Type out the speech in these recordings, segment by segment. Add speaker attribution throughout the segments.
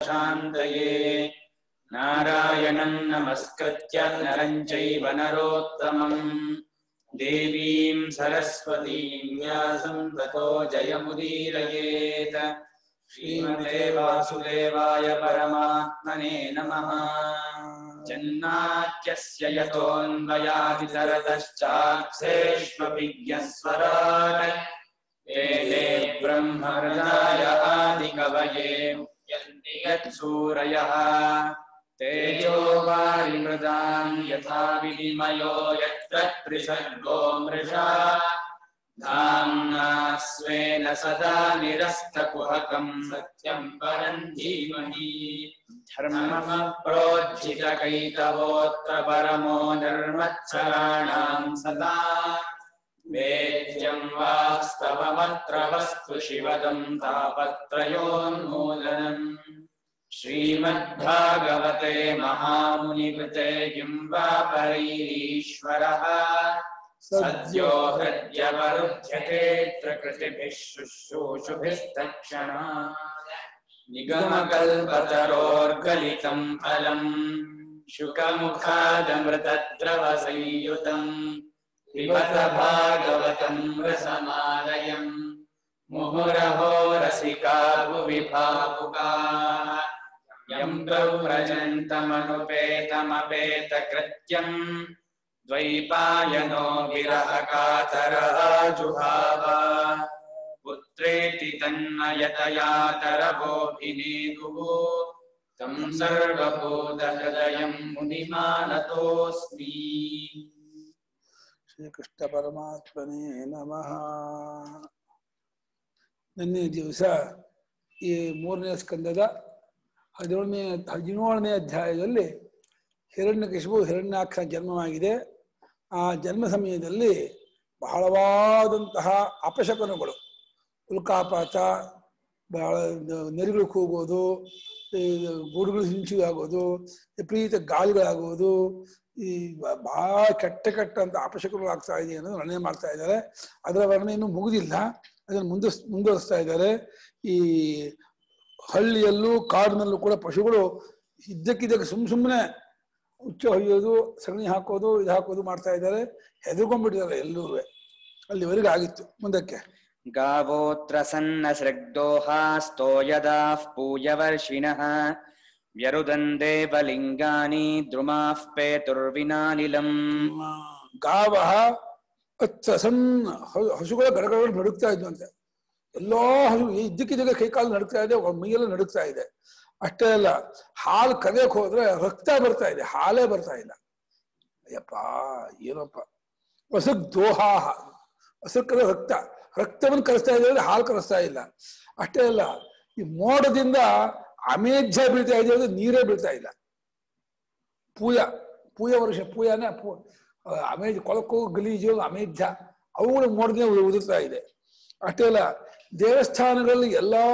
Speaker 1: शान्तये नारायणम् नमस्कृत्य नरम् चैव नरोत्तमम् देवीम् सरस्वतीम् व्यासम् ततो जयमुदीरयेत् श्रीमते वासुदेवाय परमात्मने नमः जन्नाट्यस्य यतोऽन्वयादितरतश्चाक्षेष्वभिज्ञस्वराट् वेदे ब्रह्महृदाय आदिकवये मुह्यन्ति यत्सूरयः तेजो वारिमृदाम् यथा विनिमयो यत्र त्रिसर्गो मृषा धाम्ना स्वेन सदा निरस्तकुहकम् सत्यम् परम् धीमहि धर्मः प्रोज्झितकैतवोऽत्र परमो निर्मत्सराणाम् सदा वेद्यम् वास्तवमत्र वस्तु शिवदम् तापत्रयोन्मूलनम् श्रीमद्भागवते महामुनिकृते किम् वा परैरीश्वरः सद्यो हृद्यवरुध्यतेऽत्र कृतिभिः शुश्रूषुभिस्तक्षणा निगमकल्पतरोर्गलितम् फलम् शुकमुखादमृतद्रवसंयुतम् पिबत भागवतम् रसमालयम् मुहुरहो रसिका भुवि भावुकाः यम् प्रव्रजन्तमनुपेतमपेतकृत्यम् द्वैपायनो विरहकातरः जुहाव पुत्रेति तन्मयतया तरवोऽभिनेदुः तं सर्वभूतहृदयं मुनिमानतोऽस्मि
Speaker 2: ಶ್ರೀಕೃಷ್ಣ ಪರಮಾತ್ಮನೇ ನಮಃ ನಿನ್ನೆ ದಿವಸ ಈ ಮೂರನೇ ಸ್ಕಂದದ ಹದಿನೇಳನೇ ಹದಿನೇಳನೇ ಅಧ್ಯಾಯದಲ್ಲಿ ಹಿರಣ್ಯಕಶಿಪು ಹಿರಣ್ಯಾಕ್ಷ ಜನ್ಮವಾಗಿದೆ ಆ ಜನ್ಮ ಸಮಯದಲ್ಲಿ ಬಹಳವಾದಂತಹ ಅಪಶಕನಗಳು ಉಲ್ಕಾಪಾತ ಬಹಳ ನೆರೆಗಳು ಕೂಗೋದು ಈ ಗೂಡುಗಳು ಹಿಂಚು ಆಗೋದು ವಿಪರೀತ ಗಾಳಿಗಳಾಗುವುದು ಈ ಬ- ಬಹಳ ಕೆಟ್ಟ ಕೆಟ್ಟ ಅಂತ ಅಪಶಕಗಳು ಆಗ್ತಾ ಇದೆ ಅನ್ನೋದು ವರ್ಣನೆ ಮಾಡ್ತಾ ಇದ್ದಾರೆ ಅದರ ವರ್ಣನೆ ಇನ್ನೂ ಮುಗುದಿಲ್ಲ ಅದನ್ನು ಮುಂದುವಸ್ ಮುಂದುವರಿಸ್ತಾ ಇದ್ದಾರೆ ಈ ಹಳ್ಳಿಯಲ್ಲೂ ಕಾಡಿನಲ್ಲೂ ಕೂಡ ಪಶುಗಳು ಇದ್ದಕ್ಕಿದ್ದಕ್ಕೆ ಸುಮ್ ಸುಮ್ಮನೆ ಹುಚ್ಚು ಹೊಯ್ಯೋದು ಸಗಣಿ ಹಾಕೋದು ಇದು ಹಾಕೋದು ಮಾಡ್ತಾ ಇದ್ದಾರೆ ಹೆದರ್ಕೊಂಡ್ಬಿಟ್ಟಿದ್ದಾರೆ ಎಲ್ಲರೂ ಅಲ್ಲಿವರೆಗೆ ಆಗಿತ್ತು ಮುಂದಕ್ಕೆ
Speaker 1: गावोऽत्र सन्नसृग्दोहास्तो यदाः पूयवर्षिणः व्यरुदन् देवलिङ्गानि द्रुमाः पेतुर्विनानिलम्
Speaker 2: ಆ, ಗಾವ ಅಚ್ಚ ಸಣ್ಣ ಹ- ಹಸುಗಳ ಗಡಗಡಗಳು ನಡುಕ್ತಾ ಇದ್ವಂತೆ ಎಲ್ಲಾ ಹಸು ಇದ್ದಕ್ಕಿದ್ದಾಗ ಕೈ ಕಾಲು ನಡುಕ್ತಾ ಇದೆ ಒಬ್ಬ ಮೈಯೆಲ್ಲ ನಡುಕ್ತಾ ಇದೆ ಅಷ್ಟೇ ಅಲ್ಲ ಹಾಲು ಕದಿಯಕ್ ಹೋದ್ರೆ ರಕ್ತ ಬರ್ತಾ ಇದೆ ಹಾಲೇ ಬರ್ತಾ ಇಲ್ಲ ಅಯ್ಯಪ್ಪ ಏನಪ್ಪ ಹಸುಕ್ ದೋಹಾಹ ಹಸುಕ್ಕದ ರಕ್ತ ರಕ್ತವನ್ನು ಕರೆಸ್ತಾ ಇದೆ ಅಂದ್ರೆ ಹಾಲು ಕರೆಸ್ತಾ ಇಲ್ಲ ಅಷ್ಟೇ ಅಲ್ಲ ಈ ಮೋಡದಿಂದ ಅಮೇಧ್ಯ ಬೀಳ್ತಾ ಇದೆ ಅಂದ್ರೆ ನೀರೇ ಬೀಳ್ತಾ ಇಲ್ಲ ಪೂಯ ಪೂಯ ವರ್ಷ ಪೂಯನ ಪೂ ಅಮೇಜ್ ಕೊಳಕು ಗಲೀಜು ಅಮೇಧ್ಯ ಅವುಗಳು ಮೋಡದಿಂದ ಉದುರ್ತಾ ಇದೆ ಅಷ್ಟೇ ಅಲ್ಲ ದೇವಸ್ಥಾನಗಳಲ್ಲಿ ಎಲ್ಲಾ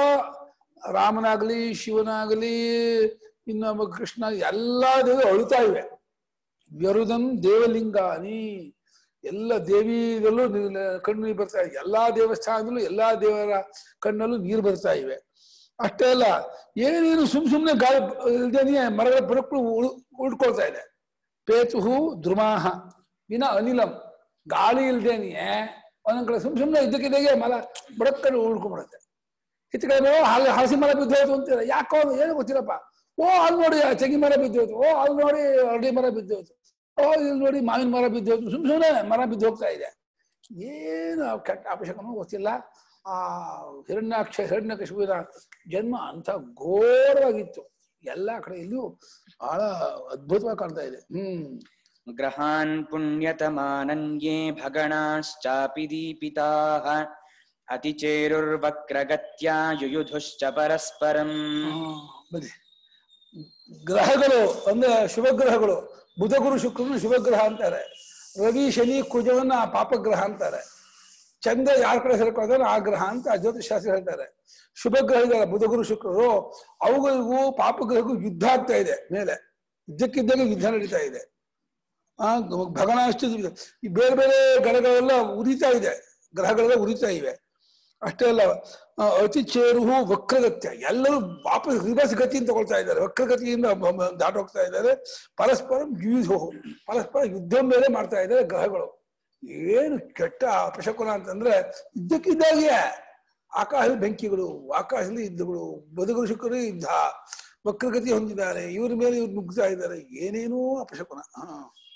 Speaker 2: ರಾಮನಾಗಲಿ ಶಿವನಾಗಲಿ ಇನ್ನೊಬ್ಬ ಕೃಷ್ಣ ಎಲ್ಲಾ ದೇವರು ಅಳುತ್ತಾ ಇವೆ ವ್ಯರುದನ್ ದೇವಲಿಂಗಾನಿ ಎಲ್ಲ ದೇವಿಗಳಲ್ಲೂ ನೀ- ಕಣ್ಣು ನೀರು ಬರ್ತಾ ಇದೆ ಎಲ್ಲಾ ದೇವಸ್ಥಾನದಲ್ಲೂ ಎಲ್ಲಾ ದೇವರ ಕಣ್ಣಲ್ಲೂ ನೀರು ಬರ್ತಾ ಇವೆ ಅಷ್ಟೇ ಅಲ್ಲ ಏನೇನು ಸುಮ್ ಸುಮ್ನೆ ಗಾಳಿ ಇಲ್ದೇನೆ ಮರಗಳ ಬರಕ್ಕೂ ಉಳ್ಕೊಳ್ತಾ ಇದೆ ಪೇತುಹು ಧ್ರುಮಾಹ ವಿನ ಅನಿಲಂ ಗಾಳಿ ಇಲ್ದೇನೆಯೇ ಒಂದೊಂದ್ ಕಡೆ ಸುಮ್ ಸುಮ್ನೆ ಇದ್ದಕ್ಕಿದ್ದಾಗೆ ಮರ ಬಡಕ್ಕಡೆ ಉಳ್ಕೊಂಡ್ಬಿಡುತ್ತೆ ಹೆಚ್ಚು ಕಡೆ ಹಾಲು ಹಲಸಿ ಮರ ಬಿದ್ದೋಯ್ತು ಅಂತೀರ ಯಾಕೋ ಅದು ಏನು ಗೊತ್ತಿಲ್ಲಪ್ಪ ಓ ಅಲ್ಲಿ ನೋಡಿ ಆ ತೆಂಗಿನ ಮರ ಬಿದ್ದೋಯ್ತು ಓ ಅಲ್ಲಿ ನೋಡಿ ಅರಳಿ ಮರ ಬಿದ್ದೋಯ್ತು ಓ ಇಲ್ಲಿ ನೋಡಿ ಮಾವಿನ ಮರ ಬಿದ್ದೋಯ್ತು ಸುಮ್ ಸುಮ್ಮನೆ ಮರ ಬಿದ್ದು ಹೋಗ್ತಾ ಇದೆ ಏನು ಕೆಟ್ಟ ಅಪಶಕನೂ ಗೊತ್ತಿಲ್ಲ ಆ ಹಿರಣ್ಯಾಕ್ಷ ಹಿರಣ್ಯಕಶಿಪುವಿನ ಜನ್ಮ ಅಂತ ಘೋರವಾಗಿತ್ತು ಎಲ್ಲಾ ಕಡೆಯಲ್ಲೂ ಬಹಳ ಅದ್ಭುತವಾಗಿ ಕಾಣ್ತಾ ಇದೆ ಹ್ಮ್
Speaker 1: ग्रहान् पुण्यतमानन्ये भगणाश्चापि दीपिताः अतिचेरुर्वक्रगत्या युयुधुश्च परस्परम्
Speaker 2: ಆ, ಬನ್ನಿ ಗ್ರಹಗಳು ಅಂದ್ರೆ ಶುಭಗ್ರಹಗಳು ಬುಧ ಗುರು ಶುಕ್ರನು ಶುಭಗ್ರಹ ಅಂತಾರೆ ರವಿ ಶನಿ ಕುಜವನ್ನ ಪಾಪಗ್ರಹ ಅಂತಾರೆ ಚಂದ್ರ ಯಾರ ಕಡೆ ಸೇರ್ಕೋದ್ರೆ ಆ ಗ್ರಹ ಅಂತ ಜ್ಯೋತಿಷಾಸ್ತ್ರ ಹೇಳ್ತಾರೆ ಶುಭ ಗ್ರಹಗಳ ಬುಧ ಗುರು ಶುಕ್ರರು ಅವುಗಳಿಗೂ ಪಾಪಗ್ರಹಕ್ಕೂ ಯುದ್ಧ ಆಗ್ತಾ ಇದೆ ಮೇಲೆ ಇದ್ದಕ್ಕಿದ್ದಾಗ ಯುದ್ಧ ನಡೀತಾ ಇದೆ ಆ ಭಗಣ ಅಷ್ಟು ಈ ಬೇರೆ ಬೇರೆ ಗ್ರಹಗಳೆಲ್ಲ ಉರಿತಾ ಇದೆ ಗ್ರಹಗಳೆಲ್ಲ ಉರಿತಾ ಇವೆ ಅಷ್ಟೇ ಅಲ್ಲ ಆ, ಅತಿ ಚೇರುಹು ವಕ್ರಗತ್ಯ ಎಲ್ಲರೂ ವಾಪಸ್ ರಿವರ್ಸ್ ಗತಿಯನ್ನು ತಗೊಳ್ತಾ ಇದ್ದಾರೆ ವಕ್ರಗತಿಯಿಂದ ಮ- ಮ- ದಾಟೋಗ್ತಾ ಇದ್ದಾರೆ ಪರಸ್ಪರ ಯುದ್ಧೋ ಪರಸ್ಪರ ಯುದ್ಧ ಮೇಲೆ ಮಾಡ್ತಾ ಇದ್ದಾರೆ ಗ್ರಹಗಳು ಏನು ಕೆಟ್ಟ ಅಪಶಕುನ ಅಂತಂದ್ರೆ ಇದ್ದಕ್ಕಿದ್ದಾಗೆ ಆಕಾಶದ ಬೆಂಕಿಗಳು ಆಕಾಶದಲ್ಲಿ ಯುದ್ಧಗಳು ಬದುಕರು ಶುಕ್ರರು ಯುದ್ಧ ವಕ್ರಗತಿ ಹೊಂದಿದ್ದಾರೆ ಇವ್ರ ಮೇಲೆ ಇವ್ರು ನುಗ್ತಾ ಇದ್ದಾರೆ ಏನೇನೋ ಅಪಶಕುನ ಹಾ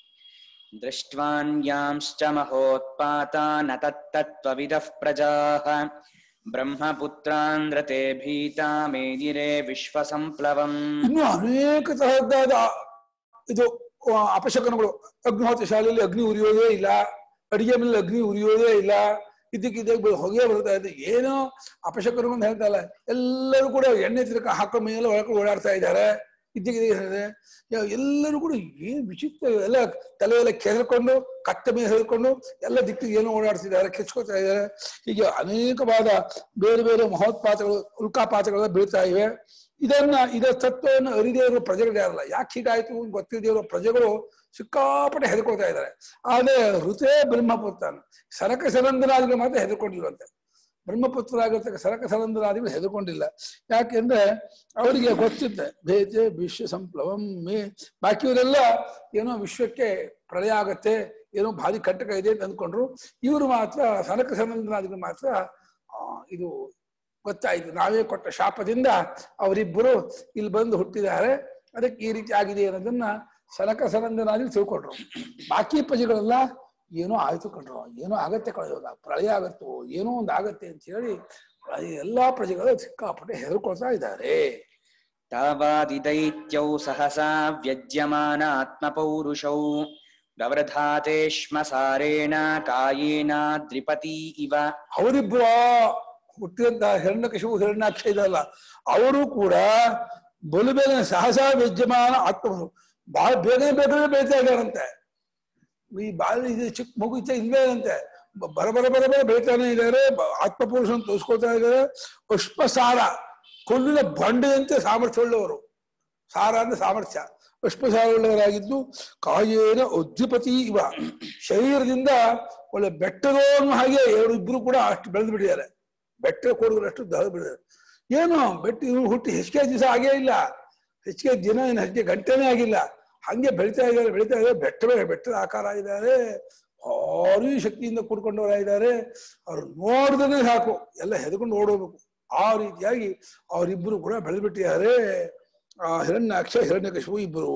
Speaker 1: दृष्ट्वान्यांश्च महोत्पाता न तत्तत्त्वविदः प्रजाः ब्रह्मपुत्रान्द्रते भीता मेदिरे विश्वसम्प्लवम्
Speaker 2: ಇನ್ನು ಅನೇಕ ತರಹದ್ದಾದ ಇದು ಆ, ಅಪಶಕನಗಳು ಅಗ್ನಿಹೋತ್ರ ಶಾಲೆಯಲ್ಲಿ ಅಗ್ನಿ ಉರಿಯೋದೇ ಇಲ್ಲ ಅಡಿಗೆ ಮೇಲೆ ಅಗ್ನಿ ಉರಿಯೋದೇ ಇಲ್ಲ ಇದಕ್ಕಿದ್ದಾಗ ಹೊಗೆ ಬರ್ತಾ ಇದೆ ಏನೋ ಅಪಶಕನಗಳು ಅಂತ ಹೇಳ್ತಾ ಇಲ್ಲ ಎಲ್ಲರೂ ಕೂಡ ಎಣ್ಣೆ ತಿರುಕ ಹಾಕೋ ಮೇಲೆ ಒಳಗೆ ಓಡಾಡ್ತಾ ಇದ್ದಾರೆ ಇದ್ದಕ್ಕಿದ್ದಾಗ ಎಲ್ಲರೂ ಕೂಡ ಏನ್ ವಿಚಿತ್ರ ಎಲ್ಲ ತಲೆ ಎಲ್ಲ ಕೆದರ್ಕೊಂಡು ಕಟ್ಟ ಮೇಲೆ ಹೇಳ್ಕೊಂಡು ಎಲ್ಲ ದಿಕ್ಕಿಗೆ ಏನೋ ಓಡಾಡ್ತಿದ್ದಾರೆ ಕೆಚ್ಕೋತಾ ಇದ್ದಾರೆ ಹೀಗೆ ಅನೇಕವಾದ ಬೇರೆ ಬೇರೆ ಮಹೋತ್ಪಾತಗಳು ಉಲ್ಕಾಪಾತಗಳೆಲ್ಲ ಬೀಳ್ತಾ ಇವೆ ಇದನ್ನ ಇದರ ತತ್ವವನ್ನು ಅರಿದೇ ಇರುವ ಪ್ರಜೆಗಳು ಯಾರಲ್ಲ ಯಾಕೆ ಹೀಗಾಯ್ತು ಅಂತ ಗೊತ್ತಿಲ್ಲದೆ ಇರೋ ಪ್ರಜೆಗಳು ಸಿಕ್ಕಾಪಟ್ಟೆ ಹೆದರ್ಕೊಳ್ತಾ ಇದ್ದಾರೆ ಆದ್ರೆ ಋತೇ ಬ್ರಹ್ಮಪುತ್ರ ಸರಕ ಸರಂದರಾದಿಗಳು ಮಾತ್ರ ಹೆದರ್ಕೊಂಡಿರುವಂತೆ ಬ್ರಹ್ಮಪುತ್ರ ಆಗಿರ್ತಕ್ಕ ಸರಕ ಸರಂದರಾದಿಗಳು ಹೆದರ್ಕೊಂಡಿಲ್ಲ ಯಾಕೆಂದ್ರೆ ಅವರಿಗೆ ಗೊತ್ತಿದ್ದೆ ಭೇತೆ ವಿಶ್ವ ಸಂಪ್ಲವಂ ಮೇ ಬಾಕಿಯವರೆಲ್ಲ ಏನೋ ವಿಶ್ವಕ್ಕೆ ಪ್ರಳಯ ಆಗತ್ತೆ ಏನೋ ಭಾರಿ ಕಂಟಕ ಇದೆ ಅಂತ ಅಂದ್ಕೊಂಡ್ರು ಇವರು ಮಾತ್ರ ಸನಕ ಸನಂದನಾದಿಗಳು ಮಾತ್ರ ಆ, ಇದು ಗೊತ್ತಾಯ್ತು ನಾವೇ ಕೊಟ್ಟ ಶಾಪದಿಂದ ಅವರಿಬ್ಬರು ಇಲ್ಲಿ ಬಂದು ಹುಟ್ಟಿದ್ದಾರೆ ಅದಕ್ಕೆ ಈ ರೀತಿ ಆಗಿದೆ ಅನ್ನೋದನ್ನ ಸನಕ ಸನಂದನಾದಿಗಳು ತಿಳ್ಕೊಂಡ್ರು ಬಾಕಿ ಪ್ರಜೆಗಳೆಲ್ಲ ಏನೋ ಆಯ್ತು ಕಣ್ರು ಏನೋ ಆಗತ್ತೆ ಕಳೆಯೋದ ಪ್ರಳಯ ಆಗತ್ತೋ ಏನೋ ಒಂದು ಆಗತ್ತೆ ಅಂತ ಹೇಳಿ ಈ ಎಲ್ಲಾ ಪ್ರಜೆಗಳು ಸಿಕ್ಕಾಪಟ್ಟೆ ಹೆದರ್ಕೊಳ್ತಾ ಇದ್ದಾರೆ
Speaker 1: तावादिदैत्यौ सहसा व्यज्यमानात्मपौरुषौ गवृधाते श्मसारेण कायेन द्रिपती इव
Speaker 2: ಅವರಿಬ್ಬರ ಹುಟ್ಟಿದಂತ ಹಿರಣ್ಯಕಶಿವು ಹಿರಣ್ಯಾಕ್ಷ ಇದಲ್ಲ ಅವರು ಕೂಡ ಬಲು ಬೇಗನೆ ಸಹಸಾ ವಿದ್ಯಮಾನ ಆತ್ಮ ಬಹಳ ಬೇಗನೆ ಬೇಗನೆ ಬೆಳಿತಾ ಇದ್ದಾರಂತೆ ಈ ಬಾಲ ಇದು ಚಿಕ್ಕ ಮಗು ಇಚ್ಛೆ ಇಲ್ವೇನಂತೆ ಬ- ಬರ ಬರ ಬರ ಬರ ಬೆಳಿತಾನೆ ಇದ್ದಾರೆ ಬ- ಆತ್ಮಪುರುಷನ ತೋರಿಸ್ಕೊಳ್ತಾ ಇದ್ದಾರೆ ಪುಷ್ಪಸಾರ ಕೊಲ್ಲಿನ ಬಂಡೆಯಂತೆ ಸಾಮರ್ಥ್ಯ ಉಳ್ಳವರು ಸಾರ ಅಂದ್ರೆ ಸಾಮರ್ಥ್ಯ ಪುಷ್ಪಸಾರ ಉಳ್ಳವರಾಗಿದ್ದು ಕಾಯೇನ ಉದ್ಧಿಪತಿ ಇವ ಶರೀರದಿಂದ ಒಳ್ಳೆ ಬೆಟ್ಟದವನು ಹಾಗೆ ಎರಡು ಇಬ್ರು ಕೂಡ ಅಷ್ಟು ಬೆಳೆದು ಬಿಟ್ಟಿದ್ದಾರೆ ಬೆಟ್ಟ ಕೊಡುಗರಷ್ಟು ದಳೆದು ಬಿಟ್ಟಿದ್ದಾರೆ ಏನು ಬೆಟ್ಟ ಇವ್ರು ಹುಟ್ಟಿ ಹೆಚ್ಚಿಗೆ ದಿವಸ ಆಗೇ ಇಲ್ಲ ಹೆಚ್ಚಿಗೆ ದಿನ ಏನು ಹೆಚ್ಚಿಗೆ ಗಂಟೆನೇ ಆಗಿಲ್ಲ ಹಂಗೆ ಬೆಳಿತಾ ಇದ್ದಾರೆ ಬೆಳಿತಾ ಇದ್ದಾರೆ ಬೆಟ್ಟವೇ ಬೆಟ್ಟದ ಆಕಾರ ಇದ್ದಾರೆ ಭಾರಿ ಶಕ್ತಿಯಿಂದ ಕೂಡ್ಕೊಂಡವರಾಗಿದ್ದಾರೆ ಅವ್ರು ನೋಡಿದ್ರೆ ಸಾಕು ಎಲ್ಲ ಹೆದರ್ಕೊಂಡು ಓಡೋಗ್ಬೇಕು ಆ ರೀತಿಯಾಗಿ ಅವರಿಬ್ಬರು ಕೂಡ ಬೆಳೆದು ಬಿಟ್ಟಿದ್ದಾರೆ ಆ ಹಿರಣ್ಯಾಕ್ಷ ಹಿರಣ್ಯಕಶಿಪು ಇಬ್ಬರು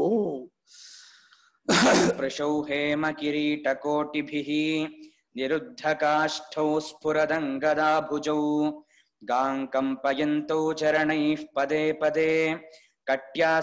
Speaker 1: पृशौ हेमकिरीटकोटिभिः निरुद्धकाष्ठौ स्फुरदङ्गदाभुजौ गां कम्पयन्तौ चरणैः पदे पदे कट्या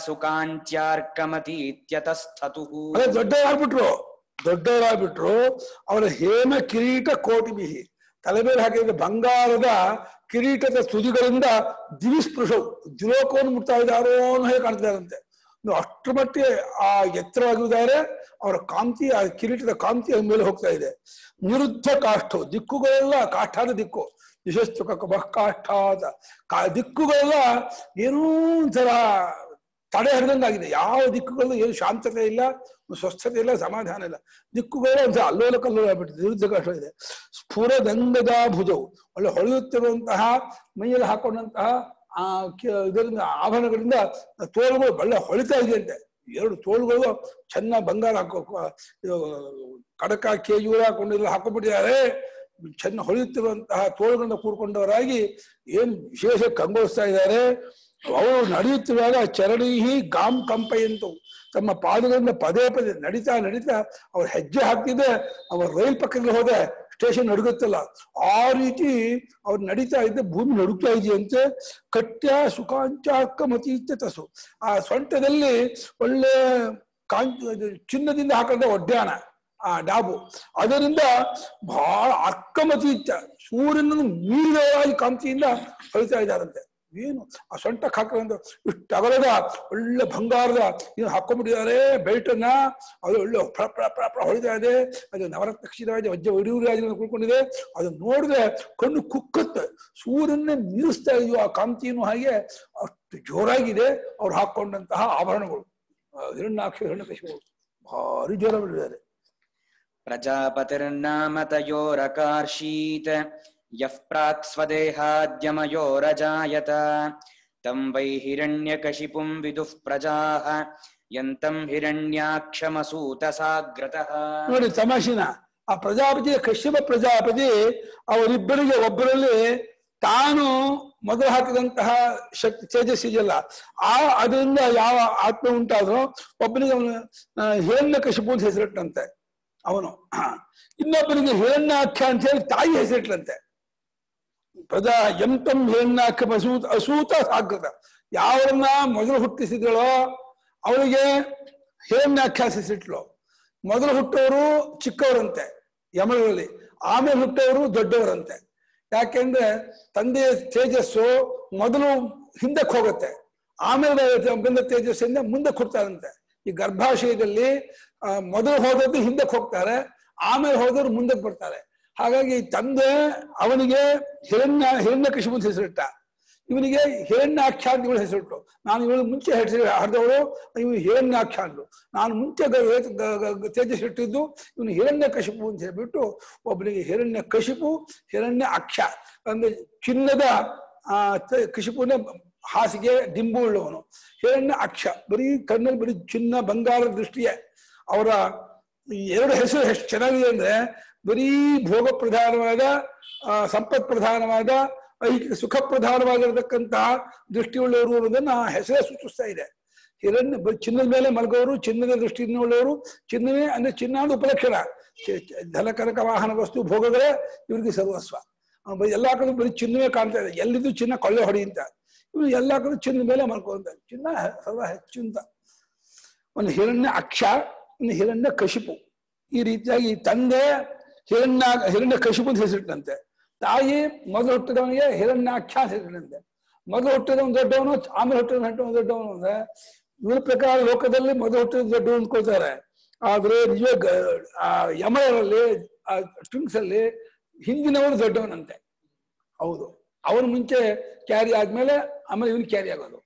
Speaker 1: सुकान्त्यार्कमतीत्यतस्थतुः
Speaker 2: ಅದೇ ದೊಡ್ಡವರಾಗ್ಬಿಟ್ರು ದೊಡ್ಡವರಾಗ್ಬಿಟ್ರು ಅವರ ಹೇಮ ಕಿರೀಟ ಕೋಟಿ ಬಿಹಿ ತಲೆ ಮೇಲೆ ಹಾಕಿದ ಬಂಗಾರದ ಕಿರೀಟದ ತುದಿಗಳಿಂದ ದಿವಿಸ್ಪೃಶವು ದ್ವಿಲೋಕವನ್ನು ಮುಟ್ತಾ ಇದ್ದಾರೋ ಅನ್ನೋ ಹಾಗೆ ಕಾಣ್ತಿದ್ದಾರಂತೆ ಇನ್ನು ಅಷ್ಟರ ಮಟ್ಟಿಗೆ ಆ ಎತ್ತರವಾಗಿದ್ದಾರೆ ಅವರ ಕಾಂತಿ ಆ ಕಿರೀಟದ ಕಾಂತಿ ಅವ್ರ ಮೇಲೆ ಹೋಗ್ತಾ ಇದೆ ನಿರುದ್ಧ ಕಾಷ್ಠವು ದಿಕ್ಕುಗಳೆಲ್ಲ ಕಾಷ್ಠಾದ ದಿಕ್ಕು ಯಶಸ್ಸು ಕಾಷ್ಠಾದ ಕಾ ದಿಕ್ಕುಗಳೆಲ್ಲ ಏನೋ ಒಂಥರ ತಡೆ ಹಿಡ್ದಂಗಾಗಿದೆ ಯಾವ ದಿಕ್ಕುಗಳಲ್ಲೂ ಏನು ಶಾಂತತೆ ಇಲ್ಲ ಸ್ವಸ್ಥತೆ ಇಲ್ಲ ಸಮಾಧಾನ ಇಲ್ಲ ದಿಕ್ಕುಗಳೇ ಒಂದು ಅಲ್ಲೋಲ ಕಲ್ಲೋಲ ಆಗ್ಬಿಟ್ಟಿದೆ ವಿರುದ್ಧ ಕಾಷ್ಟ ಇದೆ ಸ್ಫುರದಂಗದ ಭುಜವು ಒಳ್ಳೆ ಹೊಳೆಯುತ್ತಿರುವಂತಹ ಮೈಯಲ್ಲಿ ಹಾಕೊಂಡಂತಹ ಆ ಕ- ಇದರಿಂದ ಆಭರಣಗಳಿಂದ ತೋಳುಗಳು ಒಳ್ಳೆ ಹೊಳಿತಾ ಇದೆಯಂತೆ ಎರಡು ತೋಳುಗಳು ಚೆನ್ನಾಗಿ ಬಂಗಾರ ಹಾಕೋ ಇದು ಕಡಕ ಕೇಜೂರ ಹಾಕೊಂಡಿಲ್ಲ ಹಾಕೊಂಡ್ಬಿಟ್ಟಿದ್ದಾರೆ ಚೆನ್ನ ಹೊಳೆಯುತ್ತಿರುವಂತಹ ತೋಳುಗಳಿಂದ ಕೂಡ್ಕೊಂಡವರಾಗಿ ಏನ್ ವಿಶೇಷ ಕಂಗೊಳಿಸ್ತಾ ಇದ್ದಾರೆ ಅವರು ನಡೆಯುತ್ತಿರುವಾಗ ಚರಣೀಹಿ ಗಾಂ ಕಂಪೆಯಂತು ತಮ್ಮ ಪಾದಗಳಿಂದ ಪದೇ ಪದೇ ನಡೀತಾ ನಡೀತಾ ಅವ್ರ ಹೆಜ್ಜೆ ಹಾಕ್ತಿದ್ದೆ ಅವ್ರ ರೈಲ್ ಪಕ್ಕದಲ್ಲಿ ಹೋದೆ ಸ್ಟೇಷನ್ ನಡುಗುತ್ತಲ್ಲ ಆ ರೀತಿ ಅವ್ರು ನಡೀತಾ ಇದ್ದೆ ಭೂಮಿ ನಡುಗ್ತಾ ಇದೆಯಂತೆ ಕಟ್ಯ ಸುಖಾಂಚಾಕ ಮತೀತ್ಯ ತಸು ಆ ಸೊಂಟದಲ್ಲಿ ಒಳ್ಳೆ ಕಾಂಚ ಇದು ಚಿನ್ನದಿಂದ ಹಾಕೊಂಡ ಒಡ್ಯಾಣ ಆ ಡಾಬು ಅದರಿಂದ ಬಹಳ ಅರ್ಕಮತೀತ್ಯ ಸೂರ್ಯನನ್ನು ಮೀರಿದವರಾಗಿ ಕಾಂತಿಯಿಂದ ಹೊಳಿತಾ ಇದ್ದಾರಂತೆ ಏನು ಆ ಸೊಂಟಕ್ಕೆ ಹಾಕೊಂಡು ಇಷ್ಟು ಅಗಲದ ಒಳ್ಳೆ ಬಂಗಾರದ ಏನು ಹಾಕೊಂಡ್ಬಿಟ್ಟಿದ್ದಾರೆ ಬೆಲ್ಟ್ ಅನ್ನ ಅದು ಒಳ್ಳೆ ಪ್ರ ಪ್ರ ಪ್ರ ಪ್ರ ಹೊಳಿತಾ ಇದೆ ಅದು ನವರತ್ನ ಕ್ಷೀರವಾದ ವಜ್ರ ಒಡಿಯೂರಾಜ ಕೂತ್ಕೊಂಡಿದೆ ಅದು ನೋಡಿದ್ರೆ ಕಣ್ಣು ಕುಕ್ಕತ್ತೆ ಸೂರ್ಯನ್ನೇ ಮೀರಿಸ್ತಾ ಇದೆಯೋ ಆ ಕಾಂತಿಯನ್ನು ಹಾಗೆ ಅಷ್ಟು ಜೋರಾಗಿದೆ ಅವ್ರು ಹಾಕೊಂಡಂತಹ ಆಭರಣಗಳು ಆ ಹಿರಣ್ಯಾಕ್ಷ ಹಿರಣ್ಯಕಶಿಪು ಭಾರಿ ಜೋರ ಬಿಟ್ಟಿದ್ದಾರೆ
Speaker 1: प्रजापतिर्नाम तयोरकार्षीत् यः प्राक् स्वदेहाद्यमयोरजायत तं वै हिरण्यकशिपुं विदुः प्रजाः यन्तं हिरण्याक्षमसूतसाग्रतः
Speaker 2: ನೋಡಿ ತಮಾಷಿನ ಆ ಪ್ರಜಾಪತಿ ಕಶ್ಯಪ ಪ್ರಜಾಪತಿ ಅವರಿಬ್ಬರಿಗೆ ಒಬ್ಬರಲ್ಲಿ ತಾನು ಮೊದಲು ಹಾಕಿದಂತಹ ಶಕ್ತಿ ತೇಜಸ್ ಇದೆಯಲ್ಲ ಆ ಅದರಿಂದ ಯಾವ ಆತ್ಮ ಉಂಟಾದ್ರೂ ಒಬ್ಬನಿಗೆ ಅವನು ಹಿರಣ್ಯ ಕಶಿಪು ಅಂತ ಹೆಸರಿಟ್ಟಂತೆ ಅವನು ಇನ್ನೊಬ್ಬನಿಗೆ ಹಿರಣ್ಯಾಖ್ಯ ಅಂತ ಹೇಳಿ ತಾಯಿ ಹೆಸರಿಟ್ಲಂತೆ ಪ್ರಜಾ ಎಂತಂ ಹಿರಣ್ಯಾಖ್ಯ ಅಸೂತ ಅಸೂತ ಸಾಗೃತ ಯಾವರನ್ನ ಮೊದಲು ಹುಟ್ಟಿಸಿದಳೋ ಅವಳಿಗೆ ಹಿರಣ್ಯಾಖ್ಯ ಹೆಸರಿಟ್ಲು ಮೊದಲು ಹುಟ್ಟವರು ಚಿಕ್ಕವರಂತೆ ಯಮಗಳಲ್ಲಿ ಆಮೇಲೆ ಹುಟ್ಟವರು ದೊಡ್ಡವರಂತೆ ಯಾಕೆಂದ್ರೆ ತಂದೆಯ ತೇಜಸ್ಸು ಮೊದಲು ಹಿಂದಕ್ಕೆ ಹೋಗುತ್ತೆ ಆಮೇಲೆ ಬಂದ ತೇಜಸ್ಸಿಂದ ಮುಂದಕ್ಕೆ ಹೋಗ್ತಾರಂತೆ ಈ ಗರ್ಭಾಶಯದಲ್ಲಿ ಆ, ಮೊದಲು ಹೋದದ್ದು ಹಿಂದಕ್ಕೆ ಹೋಗ್ತಾರೆ ಆಮೇಲೆ ಹೋದವರು ಮುಂದಕ್ಕೆ ಬರ್ತಾರೆ ಹಾಗಾಗಿ ತಂದೆ ಅವನಿಗೆ ಹಿರಣ್ಯ ಹಿರಣ್ಯ ಕೃಷಿ ಹೆಸರಿಟ್ಟ ಇವನಿಗೆ ಹಿರಣ್ಯಾಖ್ಯ ಅಂತ ಇವಳು ಹೆಸರಿಟ್ಟು ನಾನು ಇವಳು ಮುಂಚೆ ಹೆಸರು ಹರಿದವಳು ಇವು ಹಿರಣ್ಯಾಖ್ಯ ಅಂದ್ರು ನಾನು ಮುಂಚೆ ಗ- ಗ- ಗ- ಗ- ತೇಜಸ್ ಇಟ್ಟಿದ್ದು ಇವನು ಹಿರಣ್ಯ ಕಶಿಪು ಅಂತ ಹೇಳ್ಬಿಟ್ಟು ಒಬ್ಬನಿಗೆ ಹಿರಣ್ಯ ಕಶಿಪು ಹಿರಣ್ಯ ಅಕ್ಷ ಅಂದ್ರೆ ಚಿನ್ನದ ಆ ತ- ಕಶಿಪುನೇ ಹಾಸಿಗೆ ದಿಂಬು ಉಳ್ಳವನು ಹಿರಣ್ಯ ಅಕ್ಷ ಬರೀ ಕಣ್ಣಲ್ಲಿ ಬರೀ ಚಿನ್ನ ಬಂಗಾರ ದೃಷ್ಟಿಯೇ ಅವರ ಈ ಎರಡು ಹೆಸರು ಎಷ್ಟು ಚೆನ್ನಾಗಿದೆ ಅಂದ್ರೆ ಬರೀ ಭೋಗ ಪ್ರಧಾನವಾದ ಆ, ಸಂಪತ್ ಪ್ರಧಾನವಾದ ಐಹಿಕ ಸುಖ ಪ್ರಧಾನವಾಗಿರತಕ್ಕಂತಹ ದೃಷ್ಟಿಯುಳ್ಳವರು ಅನ್ನೋದನ್ನ ಆ ಹೆಸರೇ ಸೂಚಿಸ್ತಾ ಇದೆ ಹಿರಣ್ಯ ಬ- ಚಿನ್ನದ ಮೇಲೆ ಮಲಗೋರು ಚಿನ್ನದ ದೃಷ್ಟಿಯನ್ನು ಉಳ್ಳವರು ಚಿನ್ನವೇ ಅಂದ್ರೆ ಚಿನ್ನ ಅಂದ್ರೆ ಉಪಲಕ್ಷಣ ಚ- ಚ- ಧನ ಕನಕ ವಾಹನ ವಸ್ತು ಭೋಗಗಳೇ ಇವರಿಗೆ ಸರ್ವಸ್ವ ಆ, ಬ- ಎಲ್ಲಾ ಕಡೆ ಬರೀ ಚಿನ್ನವೇ ಕಾಣ್ತಾ ಇದೆ ಎಲ್ಲಿದ್ದು ಚಿನ್ನ ಕೊಳ್ಳೆ ಹೊಡಿ ಅಂತ ಇವ್ರು ಎಲ್ಲಾ ಕಡೆ ಚಿನ್ನ ಮೇಲೆ ಮಲ್ಕೊಂತ ಚಿನ್ನ ಹೆ- ಸರ್ವ ಹೆಚ್ಚು ಅಂತ ಒಂದು ಹಿರಣ್ಯ ಅಕ್ಷ ಒಂದು ಹಿರಣ್ಯ ಕಶಿಪು ಈ ರೀತಿಯಾಗಿ ತಂದೆ ಹಿರಣ್ಯ ಹಿರಣ್ಯ ಕಶಿಪು ಅಂತ ಹೆಸರಿಟ್ಟಂತೆ ತಾಯಿ ಮೊದಲು ಹುಟ್ಟಿದವನಿಗೆ ಹಿರಣ್ಯಾಕ್ಷ ಅಂತ ಹೆಸರಿಟ್ಟಂತೆ ಮೊದಲು ಹುಟ್ಟಿದವನು ದೊಡ್ಡವನು ಆಮೇಲೆ ಹುಟ್ಟಿದ ಹೆಟ್ಟವನು ದೊಡ್ಡವನು ಅಂದ್ರೆ ಇವರ ಪ್ರಕಾರ ಲೋಕದಲ್ಲಿ ಮೊದಲು ಹುಟ್ಟಿದ ದೊಡ್ಡವನು ಅನ್ಕೊಳ್ತಾರೆ ಆದ್ರೆ ನಿಜ ಆ ಯಮರಲ್ಲಿ ಆ ಟ್ವಿನ್ಸ್ ಅಲ್ಲಿ ಹಿಂದಿನವರು ದೊಡ್ಡವನಂತೆ ಹೌದು ಅವನು ಮುಂಚೆ ಕ್ಯಾರಿ ಆದ್ಮೇಲೆ ಆಮೇಲೆ ಇವನು ಕ್ಯಾರಿ ಆಗೋದು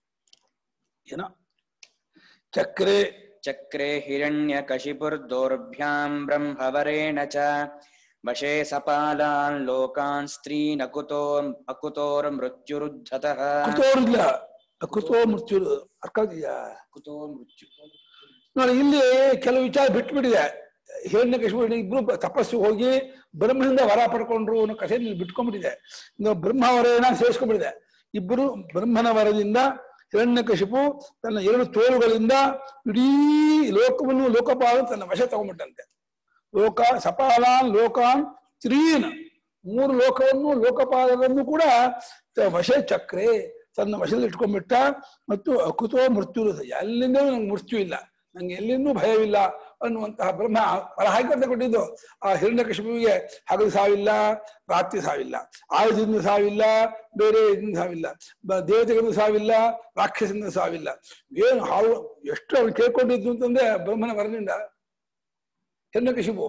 Speaker 2: ಏನೋ ಚಕ್ರೆ
Speaker 1: चक्रे हिरण्यकशिपुर्दोर्भ्यां ब्रह्मवरेण च वशे सपालान् लोकान् स्त्रीनकुतो अकुतोर्मृत्युरुद्धतः
Speaker 2: ಕುತೋರಿಲ್ಲ ಕುತೋ ಮೃತ್ಯು ಅರ್ಥ ಇದೆಯಾ
Speaker 1: कुतो मृत्यु
Speaker 2: ನೋಡಿ ಇಲ್ಲಿ ಕೆಲವು ವಿಚಾರ ಬಿಟ್ಬಿಟ್ಟಿದೆ ಹಿರಣ್ಯ ಕಶ್ಮೀರ ಇಬ್ರು ಬ- ತಪಸ್ಸು ಹೋಗಿ ಬ್ರಹ್ಮನಿಂದ ವರ ಪಡ್ಕೊಂಡ್ರು ಅನ್ನೋ ಕಥೆ ಇಲ್ಲಿ ಬಿಟ್ಕೊಂಡ್ಬಿಟ್ಟಿದೆ ಇನ್ನು ಬ್ರಹ್ಮ ವರನ ಸೇರಿಸ್ಕೊಂಡ್ಬಿಟ್ಟಿದೆ ಇಬ್ಬರು ಬ್ರಹ್ಮನ ವರದಿಂದ ಹಿರಣ್ಯಕಶಿಪು ತನ್ನ ಎರಡು ತೋಳುಗಳಿಂದ ಇಡೀ ಲೋಕವನ್ನು ಲೋಕಪಾಲ ತನ್ನ ವಶ ತಗೊಂಡ್ಬಿಟ್ಟಂತೆ ಲೋಕ ಸಪಾಲಾನ್ ಲೋಕಾನ್ ತ್ರೀನ್ ಮೂರು ಲೋಕವನ್ನು ಲೋಕಪಾಲವನ್ನು ಕೂಡ ತ- ವಶ ಚಕ್ರೆ ತನ್ನ ವಶದಲ್ಲಿ ಇಟ್ಕೊಂಡ್ಬಿಟ್ಟ ಮತ್ತು ಅಕುತೋ ಮೃತ್ಯು ಎಲ್ಲಿಂದ ನಂಗೆ ಮೃತ್ಯು ಇಲ್ಲ ನಂಗೆ ಎಲ್ಲಿಂದೂ ಭಯವಿಲ್ಲ ಅನ್ನುವಂತಹ ಬ್ರಹ್ಮ ವರ ಹಾಕಂತ ಕೊಟ್ಟಿದ್ದು ಆ ಹಿರಣ್ಯಕಶಿಪುವಿಗೆ ಹಗಲು ಸಾವಿಲ್ಲ ರಾತ್ರಿ ಸಾವಿಲ್ಲ ಆಯುಧದಿಂದ ಸಾವಿಲ್ಲ ಬೇರೆ ಇದರಿಂದ ಸಾವಿಲ್ಲ ಬ- ದೇವತೆಗಳಿಂದ ಸಾವಿಲ್ಲ ರಾಕ್ಷಸರಿಂದ ಸಾವಿಲ್ಲ ಏನು ಹಾವು ಎಷ್ಟು ಅವ್ರು ಕೇಳ್ಕೊಂಡಿದ್ದು ಅಂತಂದ್ರೆ ಬ್ರಹ್ಮನ ವರದಿಂದ ಹಿರಣ್ಯಕಶಿಪು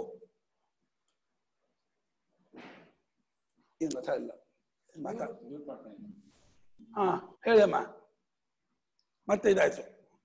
Speaker 2: ಇದು ಮಾತಾಡಿಲ್ಲ ಮಾತಾಡ ಹಾ ಹೇಳಿಯಮ್ಮ ಮತ್ತೆ ಇದಾಯ್ತು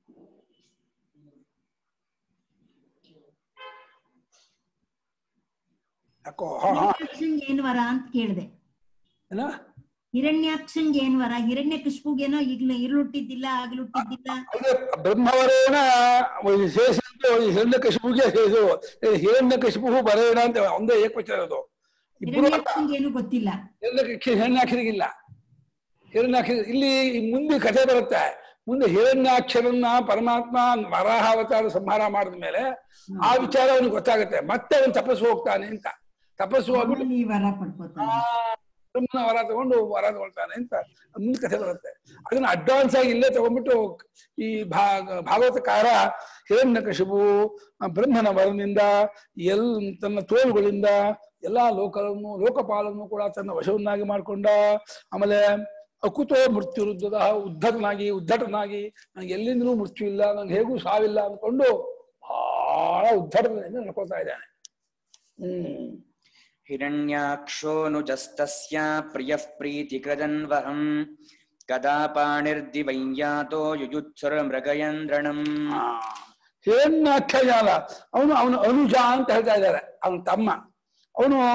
Speaker 2: ಯಾಕೋ ಹಾ ಹಾ
Speaker 3: ಹಿರಣ್ಯಾಕ್ಷಂಗ್ ಏನ್ ವರ ಅಂತ ಕೇಳಿದೆ
Speaker 2: ಏನ
Speaker 3: ಹಿರಣ್ಯಾಕ್ಷಂಗ್ ಏನ್ ವರ ಹಿರಣ್ಯ ಕೃಷ್ಣುಗೇನೋ ಈಗ್ಲೂ ಇರುಳುಟ್ಟಿದ್ದಿಲ್ಲ ಆಗ್ಲುಟ್ಟಿದ್ದಿಲ್ಲ
Speaker 2: ಅದೇ ಬ್ರಹ್ಮವರೇಣ ಶೇಷ ಹಿರಣ್ಯ ಕಶಿಪುಗೆ ಶೇಷು ಹಿರಣ್ಯ ಕಶಿಪು ಬರೇಣ ಅಂತ ಒಂದೇ ಏಕವಚನ ಅದು ಇಬ್ರು
Speaker 3: ಹಿರಣ್ಯಾಕ್ಷಂಗ್ ಏನು ಗೊತ್ತಿಲ್ಲ
Speaker 2: ಹಿರಣ್ಯ ಹಿರಣ್ಯಾಕ್ಷರಿಗಿಲ್ಲ ಹಿರಣ್ಯಾಕ್ಷರ ಇಲ್ಲಿ ಈ ಮುಂದೆ ಕಥೆ ಬರುತ್ತೆ ಮುಂದೆ ಹಿರಣ್ಯಾಕ್ಷರನ್ನ ಪರಮಾತ್ಮ ವರಾಹಾವತಾರ ಸಂಹಾರ ಮಾಡಿದ ಮೇಲೆ ಆ ವಿಚಾರ ಅವನಿಗೆ ಗೊತ್ತಾಗುತ್ತೆ ಮತ್ತೆ ಅವನು ತಪಸ್ಸು ಹೋಗ್ತಾನೆ ಅಂತ ತಪಸ್ಸು ಹೋಗ್ಬಿಟ್ಟು
Speaker 3: ಆಮೇಲೆ ಈ ವರ ಪಡ್ಕೋತಾನೆ
Speaker 2: ಬ್ರಹ್ಮನ ವರ ತಗೊಂಡು ವರ ತಗೊಳ್ತಾನೆ ಅಂತ ಮುಂದೆ ಕಥೆ ಬರುತ್ತೆ ಅದನ್ನ ಅಡ್ವಾನ್ಸ್ ಆಗಿ ಇಲ್ಲೇ ತಗೊಂಡ್ಬಿಟ್ಟು ಈ ಭಾಗ ಭಾಗವತಕಾರ ಹಿರಣ್ಯಕಶಿಪು ಆ ಬ್ರಹ್ಮನ ವರನಿಂದ ಎಲ್ ತನ್ನ ತೋಳುಗಳಿಂದ ಎಲ್ಲಾ ಲೋಕವನ್ನು ಲೋಕಪಾಲನ್ನು ಕೂಡ ತನ್ನ ವಶವನ್ನಾಗಿ ಮಾಡ್ಕೊಂಡ ಆಮೇಲೆ ಅಕುತೋ ಮೃತ್ಯು ವೃದ್ಧದ ಉದ್ಧತನಾಗಿ ಉದ್ಧಟನಾಗಿ ನಂಗೆ ಎಲ್ಲಿಂದಲೂ ಮೃತ್ಯು ಇಲ್ಲ ನಂಗೆ ಹೇಗೂ ಸಾವಿಲ್ಲ ಅಂದ್ಕೊಂಡು ಬಹಳ ಉದ್ಧಟನೆಯಿಂದ ನಡ್ಕೊಳ್ತಾ ಇದ್ದಾನೆ ಹ್ಮ್
Speaker 1: हिरण्याक्षोऽनुजस्तस्य प्रियः प्रीतिकृदन्वहम् कदा पाणिर्दिवैयातो युयुत्सुरमृगयन्द्रणम्
Speaker 2: ಆ, ಹಿರಣ್ಯಾಖ್ಯ ಜ್ಞಾನ ಅವನು ಅವನು ಅನುಜ ಅಂತ ಹೇಳ್ತಾ ಇದ್ದಾರೆ ಅವನ ತಮ್ಮ ಅವನು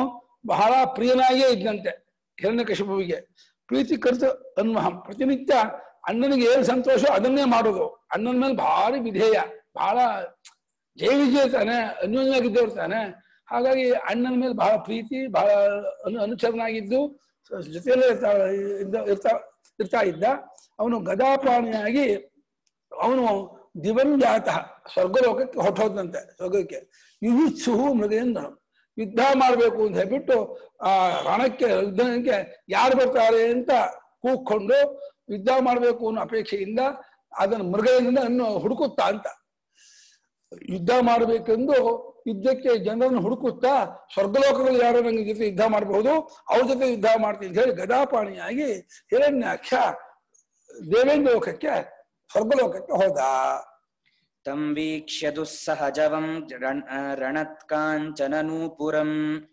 Speaker 2: ಬಹಳ ಪ್ರಿಯನಾಗಿಯೇ ಇದ್ದಂತೆ ಹಿರಣ್ಯಕಶಿಪುವಿಗೆ ಪ್ರೀತಿ ಕರ್ತ ಅನ್ವಹಂ ಪ್ರತಿನಿತ್ಯ ಅಣ್ಣನಿಗೆ ಏನು ಸಂತೋಷ ಅದನ್ನೇ ಮಾಡೋದು ಅಣ್ಣನ ಮೇಲೆ ಭಾರಿ ವಿಧೇಯ ಬಹಳ ಜಯ ವಿಜಯ ತಾನೆ ಅನ್ಯೋನ್ಯವಾಗಿದ್ದವ್ರು ತಾನೆ ಹಾಗಾಗಿ ಅಣ್ಣನ ಮೇಲೆ ಬಹಳ ಪ್ರೀತಿ ಬಹಳ ಅನು ಅನುಚರನಾಗಿದ್ದು ಜೊತೆಯಲ್ಲೇ ಇರ್ತಾ ಇದ್ದ ಇರ್ತಾ ಇರ್ತಾ ಇದ್ದ ಅವನು ಗದಾಪಾಣಿಯಾಗಿ ಅವನು ದಿವಂಜಾತ ಸ್ವರ್ಗಲೋಕಕ್ಕೆ ಹೊಟ್ಟೋದಂತೆ ಸ್ವರ್ಗಕ್ಕೆ ಯುಯುತ್ಸು ಮೃಗೇಂದ್ರ ಯುದ್ಧ ಮಾಡಬೇಕು ಅಂತ ಹೇಳ್ಬಿಟ್ಟು ಆ ರಣಕ್ಕೆ ಯುದ್ಧಕ್ಕೆ ಯಾರು ಬರ್ತಾರೆ ಅಂತ ಕೂಗ್ಕೊಂಡು ಯುದ್ಧ ಮಾಡಬೇಕು ಅನ್ನೋ ಅಪೇಕ್ಷೆಯಿಂದ ಅದನ್ನು ಮೃಗದಿಂದ ಅನ್ನು ಹುಡುಕುತ್ತಾ ಅಂತ ಯುದ್ಧ ಮಾಡಬೇಕೆಂದು ಯುದ್ಧಕ್ಕೆ ಜನರನ್ನು ಹುಡುಕುತ್ತಾ ಸ್ವರ್ಗಲೋಕದಲ್ಲಿ ಯಾರು ನಂಗೆ ಜೊತೆ ಯುದ್ಧ ಮಾಡಬಹುದು ಅವ್ರ ಜೊತೆ ಯುದ್ಧ ಮಾಡ್ತೀನಿ ಅಂತ ಹೇಳಿ ಗದಾಪಾಣಿಯಾಗಿ ಹಿರಣ್ಯಾಕ್ಷ ದೇವೇಂದ್ರ ಲೋಕಕ್ಕೆ ಸ್ವರ್ಗಲೋಕಕ್ಕೆ ಹೋದ
Speaker 1: तं वीक्ष्य दुःसहजवं रण- रणत्काञ्चननूपुरम्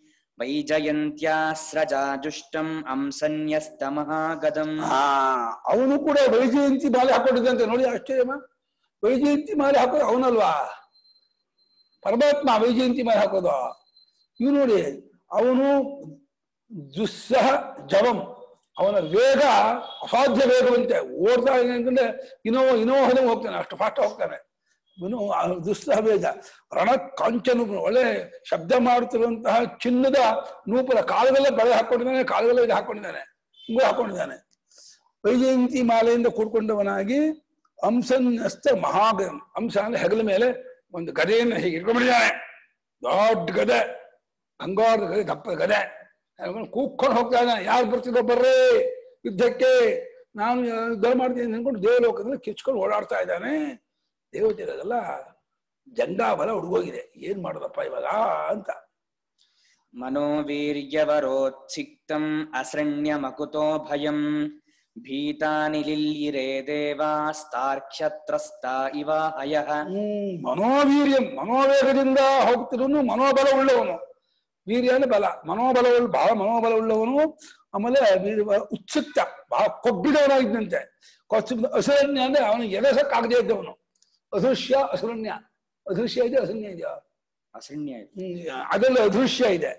Speaker 1: वैजयन्त्यास्रजाजुष्टम् अंसन्यस्तमहागदम्
Speaker 2: ಆ ಅವನು ಕೂಡ ವೈಜಯಂತಿ ಮಾಲೆ ಹಾಕೊಂಡಿದ್ದಂತೆ ನೋಡಿ ಆಶ್ಚರ್ಯಮ್ಮ ವೈಜಯಂತಿ ಮಾಲೆ ಹಾಕೋದು ಅವನಲ್ವಾ ಪರಮಾತ್ಮ ವೈಜಯಂತಿ ಮಾಲೆ ಹಾಕೋದು ಇವ್ ನೋಡಿ ಅವನು ದುಸ್ಸಹ ಜವಂ ಅವನ ವೇಗ ಅಸಾಧ್ಯ ವೇಗವಂತೆ ಓಡ್ತಾ ಇದೆ ಅಂತಂದ್ರೆ ಇನ್ನೋ ಇನ್ನೋ ಹೊಡೆ ಹೋಗ್ತಾನೆ ಅಷ್ಟು ಫಾಸ್ಟ್ ಹೋಗ್ತಾನೆ ಇವನು ಆ ದುಸ್ಸಹ ವೇಗ ರಣ ಕಾಂಚನ ಒಳ್ಳೆ ಶಬ್ದ ಮಾಡುತ್ತಿರುವಂತಹ ಚಿನ್ನದ ನೂಪುರ ಕಾಲದಲ್ಲೇ ಬಳೆ ಹಾಕೊಂಡಿದ್ದಾನೆ ಕಾಲದಲ್ಲೇ ಇದು ಹಾಕೊಂಡಿದ್ದಾನೆ ಹಿಂಗೂ ಹಾಕೊಂಡಿದ್ದಾನೆ ವೈಜಯಂತಿ ಮಾಲೆಯಿಂದ ಕೂಡ್ಕೊಂಡವನಾಗಿ ಅಂಸನ್ಯಸ್ತ ಮಹಾಗ ಅಂಶ ಅಂದ್ರೆ ಹೆಗಲ ಮೇಲೆ ಒಂದು ಗದೆಯನ್ನು ಹೀಗೆ ಇಟ್ಕೊಂಡ್ಬಿಟ್ಟಿದ್ದಾನೆ ದೊಡ್ಡ ಗದೆ ಬಂಗಾರದ ಗದೆ ದಪ್ಪ ಗದೆ ಅವ್ನು ಕೂಗ್ಕೊಂಡು ಹೋಗ್ತಾ ಇದ್ದಾನೆ ಯಾರು ಬರ್ತಿದ್ದೋ ಬರ್ರಿ ಯುದ್ಧಕ್ಕೆ ನಾನು ಯುದ್ಧ ಮಾಡ್ತೀನಿ ಅನ್ಕೊಂಡು ದೇವಲೋಕದಲ್ಲಿ ಕಿಚ್ಕೊಂಡು ಓಡಾಡ್ತಾ ಇದ್ದಾನೆ ದೇವತೆಲ್ಲ ಜಂಗಾಬಲ ಹುಡುಗೋಗಿದೆ ಏನ್ ಮಾಡೋದಪ್ಪ ಇವಾಗ ಅಂತ
Speaker 1: मनोवीर्यवरोत्सिक्तम् असृण्यमकुतो भयम् भीतानि लिल्यिरे देवास्तार्क्ष्यत्रस्ता इव हयः
Speaker 2: ಹ್ಮ್ ಮನೋವೀರ್ಯ ಮನೋವೇಗದಿಂದ ಹೋಗ್ತಿರೋನು ಮನೋಬಲ ಉಳ್ಳವನು ವೀರ್ಯ ಅಂದ್ರೆ ಬಲ ಮನೋಬಲ ಉಳ್ಳ ಬಹಳ ಮನೋಬಲ ಉಳ್ಳವನು ಆಮೇಲೆ ವೀರ್ಯ ಉತ್ಸುಕ್ತ ಬಹಳ ಕೊಬ್ಬಿದವನಾಗಿದ್ದಂತೆ ಕೊಚ್ಚ ಅಸುರಣ್ಯ ಅಂದ್ರೆ ಅವನಿಗೆ ಎಲೆಸಕ್ಕಾಗದೇ ಇದ್ದವನು ಅದೃಶ್ಯ ಅಸುರಣ್ಯ ಅದೃಶ್ಯ ಇದೆ ಅಸುರಣ್ಯ ಇದೆಯಾ
Speaker 1: असृण्य
Speaker 2: ಹ್ಮ್, ಅದರಲ್ಲಿ ಅದೃಶ್ಯ ಇದೆ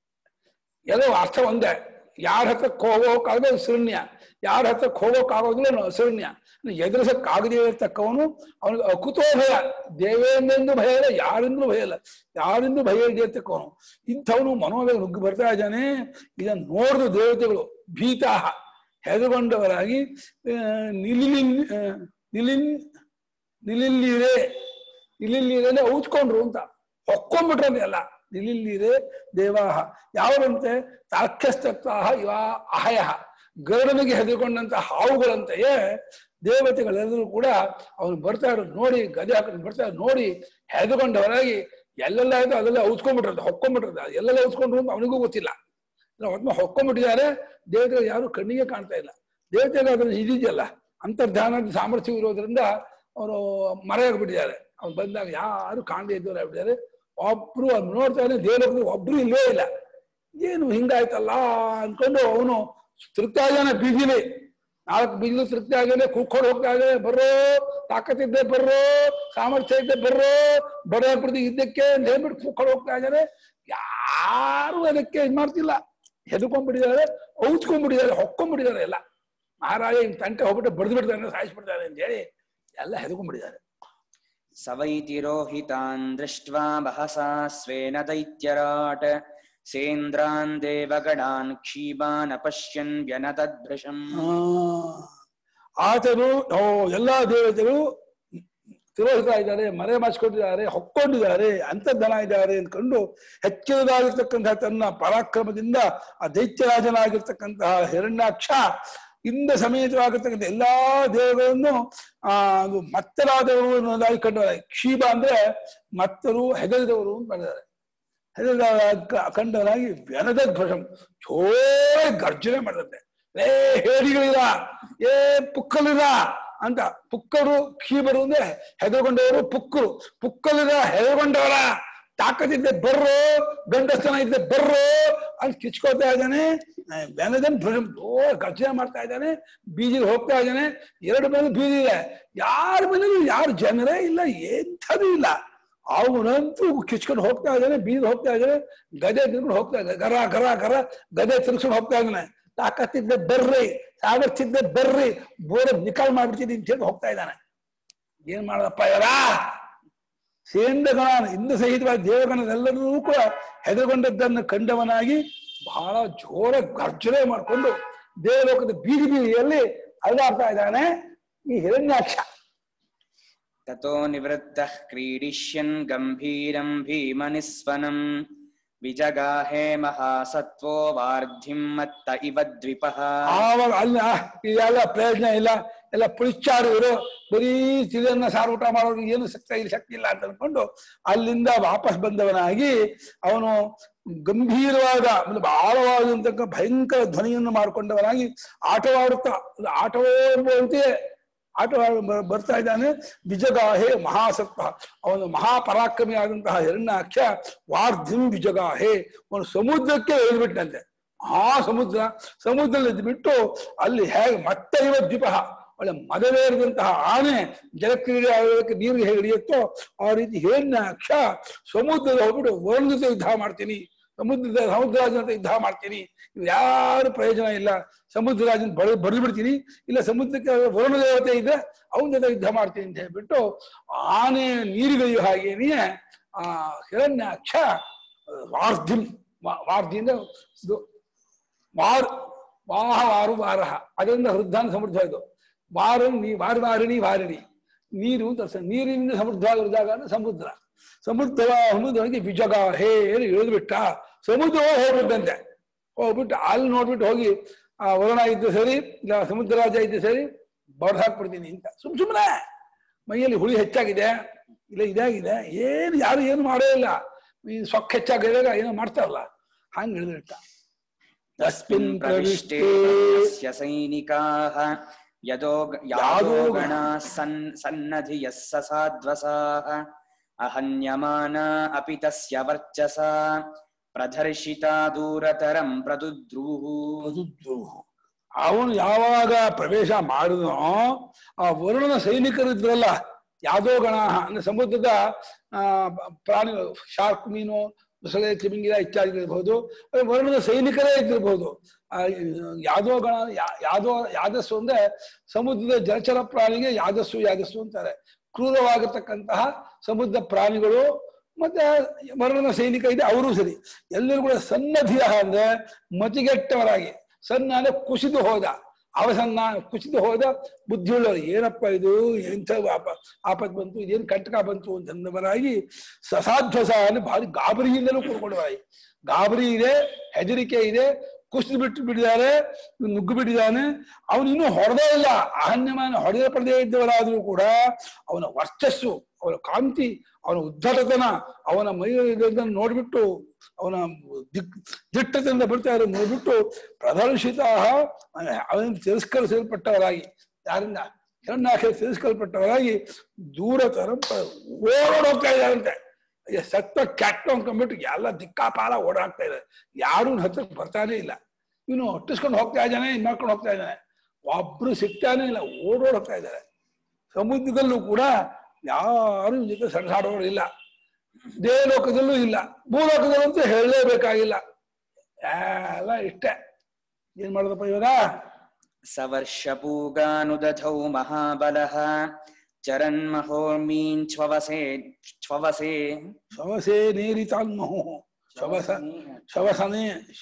Speaker 2: ಎಲ್ಲೋ ಅರ್ಥ ಒಂದೇ ಯಾರ ಹತ್ರಕ್ಕೆ ಹೋಗೋಕ್ಕಾಗದೆ ಅಸುರಣ್ಯ ಯಾರ ಹತ್ರಕ್ಕೆ ಹೋಗೋಕ್ಕಾಗೋದಿಲ್ಲ ಅವನು ಅಸುರಣ್ಯ ಎದುರಿಸಕ್ಕಾಗದೇ ಇರತಕ್ಕವನು ಅವನಿಗೆ ಅಕುತೋ ಭಯ ದೇವೇಂದ್ರೆಂದು ಭಯ ಇಲ್ಲ ಯಾರಿಂದಲೂ ಭಯ ಇಲ್ಲ ಯಾರಿಂದಲೂ ಭಯ ಇದೆ ಇರ್ತಕ್ಕವನು ಇಂಥವನು ಮನೋವೇಗ ನುಗ್ಗಿ ಬರ್ತಾ ಇದ್ದಾನೆ ಇದನ್ನು ನೋಡಿದ ದೇವತೆಗಳು ಭೀತಾಹ ಹೆದರುಗೊಂಡವರಾಗಿ ಆ, ನಿಲಿಲಿನ್ ಆ, ನಿಲಿನ್ ನಿಲಿಲ್ಲಿರೆ ನಿಲಿಲ್ಲಿರೆ ಅಂದ್ರೆ ಔಚ್ಕೊಂಡ್ರು ಅಂತ ಹೊಕ್ಕೊಂಡ್ಬಿಟ್ರಲ್ಲಿ ಎಲ್ಲ ನಿಲಿಲ್ಲಿರೆ ದೇವಾಹ ಯಾವರಂತೆ ತಾರ್ಕ್ಯಸ್ತತ್ವಾಹ ಇವ ಅಹಯ ಗರುಡನಿಗೆ ಹೆದರ್ಕೊಂಡಂತ ಹಾವುಗಳಂತೆಯೇ ದೇವತೆಗಳೆಲ್ಲರೂ ಕೂಡ ಅವನು ಬರ್ತಾ ಇರೋದು ನೋಡಿ ಗದೆ ಹಾಕೊಂಡು ಬರ್ತಾ ಇರೋದು ನೋಡಿ ಹೆದರ್ಕೊಂಡವರಾಗಿ ಎಲ್ಲೆಲ್ಲ ಆಯ್ತು ಅಲ್ಲೆಲ್ಲ ಔಚ್ಕೊಂಡ್ಬಿಟ್ರದ್ದು ಹೊಕ್ಕೊಂಡ್ಬಿಟ್ರದ್ದು ಎಲ್ಲೆಲ್ಲ ಔಚ್ಕೊಂಡ್ರು ಅಂತ ಅವನಿಗೂ ಗೊತ್ತಿಲ್ಲ ಒಟ್ಟು ಹೊಕ್ಕೊಂಡ್ಬಿಟ್ಟಿದ್ದಾರೆ ದೇವತೆಗಳು ಯಾರು ಕಣ್ಣಿಗೆ ಕಾಣ್ತಾ ಇಲ್ಲ ದೇವತೆಗಳು ಅದನ್ನ ಇದಿದೆಯಲ್ಲ ಅಂತರ್ಧಾನದ ಸಾಮರ್ಥ್ಯ ಇರೋದ್ರಿಂದ ಅವರು ಮರೆಯಾಗ್ಬಿಟ್ಟಿದ್ದಾರೆ ಅವ್ನು ಬಂದಾಗ ಯಾರು ಕಾಣದೇ ಇದ್ದವ್ರು ಆಗ್ಬಿಟ್ಟಿದ್ದಾರೆ ಒಬ್ರು ಅವ್ನು ನೋಡ್ತಾನೆ ದೇವರಲ್ಲಿ ಒಬ್ರು ಇಲ್ಲೇ ಇಲ್ಲ ಏನು ಹಿಂಗಾಯ್ತಲ್ಲ ಅನ್ಕೊಂಡು ಅವನು ತೃಪ್ತಿ ಆಗ್ಯಾನೆ ಬೀದಿಲಿ ನಾಲ್ಕು ಬೀದಿಲು ತೃಪ್ತಿ ಆಗ್ಯಾನೆ ಕೂತ್ಕೊಂಡು ಹೋಗ್ತಾ ಇದ್ದಾನೆ ಬರ್ರೋ ತಾಕತ್ತಿದ್ದೆ ಬರ್ರೋ ಸಾಮರ್ಥ್ಯ ಇದ್ದೆ ಬರ್ರೋ ಬರೋ ಪ್ರತಿ ಯುದ್ಧಕ್ಕೆ ಅಂತ ಹೇಳ್ಬಿಟ್ಟು ಕೂತ್ಕೊಂಡು ಹೋಗ್ತಾ ಇದ್ದಾನೆ ಯಾರು ಅದಕ್ಕೆ ಇದ್ ಮಾಡ್ತಿಲ್ಲ ಹೆದರ್ಕೊಂಡ್ಬಿಟ್ಟಿದ್ದಾರೆ ಔಚ್ಕೊಂಡ್ಬಿಟ್ಟಿದ್ದಾರೆ ಹೊಕ್ಕೊಂಡ್ಬಿಟ್ಟಿದ್ದಾರೆ ಎಲ್ಲ ಮಹಾರಾಜ ಹಿಂಗ್ ತಂಟೆ ಹೋಗ್ಬಿಟ್ಟು ಬಡ್ದು ಬಿಡ್ತಾನೆ ಸಾಯಿಸ್ಬಿಡ್ತಾರೆ ಅಂತ ಹೇಳಿ ಎಲ್ಲ ಹೆದರ್ಕೊಂಡ್ಬಿಟ್ಟಿದ್ದಾರೆ
Speaker 1: स वै तिरोहितान् दृष्ट्वा बहसा स्वेन दैत्यराट् सेन्द्रान् देवगणान् क्षीबान् अपश्यन् व्यनतद्भृशम्
Speaker 2: ಆ, ಆತನು ಓ ಎಲ್ಲಾ ದೇವತೆಗಳು ತಿರೋಹಿತ ಇದ್ದಾರೆ ಮರೆ ಮಾಚಿಕೊಂಡಿದ್ದಾರೆ ಹೊಕ್ಕೊಂಡಿದ್ದಾರೆ ಅಂತರ್ಧನ ಇದ್ದಾರೆ ಅಂದ್ಕೊಂಡು ಹೆಚ್ಚಿನದಾಗಿರ್ತಕ್ಕಂತಹ ತನ್ನ ಪರಾಕ್ರಮದಿಂದ ಆ ದೈತ್ಯರಾಜನಾಗಿರ್ತಕ್ಕಂತಹ ಹಿರಣ್ಯಾಕ್ಷ ಇಂದ ಸಮೇತವಾಗಿರ್ತಕ್ಕಂಥ ಎಲ್ಲಾ ದೇವಗಳನ್ನು ಆ ಅದು ಮತ್ತರಾದವರು ಅನ್ನೋದಾಗಿ ಕಂಡವರಾಗಿ ಕ್ಷೀಬ ಅಂದ್ರೆ ಮತ್ತರು ಹೆದರಿದವರು ಅಂತ ಮಾಡಿದ್ದಾರೆ ಹೆದರಿದ ಕಂಡವರಾಗಿ ವ್ಯನದ ಧ್ವಜಂ ಜೋರ ಗರ್ಜನೆ ಮಾಡಿದಂತೆ ಏ ಹೇಡಿಗಳಿರ ಏ ಪುಕ್ಕಲಿರ ಅಂತ ಪುಕ್ಕರು ಕ್ಷೀಬರು ಅಂದ್ರೆ ಹೆದರ್ಕೊಂಡವರು ಪುಕ್ಕರು ಪುಕ್ಕಲಿರ ಹೆದರ್ಕೊಂಡವರ ತಾಕತ್ತಿದ್ದೆ ಬರ್ರೋ ಗಂಡಸ್ತನ ಇದ್ದೆ ಬರ್ರೋ ಅಂತ ಕಿಚ್ಕೋತಾ ಇದ್ದಾನೆ ಬೆನದನ್ ಧ್ವಜಂ ಜೋರ ಗರ್ಜನೆ ಮಾಡ್ತಾ ಇದ್ದಾನೆ ಬೀದಿಗೆ ಹೋಗ್ತಾ ಇದ್ದಾನೆ ಎರಡು ಮೇಲೆ ಬೀದಿ ಇದೆ ಯಾರ ಮನೇಲಿ ಯಾರು ಜನರೇ ಇಲ್ಲ ಎಂಥದೂ ಇಲ್ಲ ಅವನಂತೂ ಕಿಚ್ಕೊಂಡು ಹೋಗ್ತಾ ಇದ್ದಾನೆ ಬೀದ್ ಹೋಗ್ತಾ ಇದ್ದಾನೆ ಗದೆ ತಿರ್ಕೊಂಡು ಹೋಗ್ತಾ ಇದ್ದಾನೆ ಗರ ಗರ ಗರ ಗದೆ ತಿರ್ಗಿಸ್ಕೊಂಡು ಹೋಗ್ತಾ ಇದ್ದಾನೆ ತಾಕತ್ತಿದ್ದೆ ಬರ್ರಿ ಸಾಮರ್ಥ್ಯದ್ದೆ ಬರ್ರಿ ಬೋರ ನಿಕಾಲ್ ಮಾಡ್ಬಿಡ್ತೀನಿ ಅಂತ ಹೇಳಿ ಹೋಗ್ತಾ ಇದ್ದಾನೆ ಏನ್ ಮಾಡದಪ್ಪ ಯಾರ ಸೇಂದ್ರಗಣ ಇಂದ ಸಹಿತವಾದ ದೇವಗಣನೆಲ್ಲರೂ ಕೂಡ ಹೆದರುಗೊಂಡದ್ದನ್ನು ಕಂಡವನಾಗಿ ಬಹಳ ಜೋರ ಗರ್ಜನೆ ಮಾಡಿಕೊಂಡು ದೇವಲೋಕದ ಬೀದಿ ಬೀದಿಯಲ್ಲಿ ಅಲ್ಲಾಡ್ತಾ ಇದ್ದಾನೆ ಈ ಹಿರಣ್ಯಾಕ್ಷ
Speaker 1: ततो निवृत्तः क्रीडिष्यन् गम्भीरम् भीमनिस्वनम् विजगाहे महासत्त्वो वार्धिम् मत्त इव द्विपः
Speaker 2: ಆವಾಗ ಅಲ್ಲಿ ಆ, ಇದೆಲ್ಲ ಪ್ರಯೋಜನ ಇಲ್ಲ ಎಲ್ಲ ಪುಳಿಚಾರು ಇವರು ಬರೀ ಚಿರಿಯನ್ನ ಸಾರು ಊಟ ಮಾಡೋರು ಏನು ಶಕ್ತಿ ಇಲ್ಲ ಶಕ್ತಿ ಇಲ್ಲ ಅಂತ ಅನ್ಕೊಂಡು ಅಲ್ಲಿಂದ ವಾಪಸ್ ಬಂದವನಾಗಿ ಅವನು ಗಂಭೀರವಾದ ಅಂದ್ರೆ ಆಳವಾದಂತಕ್ಕ ಭಯಂಕರ ಧ್ವನಿಯನ್ನು ಮಾಡಿಕೊಂಡವನಾಗಿ ಆಟವಾಡುತ್ತಾ ಅದು ಆಟವಾಡುವಂತೆಯೇ ಆಟವಾಡ ಬ- ಬರ್ತಾ ಇದ್ದಾನೆ ವಿಜಗಾಹೆ ಮಹಾಸತ್ತ ಅವನು ಮಹಾಪರಾಕ್ರಮಿ ಆದಂತಹ ಹಿರಣ್ಯಾಕ್ಷ ವಾರ್ಧಿಂ ವಿಜಗಾಹೆ ಅವನು ಸಮುದ್ರಕ್ಕೆ ಇಳಿದ್ಬಿಟ್ಟಂತೆ ಆ ಸಮುದ್ರ ಸಮುದ್ರದಲ್ಲಿ ಬಿಟ್ಟು ಅಲ್ಲಿ ಹೇಗೆ ಮತ್ತೆ ಇವ ದ್ವೀಪ ಒಳ್ಳೆ ಮದವೇರಿದಂತಹ ಆನೆ ಜಲಕ್ರೀಡೆ ಆಡೋದಕ್ಕೆ ನೀರಿಗೆ ಹೇಗೆ ಹಿಡಿಯುತ್ತೋ ಆ ರೀತಿ ಹಿರಣ್ಯಾಕ್ಷ ಸಮುದ್ರದ ಹೋಗ್ಬಿಟ್ಟು ವರುಣ ಜೊತೆ ಯುದ್ಧ ಮಾಡ್ತೀನಿ ಸಮುದ್ರದ ಸಮುದ್ರರಾಜನ ಜೊತೆ ಯುದ್ಧ ಮಾಡ್ತೀನಿ ಇವು ಯಾರು ಪ್ರಯೋಜನ ಇಲ್ಲ ಸಮುದ್ರರಾಜನ್ ಬಡ ಬಡಿದು ಬಿಡ್ತೀನಿ ಇಲ್ಲ ಸಮುದ್ರಕ್ಕೆ ವರುಣ ದೇವತೆ ಇದ್ರೆ ಅವನ ಜೊತೆ ಯುದ್ಧ ಮಾಡ್ತೀನಿ ಅಂತ ಹೇಳ್ಬಿಟ್ಟು ಆನೆ ನೀರಿಗೆಳೆಯುವ ಹಾಗೇನೆಯೇ ಆ ಹಿರಣ್ಯಾಕ್ಷ ವಾರ್ಧಿಂ ವಾ- ವಾರ್ಧಿ ಅಂದ್ರೆ ಇದು ವಾರ್ ವಾಹ ವಾರು ವಾರಹ ಅದರಿಂದ ಹೃದಯ ಸಮೃದ್ಧ ಇದು ವಾರ ನೀ ವಾರ ವಾರಿಣಿ ವಾರಿಣಿ ನೀರು ಅಂತ ಅರ್ಥ. ನೀರಿನಿಂದ ಸಮೃದ್ಧವಾಗಿರೋ ಜಾಗ ಅಂದ್ರೆ ಸಮುದ್ರ ಸಮುದ್ರ ಸಮುದ್ರಕ್ಕೆ ವಿಜಗ ಹೇ ಹೇಳಿ ಇಳಿದು ಬಿಟ್ಟ ಸಮುದ್ರ ಹೋಗ್ಬಿಟ್ಟಂತೆ ಹೋಗ್ಬಿಟ್ಟು ಅಲ್ಲಿ ನೋಡ್ಬಿಟ್ಟು ಹೋಗಿ ಆ ವರುಣ ಇದ್ದು ಸರಿ ಇಲ್ಲ ಸಮುದ್ರ ರಾಜ ಇದ್ದು ಸರಿ ಬಡ್ದು ಹಾಕ್ಬಿಡ್ತೀನಿ ಅಂತ ಸುಮ್ ಸುಮ್ಮನೆ ಮೈಯಲ್ಲಿ ಹುಳಿ ಹೆಚ್ಚಾಗಿದೆ ಇಲ್ಲ ಇದಾಗಿದೆ ಏನು ಯಾರು ಏನು ಮಾಡೇ ಇಲ್ಲ ಈ ಸೊಕ್ಕ ಹೆಚ್ಚಾಗಿದಾಗ ಏನೋ ಮಾಡ್ತಾರಲ್ಲ ಹಂಗೆ ಇಳಿದಿಟ್ಟ ತಸ್ಮಿನ್
Speaker 1: प्रविष्टे
Speaker 2: ಪ್ರವಿಷ್ಟೇ
Speaker 1: तस्य सैनिकाः यदो
Speaker 2: यादो
Speaker 1: यादो गणाः सन् सन्नधियः ससाध्वसाः अहन्यमाना अपि तस्य वर्चसा प्रदर्शिता दूरतरम् प्रदुद्रुः
Speaker 2: ಪ್ರದುದ್ರೋಹ. ಅವನು ಯಾವಾಗ ಪ್ರವೇಶ ಮಾಡಿದನೋ ಆ ವರುಣನ ಸೈನಿಕರು ಇದ್ರಲ್ಲ ಯಾದೋ ಗಣ ಅಂದ್ರೆ ಸಮುದ್ರದ ಆ ಪ್ರಾಣಿಗಳು ಶಾರ್ಕ್ ಮೀನು ಮೊಸಳೆ ತಿಮಿಂಗಿಲ ಇತ್ಯಾದಿ ಇರಬಹುದು ಅದು ವರುಣನ ಸೈನಿಕರೇ ಇದ್ದಿರಬಹುದು ಆ ಯಾದೋ ಗಣ ಯಾ- ಯಾದೋ ಯಾದಸ್ಸು ಅಂದ್ರೆ ಸಮುದ್ರದ ಜಲಚರ ಪ್ರಾಣಿಗೆ ಯಾದಸ್ಸು ಯಾದಸ್ಸು ಅಂತಾರೆ ಕ್ರೂರವಾಗಿರ್ತಕ್ಕಂತಹ ಸಮುದ್ರ ಪ್ರಾಣಿಗಳು ಮತ್ತೆ ವರುಣನ ಸೈನಿಕ ಇದೆ ಅವರು ಸರಿ ಎಲ್ಲರೂ ಕೂಡ ಸನ್ನಧಿಯ ಅಂದ್ರೆ ಮತಿಗೆಟ್ಟವರಾಗಿ ಸಣ್ಣ ಅಂದ್ರೆ ಕುಸಿದು ಹೋದ ಅವಸನ್ನ ಕುಸಿದು ಹೋದ ಬುದ್ಧಿಯುಳ್ಳವರು ಏನಪ್ಪ ಇದು ಎಂಥ ಆಪ ಆಪತ್ ಬಂತು ಇದೇನು ಕಂಟಕ ಬಂತು ಅಂತಂದವರಾಗಿ ಸಸಾಧ್ವಸ ಅಂದ್ರೆ ಭಾರಿ ಗಾಬರಿಯಿಂದಲೂ ಕೂತ್ಕೊಂಡವರಾಗಿ ಗಾಬರಿ ಇದೆ ಹೆದರಿಕೆ ಇದೆ ಕುಸಿದು ಬಿಟ್ಟು ಬಿಟ್ಟಿದ್ದಾರೆ ನುಗ್ಗು ಬಿಟ್ಟಿದ್ದಾನೆ ಅವನು ಇನ್ನೂ ಹೊಡೆದೇ ಇಲ್ಲ ಅಹನ್ಯಮಾನ ಹೊಡೆದ ಪಡೆದೇ ಇದ್ದವರಾದ್ರೂ ಕೂಡ ಅವನ ವರ್ಚಸ್ಸು ಅವನ ಕಾಂತಿ ಅವನ ಉದ್ದಟತನ ಅವನ ಮೈ ಇದನ್ನ ನೋಡ್ಬಿಟ್ಟು ಅವನ ದಿಕ್ ದಿಟ್ಟದಿಂದ ಬಿಡ್ತಾ ಇರೋ ನೋಡ್ಬಿಟ್ಟು ಪ್ರದರ್ಶಿತ ಅವನಿಂದ ತಿರಸ್ಕರಿಸಲ್ಪಟ್ಟವರಾಗಿ ಯಾರಿಂದ ಹಿರಣ್ಯಾಕ್ಷ ತಿರಸ್ಕಲ್ಪಟ್ಟವರಾಗಿ ದೂರ ತರ ಓಡೋಡ್ತಾ ಇದ್ದಾರಂತೆ ಅಯ್ಯ, ಸತ್ತ ಕೆಟ್ಟ ಅಂದ್ಕೊಂಡ್ಬಿಟ್ಟು ಎಲ್ಲ ದಿಕ್ಕಾಪಾಲ ಓಡಾಡ್ತಾ ಇದ್ದಾರೆ ಯಾರು ಹತ್ರಕ್ಕೆ ಬರ್ತಾನೆ ಇಲ್ಲ ಇವನು ಹೊಟ್ಟಿಸ್ಕೊಂಡು ಹೋಗ್ತಾ ಇದ್ದಾನೆ ಇನ್ ಮಾಡ್ಕೊಂಡು ಹೋಗ್ತಾ ಇದ್ದಾನೆ ಒಬ್ರು ಸಿಗ್ತಾನೆ ಇಲ್ಲ ಓಡೋಡ್ ಹೋಗ್ತಾ ಇದ್ದಾರೆ ಸಮುದ್ರದಲ್ಲೂ ಕೂಡ ಯಾರು ಇವ್ನ್ ಜೊತೆ ಸಡಸಾಡೋರು ಇಲ್ಲ ದೇವಲೋಕದಲ್ಲೂ ಇಲ್ಲ ಭೂಲೋಕದಲ್ಲಂತೂ ಹೇಳಲೇಬೇಕಾಗಿಲ್ಲ ಎಲ್ಲ ಇಷ್ಟೇ ಏನ್ ಮಾಡೋದಪ್ಪ ಇವಾಗ
Speaker 1: सवर्षपूगानुदधौ महाबलः चरन्महोर्मीञ्छ्ववसे छ्ववसे
Speaker 2: ಶವಸೇ ನೇರಿತಾನ್ಮಹು ಶವಸ ಶವಸನೆ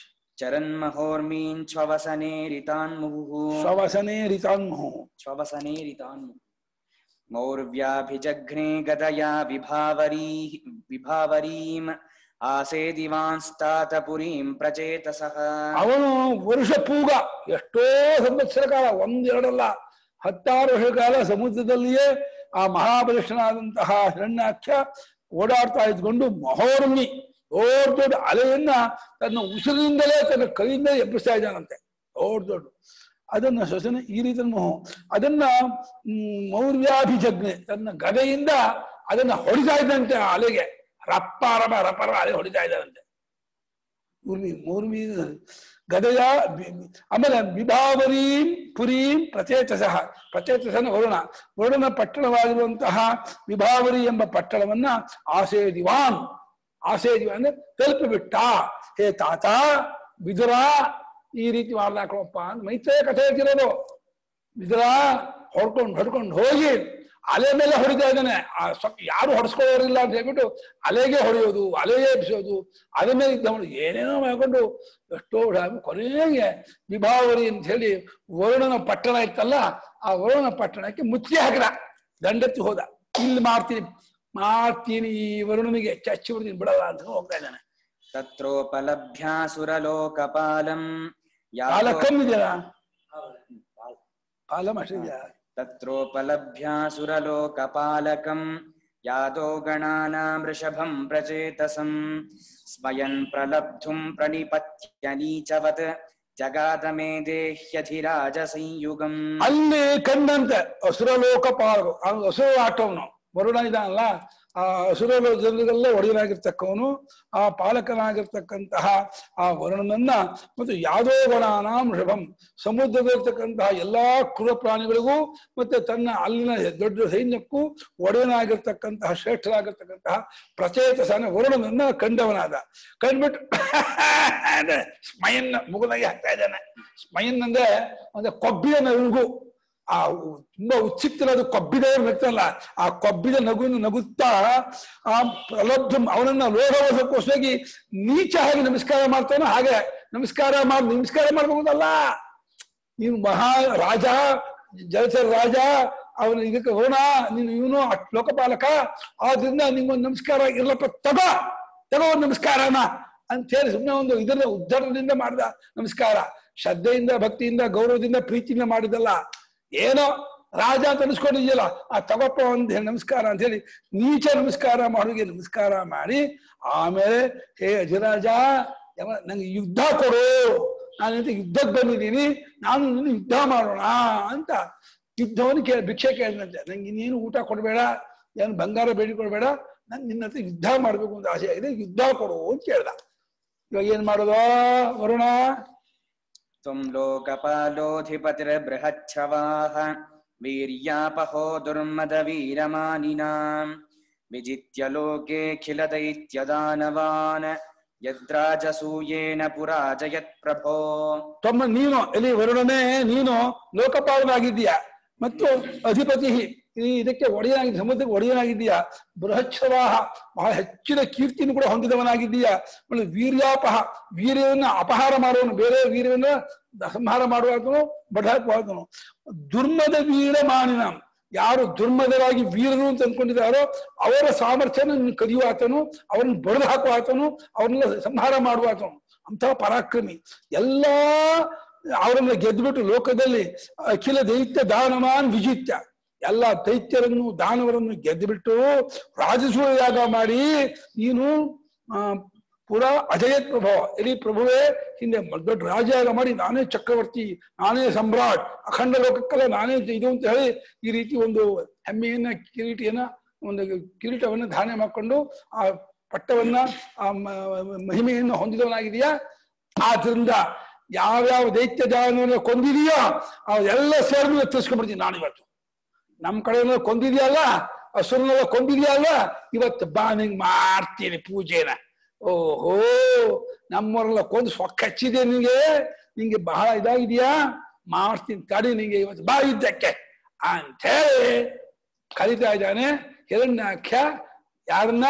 Speaker 1: चरन्महोर्मीञ्छ्ववसनेरितान्मुहुः
Speaker 2: ಶವಸನೆ ರಿತಾನ್ಮಹು
Speaker 1: श्ववसनेरितान्मुहुः मौर्व्याभिजघ्ने गदया विभावरी विभावरीम् आसेदिवांस्तातपुरीं प्रचेतसः
Speaker 2: ಅವನು ವರುಷ ಪೂಗ ಎಷ್ಟೋ ಸಂವತ್ಸರ ಕಾಲ ಒಂದೆರಡಲ್ಲ ಹತ್ತಾರು ವರ್ಷ ಕಾಲ ಸಮುದ್ರದಲ್ಲಿಯೇ ಆ ಮಹಾಬಲಿಷ್ಠನಾದಂತಹ ಹಿರಣ್ಯಾಕ್ಷ ಓಡಾಡ್ತಾ ಇದ್ಕೊಂಡು ಮಹೋರ್ಮಿ ದೊಡ್ಡ ದೊಡ್ಡ ಅಲೆಯನ್ನ ತನ್ನ ಉಸಿರಿನಿಂದಲೇ ತನ್ನ ಕೈಯಿಂದ ಎಬ್ಬಿಸ್ತಾ ಇದ್ದಾನಂತೆ ದೊಡ್ಡ ದೊಡ್ಡ ಅದನ್ನ ಶ್ವಸನ ಈ ರೀತಿ ಮೋಹ ಅದನ್ನ ಹ್ಮ್, ಮೌರ್ಯಾಭಿಜಜ್ಞೆ ತನ್ನ ಗದೆಯಿಂದ ಅದನ್ನ ಹೊಡಿತಾ ಇದ್ದಂತೆ ಆ ಅಲೆಗೆ ರಪ್ಪ ರಪ ರಪ ರಪ ಅಲೆ ಹೊಡಿತಾ ಇದ್ದಾನಂತೆ ಮೂರ್ಮಿ ಮೂರ್ಮಿ ಗದೆಯ ಬಿ- ಬಿ- ಆಮೇಲೆ ವಿಭಾವರೀಂ ಪುರೀಂ ಪ್ರಚೇತಸಃ ಪ್ರಚೇತಸನ ವರುಣ ವರುಣನ ಪಟ್ಟಣವಾಗಿರುವಂತಹ ವಿಭಾವರಿ ಎಂಬ ಪಟ್ಟಣವನ್ನ ಆಸೇದಿವಾನ್ ಆಸೇದಿವಾನ್ ಅಂದ್ರೆ ತಲುಪಿಬಿಟ್ಟ ಹೇ ತಾತ ಬಿದುರ ಈ ರೀತಿ ಮಾಡ್ಲಾಕೊಳಪ್ಪ ಅಂತ ಮೈತ್ರೇಯ ಕಥೆ ಹೇಳ್ತಿರೋದು ಬಿದುರ ಹೊಡ್ಕೊಂಡು ಹೊಡ್ಕೊಂಡು ಹೋಗಿ ಅಲೆ ಮೇಲೆ ಹೊಡಿತಾ ಇದ್ದಾನೆ ಆ ಸ್ವಲ್ಪ ಯಾರು ಹೊಡೆಸ್ಕೊಳ್ಳೋರಿಲ್ಲ ಅಂತ ಹೇಳ್ಬಿಟ್ಟು ಅಲೆಗೆ ಹೊಡೆಯೋದು ಅಲೆಗೆ ಎಬ್ಸೋದು ಅಲೆ ಮೇಲೆ ಇದ್ದವನು ಏನೇನೋ ಮಾಡ್ಕೊಂಡು ಎಷ್ಟೋ ಹೊಡೆದು ಕೊನೆಗೆ ವಿಭಾವರಿ ಅಂತ ಹೇಳಿ ವರುಣನ ಪಟ್ಟಣ ಇತ್ತಲ್ಲ ಆ ವರುಣನ ಪಟ್ಟಣಕ್ಕೆ ಮುಚ್ಚಿ ಹಾಕಿದ ದಂಡೆತ್ತಿ ಹೋದ ಇಲ್ಲಿ ಮಾಡ್ತೀನಿ ಮಾಡ್ತೀನಿ ಈ ವರುಣನಿಗೆ ಚಚ್ಚಿ ಬಿಡ್ತೀನಿ ಬಿಡಲ್ಲ ಅಂತ ಹೋಗ್ತಾ ಇದ್ದಾನೆ
Speaker 1: ತತ್ರೋಪಲಭ್ಯಾಸುರಲೋಕಪಾಲಂ
Speaker 2: ಕಾಲ
Speaker 1: ಯಾದೋ
Speaker 2: ಕಮ್ಮಿದೆಯಲ್ಲ ಕಾಲ ಅಷ್ಟೇ ಇದೆಯಾ?
Speaker 1: तत्रोपलभ्यासुरलोकपालकं यादो गणानां वृषभं प्रचेतसं स्मयन् प्रलब्धुं प्रणिपत्य नीचवत् जगादमेदेह्यधिराजसंयुगम्
Speaker 2: ಅಲ್ಲಿ ಕಂಡಂತೆ ಅಸುರಲೋಕ ಪಾಲು ಅವ್ನು ಅಸುರ ಆಟವನು ವರುಣ ಇದಾನಲ್ಲ ಆ ಅಸುರಲೋ ಜನರಿಗೆಲ್ಲ ಒಡೆಯನಾಗಿರ್ತಕ್ಕವನು ಆ ಪಾಲಕನಾಗಿರ್ತಕ್ಕಂತಹ ಆ ವರುಣನನ್ನ ಮತ್ತು ಯಾದೋ ಗಣಾನಾಂ ಋಷಭಂ ಸಮುದ್ರದಲ್ಲಿರ್ತಕ್ಕಂತಹ ಎಲ್ಲಾ ಕ್ರೂರ ಪ್ರಾಣಿಗಳಿಗೂ ಮತ್ತೆ ತನ್ನ ಅಲ್ಲಿನ ದೊಡ್ಡ ಸೈನ್ಯಕ್ಕೂ ಒಡೆಯನಾಗಿರ್ತಕ್ಕಂತಹ ಶ್ರೇಷ್ಠನಾಗಿರ್ತಕ್ಕಂತಹ ಪ್ರಚೇತಸನ ವರುಣನನ್ನ ಕಂಡವನಾದ ಕಂಡ್ಬಿಟ್ಟು ಅಂದ್ರೆ ಸ್ಮಯನ್ ಮುಗುದಾಗಿ ಹಾಕ್ತಾ ಇದ್ದಾನೆ ಸ್ಮಯನ್ ಅಂದ್ರೆ ಅಂದ್ರೆ ಕೊಬ್ಬಿದ ನಗು ಆ ಉ- ತುಂಬಾ ಉಚ್ಚಿಕ್ತರಾದ ಕೊಬ್ಬಿದ ನಗ್ತಲ್ಲ ಆ ಕೊಬ್ಬಿದ ನಗುವಿನ ನಗುತ್ತಾ ಆ ಪ್ರಲಬ್ಧ ಅವನನ್ನ ಲೋಹವಸಕ್ಕೋಸ್ಕರಾಗಿ ನೀಚ ಹಾಗೆ ನಮಸ್ಕಾರ ಮಾಡ್ತಾನೋ ಹಾಗೆ ನಮಸ್ಕಾರ ಮಾಡಿ ನಮಸ್ಕಾರ ಮಾಡ್ಬೋದಲ್ಲ ನೀನು ಮಹಾ ರಾಜ ಜಲಚರ ರಾಜ ಅವನು ಇದಕ್ಕೆ ಹೋಣ ನೀನು ಇವನು ಅಟ್ ಲೋಕಪಾಲಕ ಆದ್ರಿಂದ ನಿಂಗೊಂದು ನಮಸ್ಕಾರ ಇರ್ಲಪ್ಪ ತಗೋ ತಗೋ ಒಂದು ನಮಸ್ಕಾರನ ಅಂತ ಹೇಳಿ ಸುಮ್ಮನೆ ಒಂದು ಇದನ್ನ ಉದ್ಧರಣದಿಂದ ಮಾಡಿದ ನಮಸ್ಕಾರ ಶ್ರದ್ಧೆಯಿಂದ ಭಕ್ತಿಯಿಂದ ಗೌರವದಿಂದ ಪ್ರೀತಿಯಿಂದ ಮಾಡಿದಲ್ಲ ಏನೋ ರಾಜ ಅಂತ ಅನಿಸ್ಕೊಂಡಿದ್ಯಲ್ಲ ಆ ತಗೋಪ್ಪ ಒಂದು ಹೇಳಿ ನಮಸ್ಕಾರ ಅಂತ ಹೇಳಿ ನೀಚ ನಮಸ್ಕಾರ ಮಾಡೋರಿಗೆ ನಮಸ್ಕಾರ ಮಾಡಿ ಆಮೇಲೆ ಹೇ ಅಜರಾಜ ಯಮ- ನಂಗೆ ಯುದ್ಧ ಕೊಡು ನಾನು ಇಂಥ ಯುದ್ಧಕ್ಕೆ ಬಂದಿದ್ದೀನಿ ನಾನು ನಿನ್ನ ಯುದ್ಧ ಮಾಡೋಣ ಅಂತ ಯುದ್ಧವನ್ನು ಕೇಳಿ ಭಿಕ್ಷೆ ಕೇಳಿದಂತೆ ನಂಗೆ ಇನ್ನೇನು ಊಟ ಕೊಡಬೇಡ ಏನು ಬಂಗಾರ ಬೇಡಿಕೊಡ್ಬೇಡ ನಂಗೆ ನಿನ್ನ ಹತ್ರ ಯುದ್ಧ ಮಾಡ್ಬೇಕು ಅಂತ ಆಸೆ ಆಗಿದೆ ಯುದ್ಧ ಕೊಡು ಅಂತ ಕೇಳ್ದ ಇವಾಗ ಏನ್ ಮಾಡೋದು ವರುಣ
Speaker 1: त्वं लोकपालोऽधिपतिर्बृहच्छवाः वीर्यापहो दुर्मदवीरमानिनां विजित्य लोकेऽखिलदैत्यदानवान् यद्राजसूयेन पुरा जयत्प्रभो
Speaker 2: ತಮ್ಮ ನೀನು ಎಲ್ಲಿ ವರುಣನೇ ನೀನು ಲೋಕಪಾಲನಾಗಿದ್ದೀಯ ಮತ್ತು ಅಧಿಪತಿ ಈ ಇದಕ್ಕೆ ಒಡೆಯನಾಗಿ ಸಮುದ್ರಕ್ಕೆ ಒಡೆಯನಾಗಿದ್ದೀಯ ಬೃಹಚ್ಛವಾಹ ಬಹಳ ಹೆಚ್ಚಿನ ಕೀರ್ತಿಯನ್ನು ಕೂಡ ಹೊಂದಿದವನಾಗಿದ್ದೀಯ ಆಮೇಲೆ ವೀರ್ಯಾಪಹ ವೀರ್ಯವನ್ನ ಅಪಹಾರ ಮಾಡುವನು ಬೇರೆ ವೀರ್ಯವನ್ನ ಸಂಹಾರ ಮಾಡುವಾತನು ಬಡಾಕುವಾತನು ದುರ್ಮದ ವೀರ ಮಾನಿನ ಯಾರು ದುರ್ಮದರಾಗಿ ವೀರರು ಅಂತ ಅಂದ್ಕೊಂಡಿದ್ದಾರೋ ಅವರ ಸಾಮರ್ಥ್ಯನ ನೀನು ಕದಿಯುವ ಆತನು ಅವರನ್ನು ಬಡಿದು ಹಾಕುವ ಆತನು ಅವ್ರನ್ನ ಸಂಹಾರ ಮಾಡುವ ಆತನು ಅಂತಹ ಪರಾಕ್ರಮಿ ಎಲ್ಲಾ ಅವರನ್ನ ಗೆದ್ದುಬಿಟ್ಟು ಲೋಕದಲ್ಲಿ ಅಖಿಲ ದೈತ್ಯ ದಾನವಾನ್ ವಿಜಿತ್ಯ ಎಲ್ಲ ದೈತ್ಯರನ್ನು ದಾನವರನ್ನು ಗೆದ್ದುಬಿಟ್ಟು ರಾಜಸೂಯ ಯಾಗ ಮಾಡಿ ನೀನು ಆ ಪುರಾ ಅಜಯತ್ ಪ್ರಭವ ಇಲ್ಲಿ ಪ್ರಭುವೇ ಹಿಂದೆ ಮ- ದೊಡ್ಡ ರಾಜಯಾಗ ಮಾಡಿ ನಾನೇ ಚಕ್ರವರ್ತಿ ನಾನೇ ಸಮ್ರಾಟ್ ಅಖಂಡ ಲೋಕಕ್ಕೆಲ್ಲ ನಾನೇ ಇದು ಅಂತ ಹೇಳಿ ಈ ರೀತಿ ಒಂದು ಹೆಮ್ಮೆಯನ್ನ ಕಿರೀಟಿಯನ್ನ ಒಂದು ಕಿರೀಟವನ್ನ ಧಾರಣೆ ಮಾಡಿಕೊಂಡು ಆ ಪಟ್ಟವನ್ನ ಆ ಮ- ಮಹಿಮೆಯನ್ನು ಹೊಂದಿದವನಾಗಿದೆಯಾ ಆದ್ರಿಂದ ಯಾವ್ಯಾವ ದೈತ್ಯ ಜಾಗವನ್ನು ಕೊಂದಿದೆಯೋ ಅವೆಲ್ಲ ಸೇರ್ದು ಎತ್ತಿಸ್ಕೊಂಡ್ಬಿಡ್ತೀನಿ ನಾನು ಇವತ್ತು ನಮ್ ಕಡೆ ಕೊಂದಿದ್ಯಲ್ಲ ಹಸುರನೆಲ್ಲ ಕೊಂದಿದ್ಯಲ್ಲ ಇವತ್ತು ಬಾ ನಿಂಗ್ ಮಾಡ್ತೀನಿ ಪೂಜೆನ ಓಹೋ ನಮ್ಮವರೆಲ್ಲ ಕೊಂದು ಸೊಕ್ಕ ಹಚ್ಚಿದೆ ನಿಂಗೆ ನಿಂಗೆ ಬಹಳ ಇದಾಗಿದ್ಯಾ ಮಾಡ್ತೀನಿ ತಡಿ ನಿಂಗೆ ಇವತ್ತು ಬಾ ಯುದ್ಧಕ್ಕೆ ಅಂಥೇಳಿ ಕಲಿತಾ ಇದ್ದಾನೆ ಹಿರಣ್ಯಾಖ್ಯ ಯಾರನ್ನ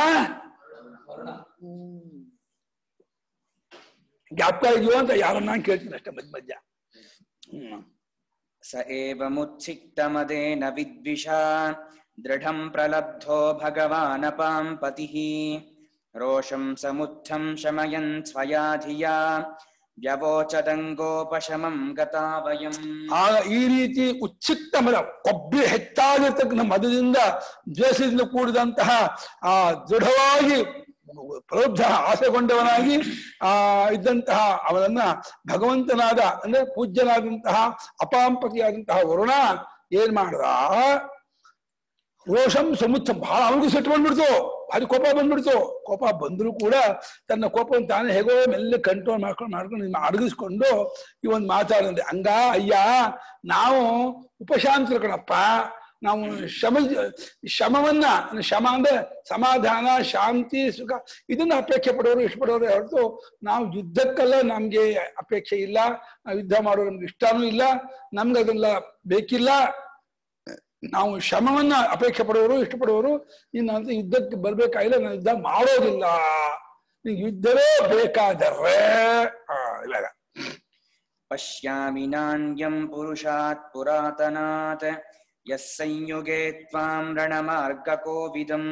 Speaker 2: ಜ್ಞಾಪಕ ಇದೆಯೋ ಅಂತ ಯಾರನ್ನ ಕೇಳ್ತೀನಿ ಅಷ್ಟೇ ಮಧ್ಯ ಮಧ್ಯ ಹ್ಮ್
Speaker 1: स एवमुच्छिक्तमदेन विद्विषा दृढं प्रलब्धो भगवानपां पतिः रोषं समुत्थं शमयन् स्वया धिया व्यवोचदङ्गोपशमं गता वयम्
Speaker 2: ಆಗ ಈ ರೀತಿ ಉಚ್ಚಿತ್ತ ಮದ ಕೊಬ್ಬಿ ಹೆಚ್ಚಾಗಿರ್ತಕ್ಕಂಥ ಮದದಿಂದ ದ್ವೇಷದಿಂದ ಕೂಡಿದಂತಹ ಆ ದೃಢವಾಗಿ ಪ್ರಬುದ್ಧ ಆಸೆಗೊಂಡವನಾಗಿ ಆ ಇದ್ದಂತಹ ಅವನನ್ನ ಭಗವಂತನಾದ ಅಂದ್ರೆ ಪೂಜ್ಯನಾದಂತಹ ಅಪಾಂಪತಿಯಾದಂತಹ ವರುಣ ಏನ್ ಮಾಡ್ದ ರೋಷಂ ಸಮುಚ್ಚ ಬಹಳ ಅವನಿಗೂ ಸಿಟ್ಟು ಬಂದ್ಬಿಡ್ತು ಅದು ಕೋಪ ಬಂದ್ಬಿಡ್ತು ಕೋಪ ಬಂದ್ರು ಕೂಡ ತನ್ನ ಕೋಪವನ್ನು ತಾನೇ ಹೇಗೋ ಮೆಲ್ಲ ಕಂಟ್ರೋಲ್ ಮಾಡ್ಕೊಂಡು ಮಾಡ್ಕೊಂಡು ಇದ್ನ ಅಡಗಿಸ್ಕೊಂಡು ಈ ಒಂದು ಮಾತಾಡಿದ್ರೆ ಹಂಗ ಅಯ್ಯ ನಾವು ಉಪಶಾಂತರ ಕಣಪ್ಪ ನಾವು ಶಮ ಶಮವನ್ನ ಶಮ ಅಂದ್ರೆ ಸಮಾಧಾನ ಶಾಂತಿ ಸುಖ ಇದನ್ನ ಅಪೇಕ್ಷೆ ಪಡೋರು ಇಷ್ಟಪಡೋರು ಹೊರತು ನಾವು ಯುದ್ಧಕ್ಕೆಲ್ಲ ನಮ್ಗೆ ಅಪೇಕ್ಷೆ ಇಲ್ಲ ನಾವು ಯುದ್ಧ ಮಾಡೋರು ನಮ್ಗೆ ಇಷ್ಟನೂ ಇಲ್ಲ ನಮ್ಗೆ ಅದೆಲ್ಲ ಬೇಕಿಲ್ಲ ನಾವು ಶಮವನ್ನ ಅಪೇಕ್ಷೆ ಪಡುವವರು ಇಷ್ಟಪಡುವವರು ಇನ್ನು ಅಂತ ಯುದ್ಧಕ್ಕೆ ಬರ್ಬೇಕಾಗಿಲ್ಲ ನಾನು ಯುದ್ಧ ಮಾಡೋದಿಲ್ಲ ನಿಂಗೆ ಯುದ್ಧವೇ ಬೇಕಾದರೆ ಆ, ಇವಾಗ
Speaker 1: पश्यामि नान्यं पुरुषात् पुरातनात् यः संयुगे त्वां रणमार्गकोविदम्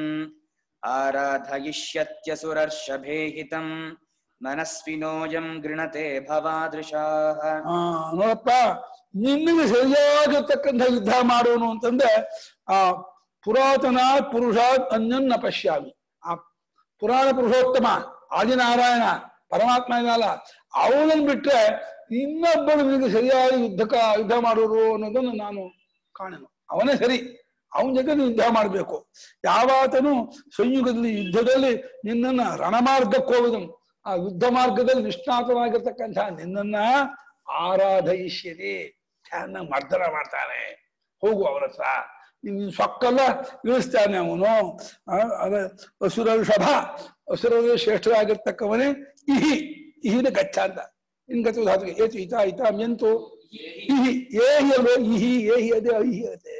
Speaker 1: आराधयिष्यत्यसुरर्षभेहितं मनस्विनोऽयं गृणते भवादृशाः
Speaker 2: ಆ, ನೋಡಪ್ಪ ನಿನ್ನಿಗೆ ಸರಿಯಾಗಿರ್ತಕ್ಕಂಥ ಯುದ್ಧ ಮಾಡೋನು ಅಂತಂದ್ರೆ ಆ ಪುರಾತನ ಪುರುಷಾತ್ ಅನ್ಯನ್ನ ಪಶ್ಯಾಮಿ ಆ ಪುರಾಣ ಪುರುಷೋತ್ತಮ ಆದಿನಾರಾಯಣ ಪರಮಾತ್ಮ ಇದಲ್ಲ ಅವನನ್ನು ಬಿಟ್ರೆ ಇನ್ನೊಬ್ಬರು ನಿನಗೆ ಸರಿಯಾಗಿ ಯುದ್ಧಕ ಯುದ್ಧ ಮಾಡೋರು ಅನ್ನೋದನ್ನು ನಾನು ಕಾಣೆನು ಅವನೇ ಸರಿ ಅವನ ಜೊತೆ ನೀನು ಯುದ್ಧ ಮಾಡಬೇಕು ಯಾವಾತನು ಸಂಯುಗದಲ್ಲಿ ಯುದ್ಧದಲ್ಲಿ ನಿನ್ನನ್ನ ರಣಮಾರ್ಗಕ್ಕೆ ಹೋಗುದನು ಆ ಯುದ್ಧ ಮಾರ್ಗದಲ್ಲಿ ನಿಷ್ಣಾತನಾಗಿರ್ತಕ್ಕಂಥ ನಿನ್ನನ್ನ ಆರಾಧಯಿಷ್ಯದೆ ಚೆನ್ನಾಗಿ ಮರ್ದನ ಮಾಡ್ತಾನೆ ಹೋಗು ಅವರ ಹತ್ರ ನಿನ್ನ ಸೊಕ್ಕಲ್ಲ ಇಳಿಸ್ತಾನೆ ಅವನು ಆ, ಅದ ಅಸುರ ಷಭ ಅಸುರರು ಶ್ರೇಷ್ಠರಾಗಿರ್ತಕ್ಕವನೇ ಇಹಿ ಇಹಿನ ಗಚ್ಚ ಅಂತ ಇನ್ ಗಚ್ಚ ಧಾತು ಏತು ಇತ ಇತ ಮ್ಯಂತು ಇಹಿ ಏಹಿ ಅಲ್ವೋ ಇಹಿ ಏಹಿ ಅದೇ ಅಹಿ ಅದೇ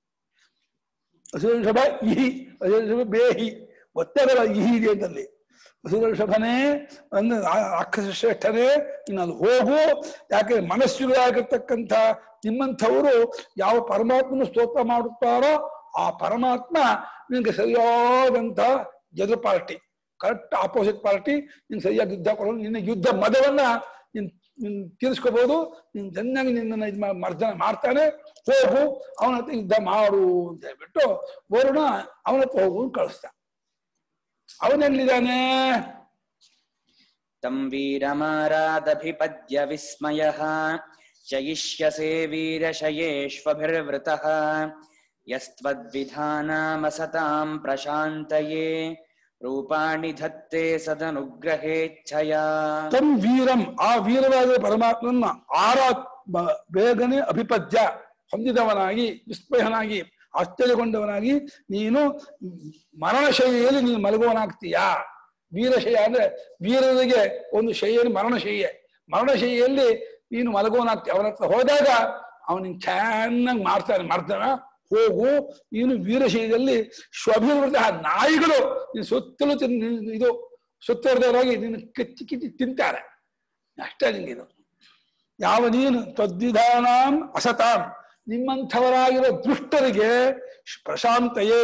Speaker 2: ಅಸುರಷಭ ಇಹಿ ಅಸುರಷಭ ಬೇಹಿ ಗೊತ್ತಾಗಲ್ಲ ಇಹಿ ಇದೆ ಅಂತಲ್ಲಿ ಅಸುರಷಭನೇ ಅಂದ್ರೆ ಆ- ರಾಕ್ಷಸ ಶ್ರೇಷ್ಠನೇ ಇನ್ನು ಅಲ್ಲಿ ಹೋಗು ಯಾಕೆ ಮನಸ್ಸುಗಳಾಗಿರ್ತಕ್ಕಂಥ ನಿಮ್ಮಂಥವರು ಯಾವ ಪರಮಾತ್ಮನ ಸ್ತೋತ್ರ ಮಾಡುತ್ತಾರೋ ಆ ಪರಮಾತ್ಮ ನಿನಗೆ ಸರಿಯಾದಂಥ ಎದುರು ಪಾರ್ಟಿ ಕರೆಕ್ಟ್ ಆಪೋಸಿಟ್ ಪಾರ್ಟಿ ನಿನ್ ಸರಿಯಾಗಿ ಯುದ್ಧ ಕೊಡೋದು ನಿನ್ನ ಯುದ್ಧ ಮದವನ್ನ ನೀನ್ ನೀನ್ ತೀರಿಸ್ಕೋಬಹುದು ನೀನ್ ಚೆನ್ನಾಗಿ ನಿನ್ನನ್ನ ಇದು ಮಾ- ಮರ್ದನ ಮಾಡ್ತಾನೆ ಹೋಗು ಅವನ ಹತ್ರ ಯುದ್ಧ ಮಾಡು ಅಂತ ಹೇಳ್ಬಿಟ್ಟು ವರುಣ ಅವನ ಹತ್ರ ಹೋಗು ಅಂತ ಕಳಿಸ್ದ ಅವನೆಲ್ಲಿದ್ದಾನೆ
Speaker 1: तं वीरमारादभिपद्य विस्मयः शयिष्यसे वीरशयेष्वभिर्वृतः यस्त्वद्विधानामसतां प्रशान्तये रूपाणि धत्ते सदनुग्रहेच्छया
Speaker 2: ತಂ ವೀರಂ ಆ ವೀರವಾದ ಪರಮಾತ್ಮನ ಆರಾ ಬ- ಬೇಗನೆ ಅಭಿಪದ್ಯ ಹೊಂದಿದವನಾಗಿ ವಿಸ್ಮಯನಾಗಿ ಆಶ್ಚರ್ಯಗೊಂಡವನಾಗಿ ನೀನು ಮರಣಶೈಲಿಯಲ್ಲಿ ನೀನು ಮಲಗುವನಾಗ್ತೀಯಾ ವೀರಶಯ್ಯ ಅಂದ್ರೆ ವೀರರಿಗೆ ಒಂದು ಶಯ್ಯನು ಮರಣಶಯ್ಯೆ ಮರಣಶೈಲಿಯಲ್ಲಿ ನೀನು ಮಲಗುವನಾಗ್ತೀಯ ಅವನ ಹತ್ರ ಹೋದಾಗ ಅವನಿಗೆ ಚೆನ್ನಾಗಿ ಮಾಡ್ತಾನೆ ಮಾಡ್ತಾನ ಹೋಗು ನೀನು ವೀರಶೈಲಿಯಲ್ಲಿ ಶ್ವಭಿವೃತ ನಾಯಿಗಳು ನೀನು ಸುತ್ತಲೂ ತಿನ್- ನೀನು ಇದು ಸುತ್ತುವರೆದವರಾಗಿ ನಿನ್ನ ಕಿಚ್ಚಿ ಕಿಚ್ಚಿ ತಿಂತಾರೆ ಅಷ್ಟೇ ನಿಂಗಿದು ಯಾವ ನೀನು ತದ್ವಿಧಾನಾಂ ಅಸತಾಂ ನಿಮ್ಮಂಥವರಾಗಿರೋ ದುಷ್ಟರಿಗೆ ಪ್ರಶಾಂತಯೇ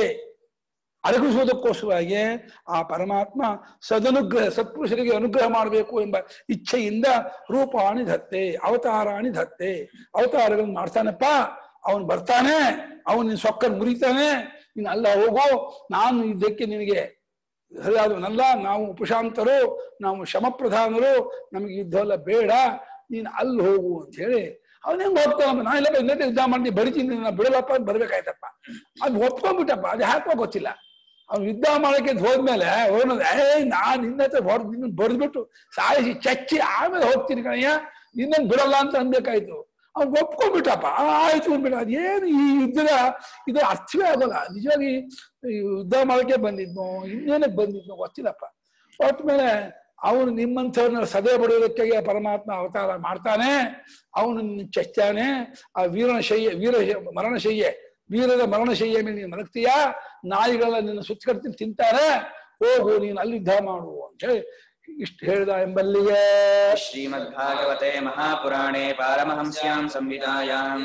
Speaker 2: ಅಡಗಿಸುವುದಕ್ಕೋಸ್ಕರವಾಗಿ ಆ ಪರಮಾತ್ಮ ಸದನುಗ್ರಹ ಸತ್ಪುರುಷರಿಗೆ ಅನುಗ್ರಹ ಮಾಡಬೇಕು ಎಂಬ ಇಚ್ಛೆಯಿಂದ ರೂಪಾಣಿ ಧತ್ತೆ ಅವತಾರಾಣಿ ಧತ್ತೆ ಅವತಾರಗಳನ್ನು ಮಾಡ್ತಾನಪ್ಪ ಅವನು ಬರ್ತಾನೆ ಅವನು ನಿನ್ನ ಸೊಕ್ಕನ್ನು ಮುರಿತಾನೆ ನೀನು ಅಲ್ಲ ಹೋಗೋ ನಾನು ಇದಕ್ಕೆ ನಿನಗೆ ಸರಿಯಾದವನಲ್ಲ ನಾವು ಉಪಶಾಂತರು ನಾವು ಶಮಪ್ರಧಾನರು ನಮಗೆ ಯುದ್ಧ ಎಲ್ಲ ಬೇಡ ನೀನು ಅಲ್ಲಿ ಹೋಗು ಅಂತ ಹೇಳಿ ಅವನ ಹೆಂಗ್ ಹೋಗ್ತಾನಪ್ಪ ನಾ ಇಲ್ಲ ಇನ್ನೊಂದು ಯುದ್ಧ ಮಾಡಿ ಬರಿತೀನಿ ನಾ ಬಿಡಲಪ್ಪ ಅಂತ ಬರ್ಬೇಕಾಯ್ತಪ್ಪ ಅದು ಒಪ್ಕೊಂಡ್ಬಿಟ್ಟಪ್ಪ ಅದು ಯಾಕೋ ಗೊತ್ತಿಲ್ಲ ಅವ್ನು ಯುದ್ಧ ಮಾಡಕ್ಕೆ ಅಂತ ಹೋದ್ಮೇಲೆ ಅವನು ಏ ನಾನ್ ನಿನ್ನ ಹತ್ರ ಹೊಡೆದು ನಿನ್ನ ಬಡ್ದ್ಬಿಟ್ಟು ಸಾಯಿಸಿ ಚಚ್ಚಿ ಆಮೇಲೆ ಹೋಗ್ತೀನಿ ಕಣಯ್ಯ ನಿನ್ನನ್ನು ಬಿಡಲ್ಲ ಅಂತ ಅನ್ಬೇಕಾಯ್ತು ಅವ್ನು ಒಪ್ಕೊಂಡ್ಬಿಟ್ಟಪ್ಪ ಆ, ಆಯ್ತು ಅಂದ್ಬಿಟ್ಟು ಅದೇನು ಈ ಯುದ್ಧದ ಇದು ಅರ್ಥವೇ ಆಗೋಲ್ಲ ನಿಜವಾಗಿ ಈ ಯುದ್ಧ ಮಾಡಕ್ಕೆ ಬಂದಿದ್ನೋ ಇನ್ನೇನಕ್ಕೆ ಬಂದಿದ್ನೋ ಗೊತ್ತಿಲ್ಲಪ್ಪ ಒಟ್ಟ ಮೇಲೆ ಅವನು ನಿಮ್ಮಂಥವ್ರನ್ನ ಸದೆ ಬಡುವುದಕ್ಕೆ ಪರಮಾತ್ಮ ಅವತಾರ ಮಾಡ್ತಾನೆ ಅವನು ನಿನ್ನ ಚಚ್ಚಾನೆ ಆ ವೀರನ ಶಯ್ಯ ವೀರ ಮರಣಶಯ್ಯೆ ವೀರರ ಮರಣಶಯ್ಯ ಮೇಲೆ ನೀನು ಮಲಗ್ತೀಯಾ ನಾಯಿಗಳೆಲ್ಲ ನಿನ್ನ ಸುತ್ತಕಡ್ತೀನಿ ತಿಂತಾರೆ ಹೋಗು ನೀನು ಅಲ್ಲಿ ಯುದ್ಧ ಮಾಡು ಅಂತ ಹೇಳಿ ಇಷ್ಟು ಹೇಳಿದ ಎಂಬಲ್ಲಿಗೆ
Speaker 1: श्रीमद्भागवते महापुराणे पारमहंस्यां संविधायां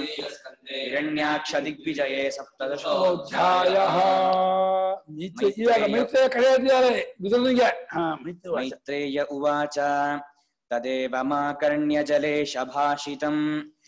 Speaker 1: हिरण्याक्षदिग्विजये
Speaker 2: ಅಧ್ಯಾಯ
Speaker 1: सप्तदशोऽध्यायः
Speaker 2: ಮೈತ್ರಿ ಇವಾಗ ಮೈತ್ರಿಯ ಕರೆಯಿದ್ದಾರೆ ಬಿದುರನಿಗೆ ಹಾ ಮೈತ್ರಿ ವಾಚ.
Speaker 1: मैत्रेय उवाच तदेव माकर्ण्य जलेश भाषितम्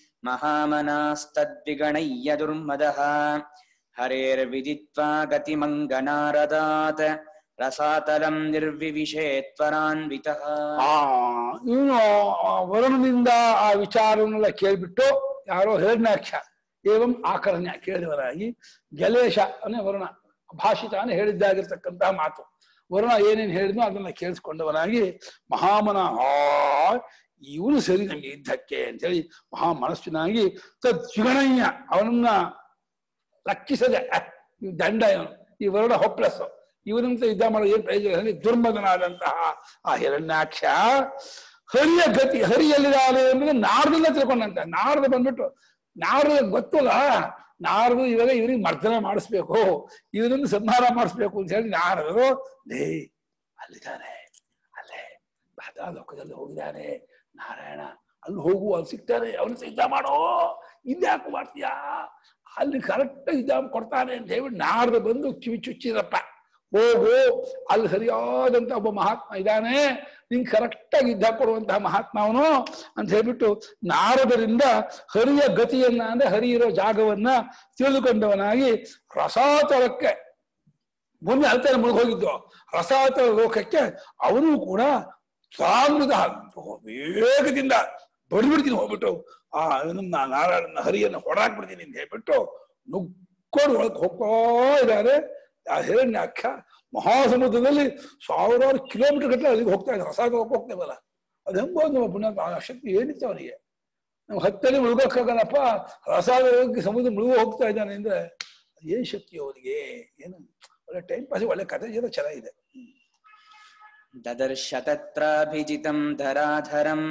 Speaker 1: महामनास्तद्विगणय्य दुर्मदः हरेर्विदित्वा गतिमङ्गनारदात् रसातलं निर्विविशे त्वरान्वितः
Speaker 2: ಆ ಇವನು ವರುಣನಿಂದ ಆ ವಿಚಾರವನ್ನೆಲ್ಲ ಕೇಳ್ಬಿಟ್ಟು ಯಾರೋ ಹಿರಣ್ಯಾಕ್ಷ ಏವಂ ಆಕರಣ್ಯ ಕೇಳಿದವರಾಗಿ ಜಲೇಶ ಅಂದ್ರೆ ವರುಣ ಭಾಷಿತ ಅಂತ ಹೇಳಿದ್ದಾಗಿರ್ತಕ್ಕಂತಹ ಮಾತು ವರುಣ ಏನೇನು ಹೇಳಿದ್ನೋ ಅದನ್ನ ಕೇಳಿಸ್ಕೊಂಡವನಾಗಿ ಮಹಾಮನ ಆ ಇವನು ಸರಿ ನಮ್ಗೆ ಯುದ್ಧಕ್ಕೆ ಅಂತೇಳಿ ಮಹಾ ಮನಸ್ಸಿನಾಗಿ ತದ್ ಜಿಗಣಯ್ಯ ಅವನನ್ನ ಲಕ್ಷಿಸದೆ ಅಹ್, ಇವ್ ದಂಡ ಇವನು ಈ ವರುಣ ಹೊಪ್ಲಸ್ ಇವನಂತ ಯುದ್ಧ ಮಾಡೋ ಏನ್ ಪ್ರಯೋಜನ ಹೇಳಿ ದುರ್ಮದನಾದಂತಹ ಆ ಹಿರಣ್ಯಾಕ್ಷ ಹರಿಯ ಗತಿ ಹರಿಯಲ್ಲಿದ್ದಾನೆ ಅಂದ್ರೆ ನಾರದನ್ನ ತಿಳ್ಕೊಂಡಂತ ನಾರದ ಬಂದ್ಬಿಟ್ಟು ನಾರದ ಗೊತ್ತಲ್ಲ ನಾರದು ಇವಾಗ ಇವನಿಗೆ ಮರ್ದನ ಮಾಡಿಸ್ಬೇಕು ಇವನನ್ನು ಸಂಹಾರ ಮಾಡಿಸ್ಬೇಕು ಅಂತ ಹೇಳಿ ನಾರದರು ಲೇ ಅಲ್ಲಿದ್ದಾನೆ ಅಲ್ಲೇ ಲೋಕದಲ್ಲಿ ಹೋಗಿದ್ದಾನೆ ನಾರಾಯಣ ಅಲ್ಲಿ ಹೋಗು ಅಲ್ಲಿ ಸಿಗ್ತಾನೆ ಅವನು ಸಿದ್ಧ ಮಾಡೋ ಇಲ್ಲಿ ಯಾಕೆ ಮಾಡ್ತೀಯಾ ಅಲ್ಲಿ ಕರೆಕ್ಟ್ ಯುದ್ಧ ಕೊಡ್ತಾನೆ ಅಂತ ಹೇಳಿ ನಾರದ ಬಂದು ಕಿವಿ ಚುಚ್ಚಿರಪ್ಪ ಹೋಗು ಅಲ್ಲಿ ಸರಿಯಾದಂತ ಒಬ್ಬ ಮಹಾತ್ಮ ಇದ್ದಾನೆ ನಿಂಗೆ ಕರೆಕ್ಟ್ ಆಗಿ ಯುದ್ಧ ಕೊಡುವಂತಹ ಮಹಾತ್ಮ ಅವನು ಅಂತ ಹೇಳ್ಬಿಟ್ಟು ನಾರದರಿಂದ ಹರಿಯ ಗತಿಯನ್ನ ಅಂದ್ರೆ ಹರಿ ಇರೋ ಜಾಗವನ್ನ ತಿಳಿದುಕೊಂಡವನಾಗಿ ರಸಾತಲಕ್ಕೆ ಭೂಮಿ ಅಲ್ತಾನೆ ಮುಳುಗ್ ಹೋಗಿದ್ದು ರಸಾತಲ ಲೋಕಕ್ಕೆ ಅವನು ಕೂಡ ಸಾಮೃತ ವೇಗದಿಂದ ಬಡಿಬಿಡ್ತೀನಿ ಹೋಗ್ಬಿಟ್ಟು ಆ ಇವನನ್ನ ನಾರಾಯಣನ ಹರಿಯನ್ನ ಹೊಡಾಕ್ಬಿಡ್ತೀನಿ ಅಂತ ಹೇಳ್ಬಿಟ್ಟು ನುಗ್ಕೊಂಡು ಒಳಗೆ ಹೋಗ್ತಾ ಇದ್ದಾರೆ ಆ ಹಿರಣ್ಯಾಕ್ಷ ಮಹಾಸಮುದ್ರದಲ್ಲಿ ಸಾವಿರಾರು ಕಿಲೋಮೀಟರ್ ಗಟ್ಟಲೆ ಅಲ್ಲಿಗೆ ಹೋಗ್ತಾ ಇದ್ದಾರೆ ರಸಾದ ಹೋಗ್ತೇವಲ್ಲ ಅದು ಹೆಂಗೋ ನಮ್ಮ ಪುಣ್ಯ ಆ ಶಕ್ತಿ ಏನಿತ್ತು ಅವನಿಗೆ ನಾವು ಹತ್ತಲ್ಲಿ ಮುಳುಗೋಕ್ಕಾಗಲ್ಲಪ್ಪ ರಸಾದ ಸಮುದ್ರ ಮುಳುಗು ಹೋಗ್ತಾ ಇದ್ದಾನೆ ಅಂದ್ರೆ ಏನ್ ಶಕ್ತಿ ಅವನಿಗೆ ಏನು ಒಳ್ಳೆ ಟೈಮ್ ಪಾಸ್ ಒಳ್ಳೆ ಕಥೆ ಜೊತೆ ಚೆನ್ನಾಗಿದೆ
Speaker 1: ददर्श तत्राभिजितं धराधरं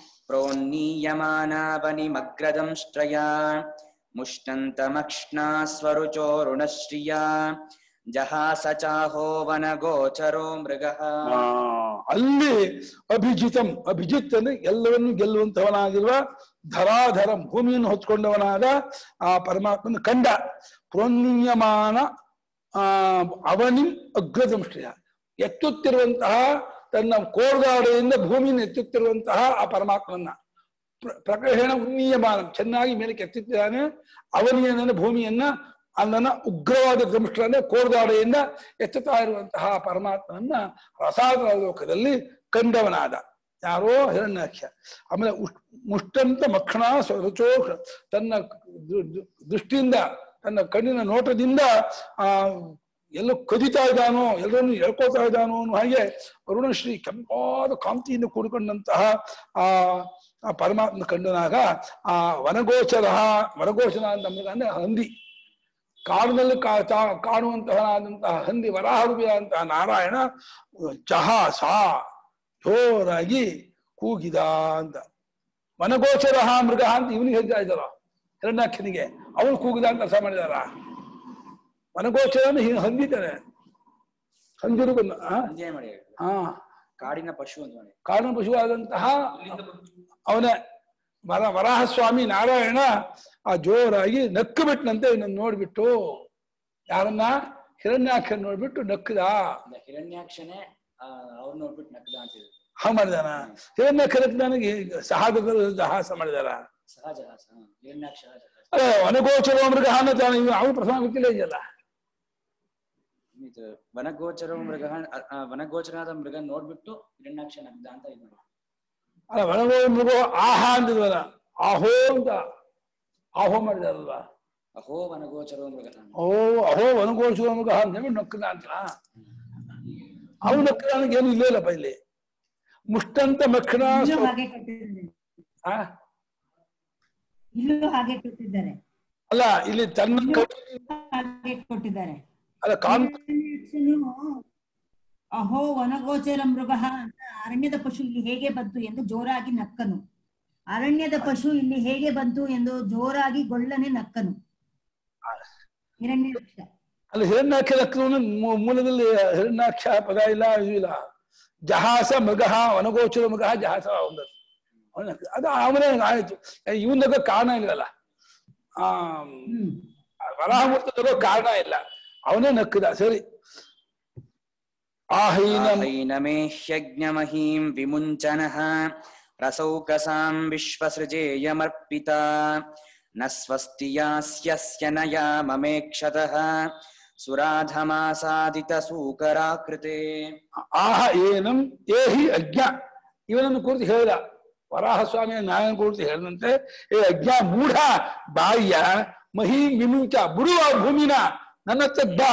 Speaker 1: प्रोन्नीयमानावनिमग्रदंष्ट्रया मुष्टन्तमक्ष्णा स्वरुचोरुणश्रिया जहास चाहो वनगोचरो मृगः
Speaker 2: ಆ, ಅಲ್ಲಿ ಅಭಿಜಿತಂ ಅಭಿಜಿತ್ ಅಂದ್ರೆ ಎಲ್ಲವನ್ನು ಗೆಲ್ಲುವಂತವನಾಗಿರುವ ಧರಾಧರಂ ಭೂಮಿಯನ್ನು ಹೊತ್ಕೊಂಡವನಾದ ಆ ಪರಮಾತ್ಮನ ಕಂಡ ಪ್ರೋನ್ನಿಯಮಾನ ಆ ಅವನಿ ಅಗ್ರದಂಶ್ರಿಯ ಎತ್ತುತ್ತಿರುವಂತಹ ತನ್ನ ಕೋರ್ಗಾಡೆಯಿಂದ ಭೂಮಿಯನ್ನು ಎತ್ತುತ್ತಿರುವಂತಹ ಆ ಪರಮಾತ್ಮನ ಪ್ರ- ಪ್ರಕರಣ ಉನ್ನೀಯಮಾನ ಚೆನ್ನಾಗಿ ಮೇಲಕ್ಕೆ ಎತ್ತುತ್ತಿದ್ದಾನೆ ಅವನಿಯನ್ನ ಭೂಮಿಯನ್ನ ಅದನ್ನ ಉಗ್ರವಾದ ದಂಷ್ಟ್ರನೆ ಕೋರ್ದಾಡೆಯಿಂದ ಎತ್ತುತ್ತಾ ಇರುವಂತಹ ಪರಮಾತ್ಮನನ್ನ ರಸಾದ ಲೋಕದಲ್ಲಿ ಕಂಡವನಾದ ಯಾರೋ ಹಿರಣ್ಯಾಕ್ಷ ಆಮೇಲೆ ಉಷ್- ಮುಷ್ಟಂತ ಮಕ್ಷಣ ಸ- ರುಚೋ ತನ್ನ ದು- ದು- ದೃಷ್ಟಿಯಿಂದ ತನ್ನ ಕಣ್ಣಿನ ನೋಟದಿಂದ ಆ ಎಲ್ಲೋ ಕದಿತಾ ಇದ್ದಾನೋ ಎಲ್ಲರನ್ನು ಎಳ್ಕೊತಾ ಇದ್ದಾನೋ ಅನ್ನೋ ಹಾಗೆ ಅರುಣಶ್ರೀ ಕೆಂಪಾದ ಕಾಂತಿಯಿಂದ ಕೂಡಿಕೊಂಡಂತಹ ಆ ಆ ಪರಮಾತ್ಮ ಕಂಡನಾಗ ಆ ವನಗೋಚರ ವನಗೋಚರ ಅಂತ ಅಂದ್ರೆ ಹಂದಿ ಕಾಡಿನಲ್ಲಿ ಕಾ ಚಾ- ಕಾಣುವಂತಹನಾದಂತಹ ಹಂದಿ ವರಾಹರೂಪಿಯಾದಂತಹ ನಾರಾಯಣ ಚಹಾ ಸಾ ಜೋರಾಗಿ ಕೂಗಿದ ಅಂತ ವನಗೋಚರ ಮೃಗ ಅಂತ ಇವನಿಗೆ ಹೇಳ್ತಾ ಇದ್ದಾರ ಹಿರಣ್ಯಾಕ್ಷನಿಗೆ ಅವನು ಕೂಗಿದ ಅಂತ ಅರ್ಥ ಮಾಡಿದಾರ ವನಗೋಚರ ಹಂದಿದ್ದಾನೆ ಹಂದಿರು ಬಂದ ಆ?
Speaker 1: ಸಂಜೆ ಮಾಡಿ
Speaker 2: ಆ
Speaker 1: ಕಾಡಿನ ಪಶು ಅಂತ ಮಾಡಿ
Speaker 2: ಕಾರಣ ಪಶುವಾದಂತಹ ಅವನ ವರ ವರಾಹಸ್ವಾಮಿ ನಾರಾಯಣ ಆ ಜೋರಾಗಿ ನಕ್ಕು ಬಿಟ್ಟನಂತೆ ಇವನನ್ನು ನೋಡ್ಬಿಟ್ಟು ಯಾರನ್ನ ಹಿರಣ್ಯಾಕ್ಷ ನೋಡ್ಬಿಟ್ಟು ನಕ್ಕದ
Speaker 1: ಅಂದ್ರೆ ಹಿರಣ್ಯಾಕ್ಷನೇ ಅವ್ರು ನೋಡ್ಬಿಟ್ಟು ನಕ್ಕದ ಅಂತಿದ್ರು
Speaker 2: ಹಾ ಮಾಡಿದಾನ ಹಿರಣ್ಯಾಕ್ಷ ನನಗೆ ಸಹಾದ ಸಾಹಸ ಮಾಡಿದಾರ
Speaker 1: ಸಹಜ ಹ, ಹಿರಣ್ಯಾಕ್ಷ ಸಹಜ
Speaker 2: ಅಲ್ಲ ವನಗೋಚರ ಮೃಗ ಅನ್ನತಾನೆ ಇವ ಅವನು ಪ್ರಥಮ ಗೊತ್ತಿಲ್ಲ ಇದೆಯಲ್ಲ
Speaker 1: ಇದು ವನಗೋಚರ ಮೃಗ ವನಗೋಚರನಾದ ಮೃಗ ನೋಡ್ಬಿಟ್ಟು ಹಿರಣ್ಯಾಕ್ಷ ನಗ್ದ ಅಂತ ಇದು ಮಾಡಿ
Speaker 2: ಅಲ್ಲ ವನಗೋ ಮೃಗ ಆಹಾ ಅಂತಿದ್ವಲ್ಲ ಆಹೋ ಅಂತ ಆಹೋ ಮಾಡಿದಾರಲ್ವಾ
Speaker 1: ಅಹೋ ವನಗೋಚರೋ ಮೃಗ
Speaker 2: ಓ ಅಹೋ ವನಗೋಚರ ಮೃಗ ಅಂತ ಹೇಳಿ ನಕ್ಕದ ಅಂತ ಅವನು ನಕ್ಕದ ಏನು ಇಲ್ಲೇ ಇಲ್ಲಪ್ಪ ಇಲ್ಲಿ ಮುಷ್ಟಂತ ಮಕ್ಷಣ
Speaker 3: ಇಲ್ಲೂ ಹಾಗೆ ಕೊಟ್ಟಿದ್ದಾರೆ
Speaker 2: ಆ?
Speaker 3: ಇಲ್ಲೂ ಹಾಗೆ ಕೊಟ್ಟಿದ್ದಾರೆ
Speaker 2: ಅಲ್ಲ ಇಲ್ಲಿ ತನ್ನ ಕ-
Speaker 3: ಹಾಗೆ ಕೊಟ್ಟಿದ್ದಾರೆ
Speaker 2: ಅಲ್ಲ ಕಾಂತ
Speaker 3: ಹಿರಣ್ಯಾಕ್ಷನು ಅಹೋ ವನಗೋಚರ ಮೃಗ ಅಂತ ಅರಣ್ಯದ ಪಶು ಇಲ್ಲಿ ಹೇಗೆ ಬಂತು ಎಂದು ಜೋರಾಗಿ ನಕ್ಕನು ಅರಣ್ಯದ ಪಶು ಇಲ್ಲಿ ಹೇಗೆ ಬಂತು ಎಂದು ಜೋರಾಗಿ ಗೊಳ್ಳನೆ ನಕ್ಕನು ಹಿರಣ್ಯಾಕ್ಷ
Speaker 2: ಅಲ್ಲಿ ಹಿರಣ್ಯಾಕ್ಷ ಲಕ್ಷಣ ಮೂಲದಲ್ಲಿ ಹಿರಣ್ಯಾಕ್ಷ ಪದ ಇಲ್ಲ ಇದು ಇಲ್ಲ ಜಹಾಸ ಮೃಗ ವನಗೋಚರ ಮೃಗ ಜಹಾಸ ಒಂದು ಅವನ ಅದು ಅವನೇ ಆಯ್ತು ಇವನಾಗ ಕಾರಣ ಇಲ್ಲಲ್ಲ ಆ
Speaker 3: ಹ್ಮ್
Speaker 2: ವರಾಹಮೂರ್ತಿ ಕಾರಣ ಇಲ್ಲ ಅವನೇ ನಕ್ಕದ ಸರಿ ಆಹೈನ
Speaker 1: हैनमेह्यज्ञमहीं विमुञ्चनः रसौकसां विश्वसृजेयमर्पिता न स्वस्ति यास्यस्य न याममेक्षतः सुराधमासादितसूकराकृते
Speaker 2: ಆಹ ಏನಂ ಏಹಿ ಅಜ್ಞ ಇವನನ್ನು ಕುರಿತು ಹೇಳಿದ ವರಾಹ ಸ್ವಾಮಿಯ ನಾಯನ ಕುರಿತು ಹೇಳಿದಂತೆ ಏ ಅಜ್ಞ ಮೂಢ ಬಾಯ್ಯ ಮಹಿ ವಿಮುಂಚ ಬಿಡುವ ಭೂಮಿನ ನನ್ನ ಹತ್ರ ಬಾ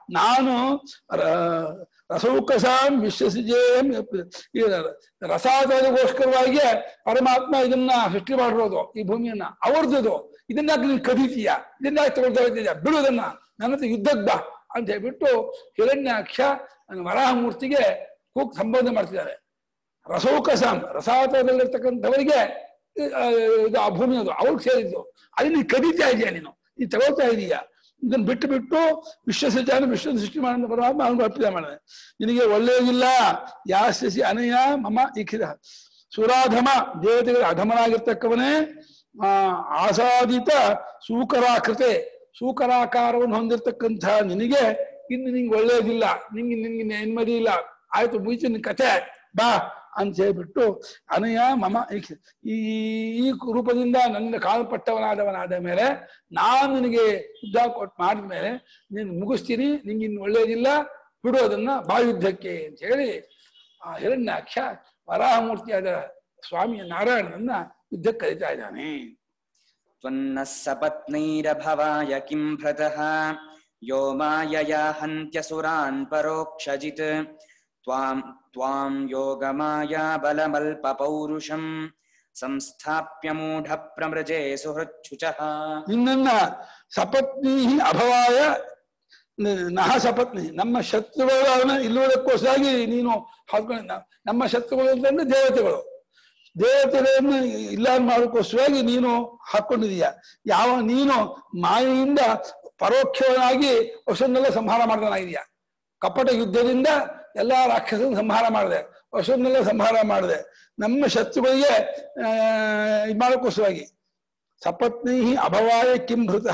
Speaker 2: ನಾನು ರ- ರಸೌಕಸಾಂ ವಿಶ್ವಸಿಜೇಯಂ ಈ ರಸಾದಗೋಸ್ಕರವಾಗಿ ಪರಮಾತ್ಮ ಇದನ್ನ ಸೃಷ್ಟಿ ಮಾಡಿರೋದು ಈ ಭೂಮಿಯನ್ನ ಅವ್ರದ್ದು ಇದನ್ನ ನೀನು ಕದೀತೀಯ ಇದನ್ನ ತಗೊಳ್ತಾ ಇದ್ದೀಯ ಬಿಡುವುದನ್ನ ನನ್ನ ಹತ್ರ ಯುದ್ಧಕ್ಕೆ ಬಾ ಅಂತ ಹೇಳ್ಬಿಟ್ಟು ಹಿರಣ್ಯಾಕ್ಷ ನನ್ನ ವರಾಹಮೂರ್ತಿಗೆ ಕೂಗ್ ಸಂಬೋಧನೆ ಮಾಡ್ತಿದ್ದಾರೆ ರಸೌಕಸಾಂ ರಸಾತದಲ್ಲಿರ್ತಕ್ಕಂಥವರಿಗೆ ಆ, ಇದು ಆ ಭೂಮಿ ಅದು ಅವ್ರಿಗೆ ಸೇರಿದ್ದು ಅಲ್ಲಿ ನೀನು ಕದೀತಾ ಇದೆಯಾ ನೀನು ನೀನು ತಗೊಳ್ತಾ ಇದೀಯ ಇದನ್ನ ಬಿಟ್ಟು ಬಿಟ್ಟು ವಿಶ್ವಸಜ್ಜಾನ ವಿಶ್ವ ಸೃಷ್ಟಿ ಮಾಡಿದ ಪರಮಾತ್ಮ ಅವನು ಅರ್ಪಿತ ಮಾಡಿದೆ ನಿನಗೆ ಒಳ್ಳೆಯದಿಲ್ಲ ಯಾಸ್ಯಸಿ ಅನಯ ಮಮ ಇಖಿದ ಸುರಾಧಮ ದೇವತೆಗಳ ಅಧಮನಾಗಿರ್ತಕ್ಕವನೇ ಆ ಆಸಾದಿತ ಸೂಕರಾಕೃತೆ ಸೂಕರಾಕಾರವನ್ನು ಹೊಂದಿರತಕ್ಕಂಥ ನಿನಗೆ ಇನ್ನು ನಿಂಗೆ ಒಳ್ಳೆಯದಿಲ್ಲ ನಿಂಗೆ ನಿನ್ಗೆ ನೆಮ್ಮದಿ ಇಲ್ಲ ಆಯ್ತು ಮುಗಿತು ನಿನ್ ಕತೆ ಬಾ ಅಂತ ಹೇಳ್ಬಿಟ್ಟು ಅನಯ ಮಮ ಇಖಿ- ಈ ಈ ರೂಪದಿಂದ ನನ್ನ ಕಾಲ್ಪಟ್ಟವನಾದವನಾದ ಮೇಲೆ ನಾನು ನಿನಗೆ ಯುದ್ಧ ಕೊಟ್ಟು ಮಾಡಿದ ಮೇಲೆ ನೀನು ಮುಗಿಸ್ತೀನಿ ನಿಂಗೆ ಇನ್ನು ಒಳ್ಳೆಯದಿಲ್ಲ ಬಿಡು ಅದನ್ನ ಬಾಯುದ್ಧಕ್ಕೆ ಅಂತ ಹೇಳಿ ಆ ಹಿರಣ್ಯಾಕ್ಷ ವರಾಹಮೂರ್ತಿಯಾದ ಸ್ವಾಮಿ ನಾರಾಯಣನನ್ನ ಯುದ್ಧಕ್ಕೆ ಕರೀತಾ ಇದ್ದಾನೆ
Speaker 1: त्वन्नः सपत्नैरभवाय किं भ्रतः यो मायया हन्त्यसुरान् परोक्षजित् त्वां त्वां योगमाया बलमल्पपौरुषम् संस्थाप्य मूढप्रमृजे सुहृच्छुचः
Speaker 2: ನಿನ್ನನ್ನ ಸಪತ್ನಿ ಅಭವಾಯ ನ- ನಹ ಸಪತ್ನಿ ನಮ್ಮ ಶತ್ರುಗಳನ್ನ ಇಲ್ಲುವುದಕ್ಕೋಸ್ಕರಾಗಿ ನೀನು ಹಾಕೊಂಡು ನ- ನಮ್ಮ ಶತ್ರುಗಳು ಅಂತಂದ್ರೆ ದೇವತೆಗಳು ದೇವತೆಗಳನ್ನು ಇಲ್ಲ ಮಾಡೋಕ್ಕೋಸ್ಕರವಾಗಿ ನೀನು ಹಾಕೊಂಡಿದೀಯ ಯಾವ ನೀನು ಮಾಯೆಯಿಂದ ಪರೋಕ್ಷವಾಗಿ ವಸನ್ನೆಲ್ಲ ಸಂಹಾರ ಮಾಡಿದನಾಗಿದೆಯಾ ಕಪಟ ಯುದ್ಧದಿಂದ ಎಲ್ಲಾ ರಾಕ್ಷಸನ ಸಂಹಾರ ಮಾಡಿದೆ ವಸನ್ನೆಲ್ಲ ಸಂಹಾರ ಮಾಡಿದೆ ನಮ್ಮ ಶತ್ರುಗಳಿಗೆ ಆ ಇದು ಮಾಡೋಕ್ಕೋಸ್ಕರವಾಗಿ ಸಪತ್ನಿ ಅಭವಾಯ ಕಿಂ ಭೃತಃ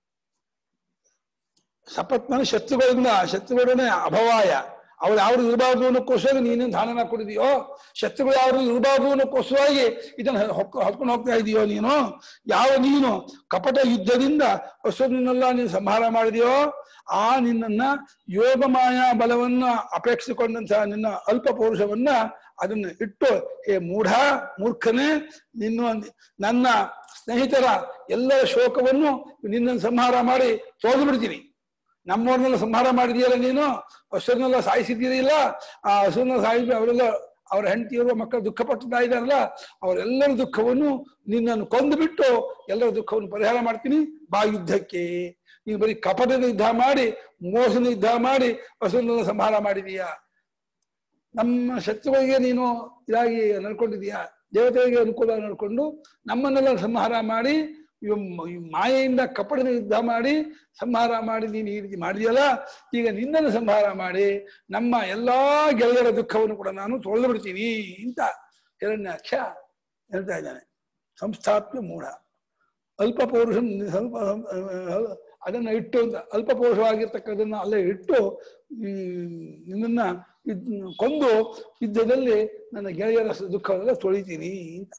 Speaker 2: ಸಪತ್ನ ಶತ್ರುಗಳಿಂದ ಶತ್ರುಗಳನ್ನೇ ಅಭವಾಯ ಅವ್ರು ಯಾರು ಇರಬಾರ್ದು ಅನ್ನೋಕ್ಕೋಸ್ಕರ ನೀನು ದಾನ ಕೊಡಿದೀಯೋ ಶತ್ರುಗಳು ಯಾರು ಇರಬಾರ್ದು ಅನ್ನೋಕ್ಕೋಸ್ಕರವಾಗಿ ಇದನ್ನ ಹೊಕ್ಕ ಹೊತ್ಕೊಂಡು ಹೋಗ್ತಾ ಇದೀಯೋ ನೀನು ಯಾವ ನೀನು ಕಪಟ ಯುದ್ಧದಿಂದ ವಸ್ತುವನ್ನೆಲ್ಲ ನೀನು ಸಂಹಾರ ಮಾಡಿದೆಯೋ ಆ ನಿನ್ನನ್ನ ಯೋಗಮಾಯ ಬಲವನ್ನ ಅಪೇಕ್ಷಿಸಿಕೊಂಡಂತಹ ನಿನ್ನ ಅಲ್ಪ ಪೌರುಷವನ್ನ ಅದನ್ನ ಇಟ್ಟು ಹೇ ಮೂಢ ಮೂರ್ಖನೇ ನಿನ್ನ ನನ್ನ ಸ್ನೇಹಿತರ ಎಲ್ಲರ ಶೋಕವನ್ನು ನಿನ್ನನ್ನು ಸಂಹಾರ ಮಾಡಿ ತೊಳೆದು ಬಿಡ್ತೀನಿ ನಮ್ಮವ್ರನ್ನೆಲ್ಲ ಸಂಹಾರ ಮಾಡಿದೀಯಲ್ಲ ನೀನು ಹಸುರನ್ನೆಲ್ಲ ಸಾಯಿಸಿದ್ದೀರಿಲ್ಲ ಆ ಹಸುರನ್ನ ಸಾಯಿಸಿ ಅವರೆಲ್ಲ ಅವರ ಹೆಂಡತಿಯರು ಮಕ್ಕಳು ದುಃಖ ಪಡ್ತಾ ಇದ್ದಾರಲ್ಲ ಅವರೆಲ್ಲರ ದುಃಖವನ್ನು ನಿನ್ನನ್ನು ಕೊಂದು ಬಿಟ್ಟು ಎಲ್ಲರ ದುಃಖವನ್ನು ಪರಿಹಾರ ಮಾಡ್ತೀನಿ ಬಾ ಯುದ್ಧಕ್ಕೆ ನೀನು ಬರೀ ಕಪಟದ ಯುದ್ಧ ಮಾಡಿ ಮೋಸದ ಯುದ್ಧ ಮಾಡಿ ಹಸುರನ್ನೆಲ್ಲ ಸಂಹಾರ ಮಾಡಿದೀಯಾ ನಮ್ಮ ಶತ್ರುಗಳಿಗೆ ನೀನು ಇದಾಗಿ ನಡ್ಕೊಂಡಿದೀಯಾ ದೇವತೆಗಳಿಗೆ ಅನುಕೂಲ ನಡ್ಕೊಂಡು ನಮ್ಮನ್ನೆಲ್ಲ ಸಂಹಾರ ಮಾಡಿ ಇವ್ ಮ- ಈ ಮಾಯೆಯಿಂದ ಕಪಟದ ಯುದ್ಧ ಮಾಡಿ ಸಂಹಾರ ಮಾಡಿ ನೀನು ಈ ರೀತಿ ಮಾಡಿದೆಯಲ್ಲ ಈಗ ನಿನ್ನನ್ನು ಸಂಹಾರ ಮಾಡಿ ನಮ್ಮ ಎಲ್ಲಾ ಗೆಳೆಯರ ದುಃಖವನ್ನು ಕೂಡ ನಾನು ತೊಳೆದು ಬಿಡ್ತೀನಿ ಅಂತ ಹಿರಣ್ಯಾಕ್ಷ ಹೇಳ್ತಾ ಇದ್ದಾನೆ ಸಂಸ್ಥಾಪ್ಯ ಮೂಢ ಅಲ್ಪ ಪೌರುಷ ಸ್ವಲ್ಪ ಅಹ್, ಅದನ್ನ ಇಟ್ಟು ಅಂತ ಅಲ್ಪ ಪೌರುಷವಾಗಿರ್ತಕ್ಕದನ್ನ ಅಲ್ಲೇ ಇಟ್ಟು ಹ್ಮ್, ನಿನ್ನನ್ನ ಇದ್- ಕೊಂದು ಯುದ್ಧದಲ್ಲಿ ನನ್ನ ಗೆಳೆಯರ ಸ- ದುಃಖವನ್ನೆಲ್ಲ ತೊಳಿತೀನಿ ಅಂತ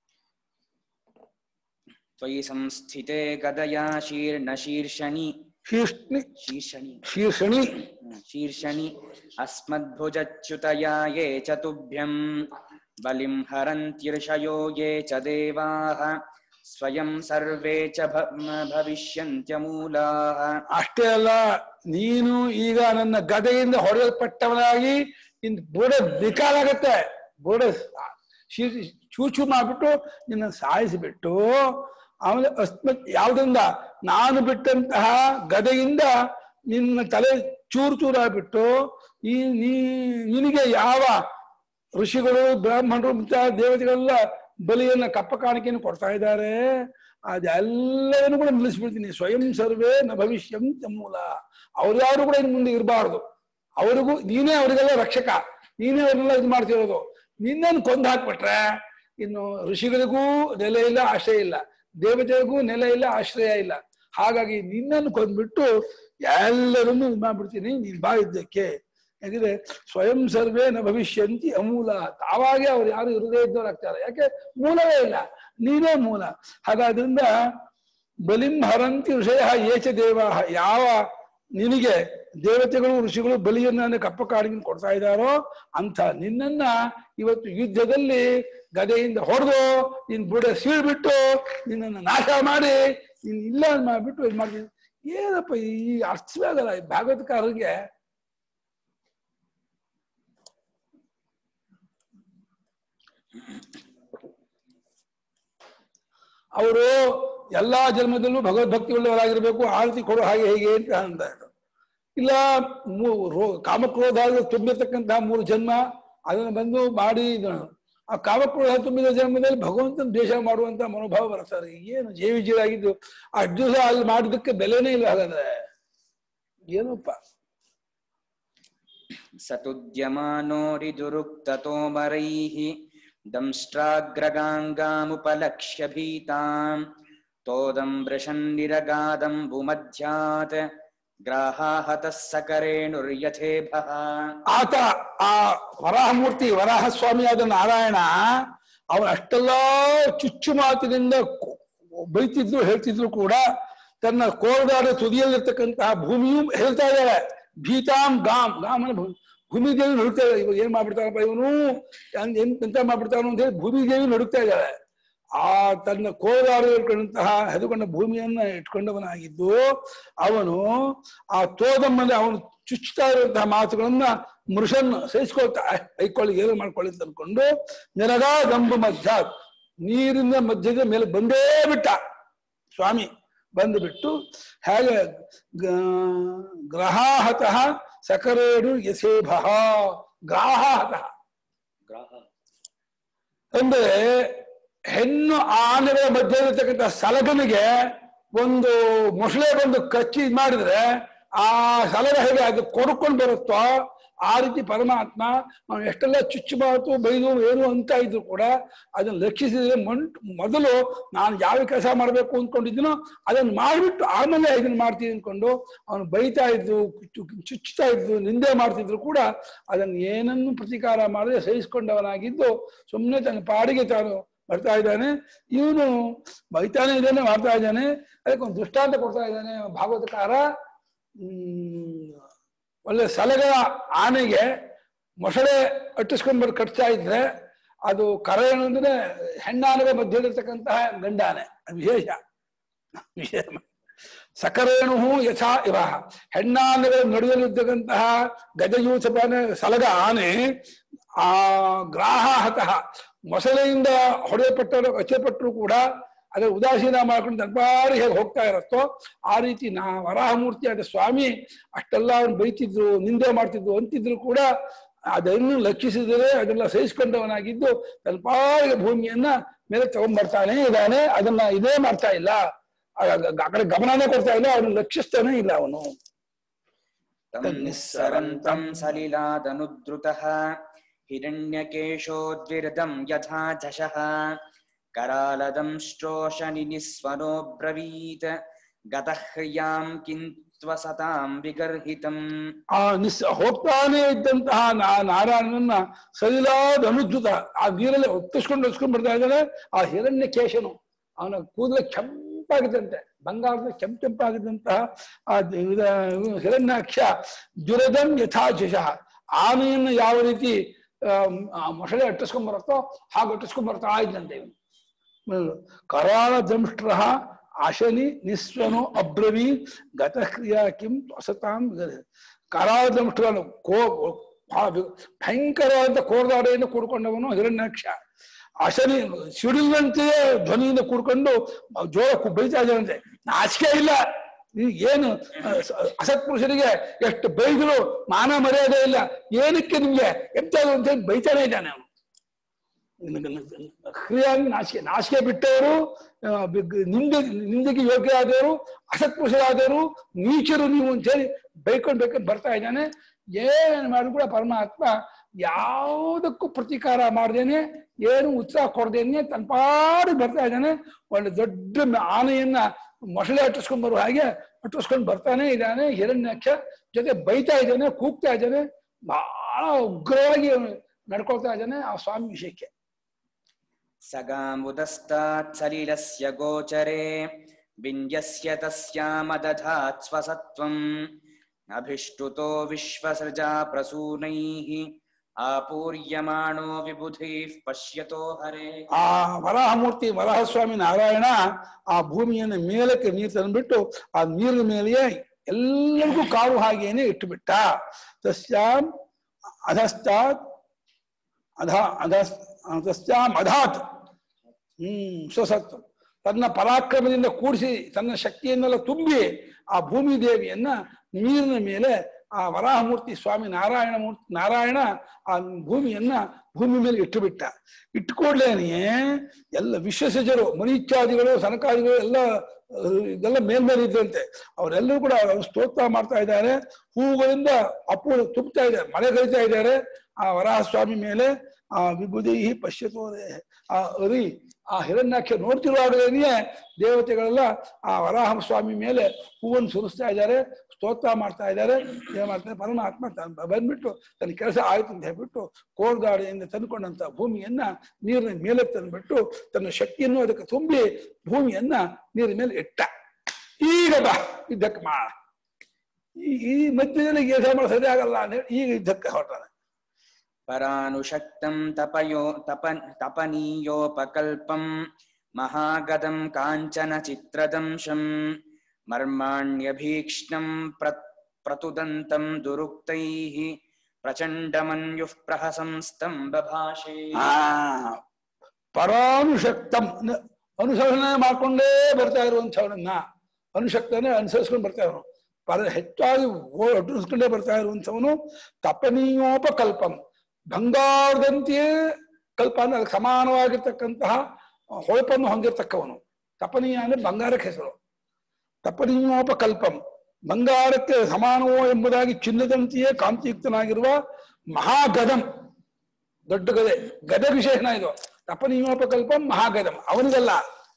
Speaker 1: त्वयि संस्थिते गदया शीर्णशीर्षणि
Speaker 2: ಶೀರ್ಷ್ಣಿ
Speaker 1: शीर्षणि
Speaker 2: ಶೀರ್ಷಣಿ
Speaker 1: शीर्षणि अस्मद्भुजच्युतया ये च तुभ्यम् बलिं हरन्त्यर्षयो ये च देवाः स्वयं सर्वे च भ- भविष्यन्त्यमूलाः
Speaker 2: ಅಷ್ಟೇ ಅಲ್ಲ ನೀನು ಈಗ ನನ್ನ ಗದೆಯಿಂದ ಹೊಡೆಯಲ್ಪಟ್ಟವನಾಗಿ ಇನ್ ಬುಡ ಬಿಕಾಲಾಗತ್ತೆ ಬುಡ ಶೀ- ಚೂಚು ಮಾಡ್ಬಿಟ್ಟು ನಿನ್ನ ಸಾಯಿಸಿಬಿಟ್ಟು ಆಮೇಲೆ ಅಸ್ಮತ್ ಯಾವ್ದ್ರಿಂದ ನಾನು ಬಿಟ್ಟಂತಹ ಗದೆಯಿಂದ ನಿನ್ನ ತಲೆ ಚೂರು ಚೂರಾಗ್ಬಿಟ್ಟು ಈ ನೀ ನಿನಗೆ ಯಾವ ಋಷಿಗಳು ಬ್ರಾಹ್ಮಣರು ಮುಂತಾದ ದೇವತೆಗಳೆಲ್ಲ ಬಲಿಯನ್ನ ಕಪ್ಪ ಕಾಣಿಕೆಯನ್ನು ಕೊಡ್ತಾ ಇದ್ದಾರೆ ಅದೆಲ್ಲವನ್ನು ಕೂಡ ನಿಲ್ಲಿಸ್ಬಿಡ್ತೀನಿ ಸ್ವಯಂ ಸರ್ವೇ ನ ಭವಿಷ್ಯಂ ಮೂಲ ಅವ್ರ್ಯಾರು ಕೂಡ ಇನ್ನು ಮುಂದೆ ಇರಬಾರ್ದು ಅವ್ರಿಗೂ ನೀನೇ ಅವರಿಗೆಲ್ಲ ರಕ್ಷಕ ನೀನೇ ಅವ್ರನ್ನೆಲ್ಲ ಇದು ಮಾಡ್ತಿರೋದು ನಿನ್ನನ್ನು ಕೊಂದು ಹಾಕ್ಬಿಟ್ರೆ ಇನ್ನು ಋಷಿಗಳಿಗೂ ನೆಲೆ ಇಲ್ಲ ಆಶ್ರಯ ಇಲ್ಲ ದೇವತೆಗೂ ನೆಲೆ ಇಲ್ಲ ಆಶ್ರಯ ಇಲ್ಲ ಹಾಗಾಗಿ ನಿನ್ನನ್ನು ಕೊಂದ್ಬಿಟ್ಟು ಎಲ್ಲರನ್ನು ಇದು ಮಾಡ್ಬಿಡ್ತೀನಿ ನೀನ್ ಬಾ ಇದ್ದಕ್ಕೆ ಯಾಕಂದ್ರೆ ಸ್ವಯಂ ಸರ್ವೇ ನ ಭವಿಷ್ಯಂತಿ ಅಮೂಲ ತಾವಾಗೆ ಅವ್ರು ಯಾರು ಇರದೇ ಇದ್ದವರಾಗ್ತಾರೆ ಯಾಕೆ ಮೂಲವೇ ಇಲ್ಲ ನೀನೇ ಮೂಲ ಹಾಗಾದ್ರಿಂದ ಬಲಿಂ ಹರಂತಿ ಋಷಯ ಏಚ ದೇವಾಹ ಯಾವ ನಿನಗೆ ದೇವತೆಗಳು ಋಷಿಗಳು ಬಲಿಯನ್ನ ಕಪ್ಪ ಕಾಡಿಗೆ ಕೊಡ್ತಾ ಇದ್ದಾರೋ ಅಂತ ನಿನ್ನನ್ನ ಇವತ್ತು ಯುದ್ಧದಲ್ಲಿ ಗದೆಯಿಂದ ಹೊಡೆದು ನಿನ್ ಬುಡ ಸೀಳ್ಬಿಟ್ಟು ನಿನ್ನನ್ನು ನಾಶ ಮಾಡಿ ನೀನ್ ಇಲ್ಲ ಮಾಡ್ಬಿಟ್ಟು ಇದು ಮಾಡ್ತೀನಿ ಏನಪ್ಪ ಈ ಅರ್ಥವೇ ಆಗಲ್ಲ ಈ ಭಾಗವತಕಾರರಿಗೆ ಅವರು ಎಲ್ಲಾ ಜನ್ಮದಲ್ಲೂ ಭಗವದ್ಭಕ್ತಿ ಉಳ್ಳವರಾಗಿರ್ಬೇಕು ಆರತಿ ಕೊಡೋ ಹಾಗೆ ಹೇಗೆ ಅಂತ ಅಂತ ಇಲ್ಲ ಮೂ- ರೋ- ಕಾಮಕ್ರೋಧ ತುಂಬಿರ್ತಕ್ಕಂತಹ ಮೂರು ಜನ್ಮ ಅದನ್ನು ಬಂದು ಮಾಡಿ ಇದು ಆ ಕಾಮಕ್ರೋಧ ತುಂಬಿದ ಜನ್ಮದಲ್ಲಿ ಭಗವಂತನ ದ್ವೇಷ ಮಾಡುವಂತ ಮನೋಭಾವ ಬರ್ತಾರೆ ಏನು ಜೇವಿ ಜೀರಾಗಿದ್ದು ಅಷ್ಟು ದಿವಸ ಅಲ್ಲಿ ಮಾಡಿದ್ದಕ್ಕೆ ಬೆಲೆನೇ ಇಲ್ಲ ಹಾಗಾದ್ರೆ ಏನಪ್ಪ
Speaker 1: सतुद्यमानोरिदुरुक्ततोमरैः दंष्ट्राग्रगाङ्गामुपलक्ष्य भीताम् तोदं वृषन्निरगादम्बुमध्यात् ग्राहाहतः सकरेणुर्यथेभः
Speaker 2: ಆತ ಆ ವರಾಹಮೂರ್ತಿ ವರಾಹ ಸ್ವಾಮಿಯಾದ ನಾರಾಯಣ ಅವನ ಅಷ್ಟೆಲ್ಲ ಚುಚ್ಚು ಮಾತಿನಿಂದ ಕೊ- ಬೈತಿದ್ರು ಹೇಳ್ತಿದ್ರು ಕೂಡ ತನ್ನ ಕೋರದಾದ ತುದಿಯಲ್ಲಿರ್ತಕ್ಕಂತಹ ಭೂಮಿಯೂ ಹೇಳ್ತಾ ಇದ್ದಾಳೆ ಭೀತಾಂ ಗಾಮ್ ಗಾಮ್ ಅಂದ್ರೆ ಭೂ- ಭೂಮಿ ದೇವಿ ನಡುಕ್ತಾ ಇದ್ದಾಳೆ ಇವಾಗ ಏನ್ ಮಾಡ್ಬಿಡ್ತಾನಪ್ಪ ಇವನು ಎಂತ ಎಂತ ಮಾಡ್ಬಿಡ್ತಾನು ಅಂತ ಹೇಳಿ ಭೂಮಿ ದೇವಿ ನಡುಕ್ತಾ ಇದ್ದಾಳೆ ಆ ತನ್ನ ಕೋರದಾರು ಇಟ್ಕೊಂಡಂತಹ ಹೆದುಕೊಂಡ ಭೂಮಿಯನ್ನ ಇಟ್ಕೊಂಡವನಾಗಿದ್ದು ಅವನು ಆ ತೋದಮ್ಮಲ್ಲಿ ಅವನು ಚುಚ್ಚುತ್ತಾ ಇರುವಂತಹ ಮಾತುಗಳನ್ನ ಮೃಷನ್ ಸಹಿಸ್ಕೊಳ್ತಾ ಕೈಕೊಳ್ಳಿ ಏನು ಮಾಡ್ಕೊಳ್ಳಿ ಅಂತ ಅನ್ಕೊಂಡು ನೆನಗ ದಂಬು ಮಧ್ಯ ನೀರಿನ ಮಧ್ಯದ ಮೇಲೆ ಬಂದೇ ಬಿಟ್ಟ ಸ್ವಾಮಿ ಬಂದು ಬಿಟ್ಟು ಹೇಗೆ ಗ- ಗ್ರಹಾಹತಃ ಸಕರೇಡು ಯಸೇಭ ಗ್ರಾಹಾಹತಃ ಅಂದ್ರೆ ಹೆಣ್ಣು ಆನೆಗಳ ಮಧ್ಯೆ ಇರತಕ್ಕಂಥ ಸಲಗನಿಗೆ ಒಂದು ಮೊಸಳೆ ಬಂದು ಕಚ್ಚಿ ಇದ್ ಮಾಡಿದ್ರೆ ಆ ಸಲಗ ಹೇಗೆ ಅದು ಕೊಡ್ಕೊಂಡು ಬರುತ್ತೋ ಆ ರೀತಿ ಪರಮಾತ್ಮ ಅವನು ಎಷ್ಟೆಲ್ಲ ಚುಚ್ಚು ಮಾತು ಬೈದು ಏನು ಅಂತ ಇದ್ರು ಕೂಡ ಅದನ್ನ ಲಕ್ಷಿಸಿದ್ರೆ ಮೊಂಟ್ ಮೊದಲು ನಾನು ಯಾವ ಕೆಲಸ ಮಾಡಬೇಕು ಅಂದ್ಕೊಂಡಿದ್ದೀನೋ ಅದನ್ನ ಮಾಡಿಬಿಟ್ಟು ಆಮೇಲೆ ಇದನ್ನ ಮಾಡ್ತೀನಿ ಅಂದ್ಕೊಂಡು ಅವನು ಬೈತಾ ಇದ್ದು ಚು- ಚುಚ್ಚುತ್ತಾ ಇದ್ದು ನಿಂದೆ ಮಾಡ್ತಿದ್ರು ಕೂಡ ಅದನ್ನ ಏನನ್ನು ಪ್ರತಿಕಾರ ಮಾಡದೆ ಸಹಿಸ್ಕೊಂಡವನಾಗಿದ್ದು ಸುಮ್ಮನೆ ತನ್ನ ಪಾಡಿಗೆ ತಾನು ಬರ್ತಾ ಇದ್ದಾನೆ ಇವನು ಬೈತಾನೆ ಇದ್ದಾನೆ ಮಾಡ್ತಾ ಇದ್ದಾನೆ ಅದಕ್ಕೆ ಒಂದು ದೃಷ್ಟಾಂತ ಕೊಡ್ತಾ ಇದ್ದಾನೆ ಭಾಗವತಕಾರ ಹ್ಮ್ ಒಳ್ಳೆ ಸಲಗರ ಆನೆಗೆ ಮೊಸಳೆ ಅಟ್ಟಿಸ್ಕೊಂಡ್ ಬಂದು ಕಟ್ತಾ ಇದ್ರೆ ಅದು ಕರೆಯಣ ಅಂದ್ರೆ ಹೆಣ್ಣಾನೆಗೆ ಮಧ್ಯದಲ್ಲಿರ್ತಕ್ಕಂತಹ ಗಂಡಾನೆ ಅದು ವಿಶೇಷ ವಿಶೇಷ ಸಕರೇಣು ಯಥಾ ಇವ ಹೆಣ್ಣಾನೆಗಳ ನಡುವಲ್ಲಿರ್ತಕ್ಕಂತಹ ಗಜಯೂಥಪಾನೆ ಸಲಗ ಆನೆ ಆ ಗ್ರಾಹತಃ ಮೊಸಳೆಯಿಂದ ಹೊಡೆಯಪಟ್ಟರು ಅಚ್ಚಪಟ್ಟರು ಕೂಡ ಅದರ ಉದಾಸೀನ ಮಾಡ್ಕೊಂಡು ದರ್ಬಾರಿ ಹೇಗೆ ಹೋಗ್ತಾ ಇರತ್ತೋ ಆ ರೀತಿ ನಾ ವರಾಹಮೂರ್ತಿ ಆದ ಸ್ವಾಮಿ ಅಷ್ಟೆಲ್ಲ ಅವ್ನು ಬೈತಿದ್ರು ನಿಂದೆ ಮಾಡ್ತಿದ್ರು ಅಂತಿದ್ರು ಕೂಡ ಅದನ್ನು ಲಕ್ಷಿಸಿದರೆ ಅದೆಲ್ಲ ಸಹಿಸ್ಕೊಂಡವನಾಗಿದ್ದು ತನ್ನ ಪಾಡಿಗೆ ಭೂಮಿಯನ್ನ ಮೇಲೆ ತಗೊಂಡ್ಬರ್ತಾನೆ ಇದ್ದಾನೆ ಅದನ್ನ ಇದೇ ಮಾಡ್ತಾ ಇಲ್ಲ ಆ ಆ ಕಡೆ ಗಮನನೇ ಕೊಡ್ತಾ ಇಲ್ಲ ಅವನು ಲಕ್ಷಿಸ್ತಾನೆ ಇಲ್ಲ ಅವನು
Speaker 1: तं निःसरन्तं सलिलादनुद्रुतः हिरण्यकेशोद्विरदं यथा झषः करालदंष्ट्रोशनिनिस्वनोऽब्रवीत् गतः ह्रियां किन्त्वसतां विगर्हितम्
Speaker 2: ಆ ನಿಸ್ ಹೋಗ್ತಾನೆ ಇದ್ದಂತಹ ನಾ ನಾರಾಯಣನನ್ನ ಸರಿಲಾದ ಅನುದ್ಭುತ ಆ ನೀರಲ್ಲಿ ಒತ್ತಿಸ್ಕೊಂಡು ಒತ್ತಿಸ್ಕೊಂಡು ಬರ್ತಾ ಇದ್ದಾನೆ ಆ ಹಿರಣ್ಯ ಕೇಶನು ಅವನ ಕೂದಲ ಕೆಂಪಾಗಿದ್ದಂತೆ ಬಂಗಾರದ ಕೆಂಪ್ ಕೆಂಪಾಗಿದ್ದಂತಹ ಆ ದ- ಇದ- ಇವ್ನು ಹಿರಣ್ಯಾಕ್ಷ ದುರದಂ ಯಥಾಜಶ ಆನೆಯನ್ನು ಯಾವ ರೀತಿ ಆಮ್, ಆ ಮೊಸಳೆ ಅಟ್ಟಿಸ್ಕೊಂಡ್ ಬರುತ್ತೋ ಹಾಗೆ ಅಟ್ಟಿಸ್ಕೊಂಡ್ ಬರ್ತಾ ಇದ್ದಂತೆ ಇವನು ಕರಾಳ ದಂಷ್ಟ್ರ ಆಶನಿ ನಿಸ್ವನು ಅಬ್ರವಿ ಗತಕ್ರಿಯಾ ಕಿಂ ಹೊಸತಾಂ ಕರಾಳ ದಂಷ್ಟ್ರನು ಕೋ ಬಹಳ ವಿ- ಭಯಂಕರವಾದ ಕೋರ್ದಾಡೆಯಿಂದ ಕೂಡ್ಕೊಂಡವನು ಹಿರಣ್ಯಾಕ್ಷ ಅಶನಿ ಸಿಡಿಲ್ನಂತೆಯೇ ಧ್ವನಿಯಿಂದ ಕೂಡ್ಕೊಂಡು ಜೋರ ಕು- ಬೈತಾ ಇದ್ದಾನಂತೆ ನಾಚಿಕೆ ಇಲ್ಲ ಈ ಏನು ಅಹ್, ಸ- ಅಸತ್ಪುರುಷರಿಗೆ ಎಷ್ಟು ಬೈದ್ರು ಮಾನ ಮರ್ಯಾದೆ ಇಲ್ಲ ಏನಕ್ಕೆ ನಿಮ್ಗೆ ಎಂತದು ಅಂತ ಹೇಳಿ ಬೈತಾನೆ ಇದ್ದಾನೆ ಅವನು ಕ್ರಿಯಾಗಿ ನಾಚಿಕೆ ನಾಚಿಕೆ ಬಿಟ್ಟವರು ಆ, ಬಿಗ್- ನಿಂದೆ ನಿಂದೆಗೆ ಯೋಗ್ಯ ಆದವರು ಅಸತ್ಪುರುಷರಾದವರು ನೀಚರು ನೀವು ಅಂತ ಹೇಳಿ ಬೈಕೊಂಡು ಬೈಕೊಂಡು ಬರ್ತಾ ಇದ್ದಾನೆ ಏನ್ ಮಾಡಿದ್ರು ಕೂಡ ಪರಮಾತ್ಮ ಯಾವುದಕ್ಕೂ ಪ್ರತೀಕಾರ ಮಾಡ್ದೇನೆ ಏನು ಉತ್ಸಾಹ ಕೊಡ್ದೇನೆ ತನ್ನ ಪಾಡಿ ಬರ್ತಾ ಇದ್ದಾನೆ ಒಳ್ಳೆ ದೊಡ್ಡ ಮ- ಆನೆಯನ್ನ ಮೊಸಳೆ ಅಟ್ಟಿಸ್ಕೊಂಡ್ ಬರುವ ಹಾಗೆ ಅಟ್ಟಿಸ್ಕೊಂಡು ಬರ್ತಾನೆ ಇದ್ದಾನೆ ಹಿರಣ್ಯಾಕ್ಷ ಜೊತೆ ಬೈತಾ ಇದ್ದಾನೆ ಕೂಗ್ತಾ ಇದ್ದಾನೆ ಬಹಳ ಉಗ್ರವಾಗಿ ನಡ್ಕೊಳ್ತಾ ಇದ್ದಾನೆ ಆ ಸ್ವಾಮಿ ವಿಷಯಕ್ಕೆ
Speaker 1: सगामुदस्तात् सलिलस्य गोचरे विन्यस्य तस्यामदधात् स्वसत्त्वम् अभिष्टुतो विश्वसृजा प्रसूनैः आपूर्यमाणो विबुधैः पश्यतो हरे
Speaker 2: ಆ ವರಾಹಮೂರ್ತಿ ವರಾಹಸ್ವಾಮಿ ನಾರಾಯಣ ಆ ಭೂಮಿಯನ್ನು ಮೇಲಕ್ಕೆ ನೀರು ತಂದ್ಬಿಟ್ಟು ಆ ನೀರಿನ ಮೇಲೆಯೇ ಎಲ್ಲರಿಗೂ ಕಾರು ಹಾಗೇನೆ ಇಟ್ಟುಬಿಟ್ಟ ತಸ್ಯಾಂ ಅಧಸ್ತಾತ್ ಅಧ ಅಧ ತಸ್ಯಾಂ ಅಧಾತ್ ಹ್ಮ್ ಸ್ವಸತ್ ತನ್ನ ಪರಾಕ್ರಮದಿಂದ ಕೂಡಿಸಿ ತನ್ನ ಶಕ್ತಿಯನ್ನೆಲ್ಲ ತುಂಬಿ ಆ ಭೂಮಿ ದೇವಿಯನ್ನ ನೀರಿನ ಮೇಲೆ ಆ ವರಾಹಮೂರ್ತಿ ಸ್ವಾಮಿ ನಾರಾಯಣ ಮೂರ್ತಿ ನಾರಾಯಣ ಆ ಭೂಮಿಯನ್ನ ಭೂಮಿ ಮೇಲೆ ಇಟ್ಟುಬಿಟ್ಟ ಇಟ್ಕೊಡ್ಲೇನೆ ಎಲ್ಲ ವಿಶ್ವಸಜರು ಮರೀಚಾದಿಗಳು ಸನಕಾದಿಗಳು ಎಲ್ಲ ಅಹ್, ಇದೆಲ್ಲ ಮೇಲ್ಮೇಲೆ ಇದ್ದಂತೆ ಅವರೆಲ್ಲರೂ ಕೂಡ ಅವ್ರು ಸ್ತೋತ್ರ ಮಾಡ್ತಾ ಇದ್ದಾರೆ ಹೂಗಳಿಂದ ಅಪ್ಪು ತುಂಬುತ್ತಾ ಇದ್ದಾರೆ ಮಳೆ ಕರಿತಾ ಇದ್ದಾರೆ ಆ ವರಾಹ ಸ್ವಾಮಿ ಮೇಲೆ ಆ ವಿಭೂತಿ ಪಶ್ಯತೋರೆ ಆ ಅರಿ ಆ ಹಿರಣ್ಯಾಕ್ಷ ನೋಡ್ತಿರುವಾಗಲೇನೆಯೇ ದೇವತೆಗಳೆಲ್ಲ ಆ ವರಾಹ ಸ್ವಾಮಿ ಮೇಲೆ ಹೂವನ್ನು ಸುರಿಸ್ತಾ ಇದ್ದಾರೆ ಸ್ತೋತ್ರ ಮಾಡ್ತಾ ಇದ್ದಾರೆ ಏನ್ ಮಾಡ್ತಾರೆ ಪರಮಾತ್ಮ ತ- ಬಂದ್ಬಿಟ್ಟು ತನ್ನ ಕೆಲಸ ಆಯ್ತು ಅಂತ ಹೇಳ್ಬಿಟ್ಟು ಕೋರ್ಗಾಡಿಯಿಂದ ತಂದುಕೊಂಡಂತ ಭೂಮಿಯನ್ನ ನೀರಿನ ಮೇಲೆ ತಂದ್ಬಿಟ್ಟು ತನ್ನ ಶಕ್ತಿಯನ್ನು ಅದಕ್ಕೆ ತುಂಬಿ ಭೂಮಿಯನ್ನ ನೀರಿನ ಮೇಲೆ ಇಟ್ಟ ಈಗ ಬಾ ಯುದ್ಧಕ್ಕೆ ಮಾಡ ಈ- ಈ ಮಧ್ಯದಲ್ಲಿ ಕೆಲಸ ಮಾಡೋ ಸರಿ ಆಗಲ್ಲ ಅಂತ ಹೇಳಿ ಈಗ ಯುದ್ಧಕ್ಕೆ ಹೊರಟಾನೆ
Speaker 1: परानुशक्तं तपयो तप तपनीयोपकल्पं महागदं काञ्चनचित्रदंशं मर्माण्यभीक्ष्णं प्र प्रतुदन्तं दुरुक्तैः प्रचण्डमन्युः प्रहसंस्तं बभाषे
Speaker 2: ಆ ಪರಾನುಶಕ್ತಂ ನ- ಅನುಸರಣೆ ಮಾಡ್ಕೊಂಡೇ ಬರ್ತಾ ಇರುವಂಥವನನ್ನ ಅನುಶಕ್ತನೇ ಅನುಸರಿಸ್ಕೊಂಡು ಬರ್ತಾ ಇರೋನು ಪರ ಹೆಚ್ಚಾಗಿ ಅನುಸರಿಸ್ಕೊಂಡೇ ಬರ್ತಾ ಇರುವಂಥವನು ತಪನೀಯೋಪಕಲ್ಪಂ ಬಂಗಾರದಂತೆಯೇ ಕಲ್ಪ ಅಂದ್ರೆ ಅದಕ್ಕೆ ಸಮಾನವಾಗಿರ್ತಕ್ಕಂತಹ ಹೊಳಪನ್ನು ಹೊಂದಿರತಕ್ಕವನು ತಪನೀಯ ಅಂದ್ರೆ ಬಂಗಾರಕ್ಕೆ ಹೆಸರು ತಪನೀಯೋಪಕಲ್ಪಂ ಬಂಗಾರಕ್ಕೆ ಸಮಾನವೋ ಎಂಬುದಾಗಿ ಚಿನ್ನದಂತೆಯೇ ಕಾಂತಿಯುಕ್ತನಾಗಿರುವ ಮಹಾಗದಂ ದೊಡ್ಡ ಗದೆ ಗದೆ ವಿಶೇಷಣ ಇದು ತಪನೀಯೋಪಕಲ್ಪಂ ಮಹಾಗದಂ ಅವನಿಗಲ್ಲ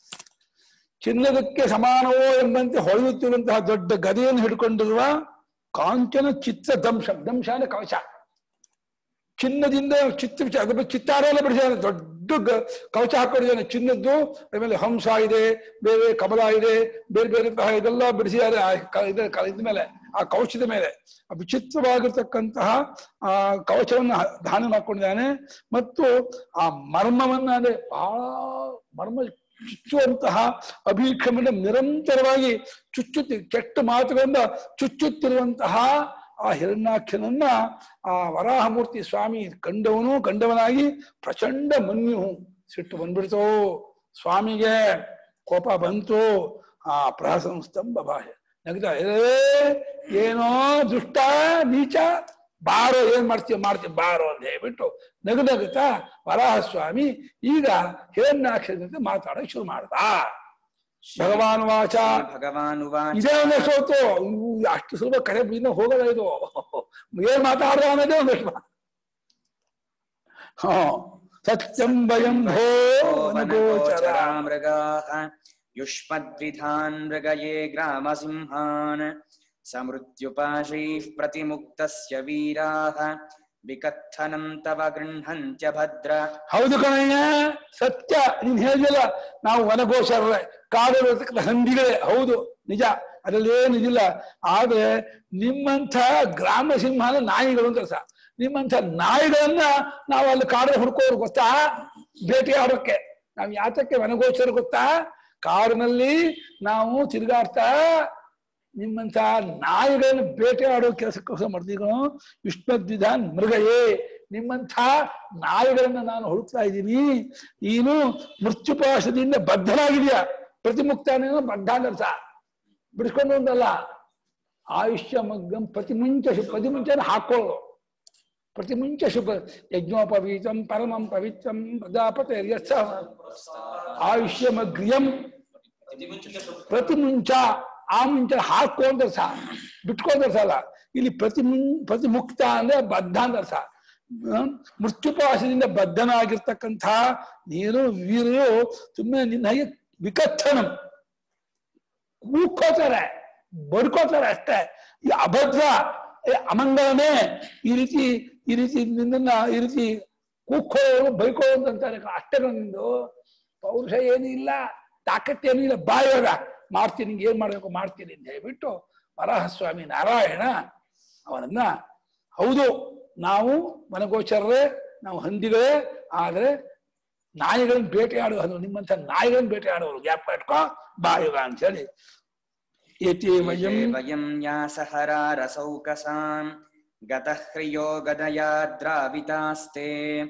Speaker 2: ಚಿನ್ನದಕ್ಕೆ ಸಮಾನವೋ ಎಂಬಂತೆ ಹೊಳೆಯುತ್ತಿರುವಂತಹ ದೊಡ್ಡ ಗದೆಯನ್ನು ಹಿಡ್ಕೊಂಡಿರುವ ಕಾಂಚನ ಚಿತ್ರ ದಂಶ ದಂಶ ಅಂದ್ರೆ ಕವಚ ಚಿನ್ನದಿಂದ ಚಿತ್ರ ವಿಚ- ಅದ್ರ ಮೇಲೆ ಚಿತ್ತಾರ ಎಲ್ಲ ಬಿಡಿಸಿದ್ದಾನೆ ದೊಡ್ಡ ಗ- ಕವಚ ಹಾಕೊಂಡಿದ್ದಾನೆ ಚಿನ್ನದ್ದು ಆಮೇಲೆ ಹಂಸ ಇದೆ ಬೇರೆ ಕಮಲ ಇದೆ ಬೇರೆ ಬೇರೆ ತರ ಇದೆಲ್ಲ ಬಿಡಿಸಿದ್ದಾರೆ ಆ ಕ- ಇದ್ರ ಕ- ಇದ್ ಮೇಲೆ ಆ ಕವಚದ ಮೇಲೆ ಆ ವಿಚಿತ್ರವಾಗಿರ್ತಕ್ಕಂತಹ ಆ ಕವಚವನ್ನು ಹ- ದಾನ ಮಾಡ್ಕೊಂಡಿದ್ದಾನೆ ಮತ್ತು ಆ ಮರ್ಮವನ್ನ ಅಂದ್ರೆ ಬಹಳ ಮರ್ಮ ಚುಚ್ಚುವಂತಹ ಅಭೀಕ್ಷಮನ ನಿರಂತರವಾಗಿ ಚುಚ್ಚುತ್ತಿ ಕೆಟ್ಟ ಮಾತುಗಳಿಂದ ಚುಚ್ಚುತ್ತಿರುವಂತಹ ಆ ಹಿರಣ್ಯಾಕ್ಷನನ್ನ ಆ ವರಾಹಮೂರ್ತಿ ಸ್ವಾಮಿ ಕಂಡವನು ಕಂಡವನಾಗಿ ಪ್ರಚಂಡ ಮನ್ಯು ಸಿಟ್ಟು ಬಂದ್ಬಿಡ್ತು ಸ್ವಾಮಿಗೆ ಕೋಪ ಬಂತು ಆ ಪ್ರಹಸಂಸ್ತಂಭ ಭಾಷೆ ನಗ್ತಾ ಏ ಏನೋ ದುಷ್ಟ ನೀಚ ಬಾರೋ ಏನ್ ಮಾಡ್ತೀವಿ ಮಾಡ್ತೀವಿ ಬಾರೋ ಅಂತ ಹೇಳ್ಬಿಟ್ಟು ನಗು ನಗುತ್ತಾ ವರಾಹ ಸ್ವಾಮಿ ಈಗ ಹಿರಣ್ಯಾಕ್ಷರ ಜೊತೆ ಮಾತಾಡೋಕೆ ಶುರು ಮಾಡ್ದ ಭಗವಾನ್ ವಾಚ
Speaker 1: भगवानुवाच
Speaker 2: ಇದೇ ಒಂದು ಸೋತು ಇವು ಅಷ್ಟು ಸುಲಭ ಕರೆ ಇನ್ನ ಹೋಗಲ್ಲ ಇದು ಏನ್ ಮಾತಾಡ್ದ ಅನ್ನೋದೇ ಒಂದಷ್ಟು ಹ ಸತ್ಯಂ ಭಯಂ ಭೋ ಗೋಚರ
Speaker 1: वनगोचरा मृगाः युष्मद्विधान् मृगये ग्रामसिंहान् समृत्युपाशैः प्रतिमुक्तस्य वीराः विकत्थनं तव गृह्णन्त्य भद्र
Speaker 2: ಹೌದು ಕಣಯ್ಯ ಸತ್ಯ ನೀನ್ ಹೇಳಿಲ್ಲ ನಾವು ವನಗೋಚರ ಕಾಡಿರತಕ್ಕಂಥ ಹಂದಿಗಳೇ ಹೌದು ನಿಜ ಅದ್ರಲ್ಲಿ ಏನು ಇದಿಲ್ಲ ಆದ್ರೆ ನಿಮ್ಮಂಥ ಗ್ರಾಮ ಸಿಂಹನ ನಾಯಿಗಳು ಅಂತ ಸಹ ನಿಮ್ಮಂಥ ನಾಯಿಗಳನ್ನ ನಾವು ಅಲ್ಲಿ ಕಾಡಲ್ಲಿ ಹುಡ್ಕೋರು ಗೊತ್ತಾ ಭೇಟಿ ಆಡೋಕ್ಕೆ ನಾವು ಯಾತಕ್ಕೆ ವನಗೋಚರ ಗೊತ್ತಾ ಕಾಡಿನಲ್ಲಿ ನಾವು ತಿರುಗಾಡ್ತಾ ನಿಮ್ಮಂತ ನಾಯಿಗಳನ್ನು ಬೇಟೆ ಆಡೋ ಕೆಲಸಕ್ಕೋಸ್ಕರ ಮಾಡ್ತೀವಿ ವಿಷ್ಣುದ್ವಿಧಾನ್ ಮೃಗಯೇ ನಿಮ್ಮಂಥ ನಾಯಿಗಳನ್ನ ನಾನು ಹುಡುಕ್ತಾ ಇದ್ದೀನಿ ನೀನು ಮೃತ್ಯುಪಾಶದಿಂದ ಬದ್ಧನಾಗಿದೆಯಾ ಪ್ರತಿಮುಕ್ತಾನೇನೋ ಬದ್ಧ ಅನ್ನರ್ಥ ಬಿಡಿಸ್ಕೊಂಡು ಅಂತಲ್ಲ ಆಯುಷ್ಯ ಮಗ್ಗಂ ಪ್ರತಿಮುಂಚ ಶು ಪ್ರತಿಮುಂಚನ ಹಾಕೊಳ್ಳು ಪ್ರತಿಮುಂಚ ಶುಭ ಯಜ್ಞೋಪವೀತಂ ಪರಮಂ ಪವಿತ್ರಂ ಪ್ರಜಾಪತಿ ಯತ್ಸ ಆಯುಷ್ಯಮಗ್ರಿಯಂ ಪ್ರತಿಮುಂಚ ಆ ಮುಂಚೆ ಹಾಕೊಂಡ್ರೆ ಸಹ ಬಿಟ್ಕೊಂಡ್ರೆ ಸಾಲ ಇಲ್ಲಿ ಪ್ರತಿ ಮುಂ ಪ್ರತಿಮುಕ್ತ ಅಂದ್ರೆ ಬದ್ಧ ಅಂದ್ರೆ ಸಹ ಮೃತ್ಯುಪಾಸದಿಂದ ಬದ್ಧನಾಗಿರ್ತಕ್ಕಂಥ ನೀರು ವೀರರು ಸುಮ್ಮನೆ ನಿನ್ನ ಹಾಗೆ ವಿಕಥನಂ ಕೂಗ್ಕೋತಾರೆ ಬಡ್ಕೋತಾರೆ ಅಷ್ಟೇ ಈ ಅಭದ್ರ ಏ ಅಮಂಗಲನೇ ಈ ರೀತಿ ಈ ರೀತಿ ನಿನ್ನನ್ನ ಈ ರೀತಿ ಕೂಗ್ಕೊಳ್ಳೋರು ಬೈಕೊಳ್ಳೋದು ಅಂತಾರೆ ಅಷ್ಟೇ ನಿಂದು ಪೌರುಷ ಏನೂ ಇಲ್ಲ ತಾಕತ್ತೇನೂ ಇಲ್ಲ ಬಾಯಿವಾಗ ಮಾಡ್ತೀನಿ ನಿಂಗೆ ಏನ್ ಮಾಡ್ಬೇಕು ಮಾಡ್ತೀನಿ ಅಂತ ಹೇಳ್ಬಿಟ್ಟು ವರಾಹಸ್ವಾಮಿ ನಾರಾಯಣ ಅವನನ್ನ ಹೌದು ನಾವು ವನಗೋಚರರೇ ನಾವು ಹಂದಿಗಳೇ ಆದ್ರೆ ನಾಯಿಗಳನ್ನ ಬೇಟೆಯಾಡುವ ಹಂದಿ ನಿಮ್ಮಂತ ನಾಯಿಗಳನ್ನ ಬೇಟೆಯಾಡುವರು ಗ್ಯಾಪ್ ಇಟ್ಕೋ ಬಾಯುಗ ಅಂತ ಹೇಳಿ ಏತಿ ವಯಂ
Speaker 1: वयं यासहरारसौकसां गतः ह्रियो गदया द्रावितास्ते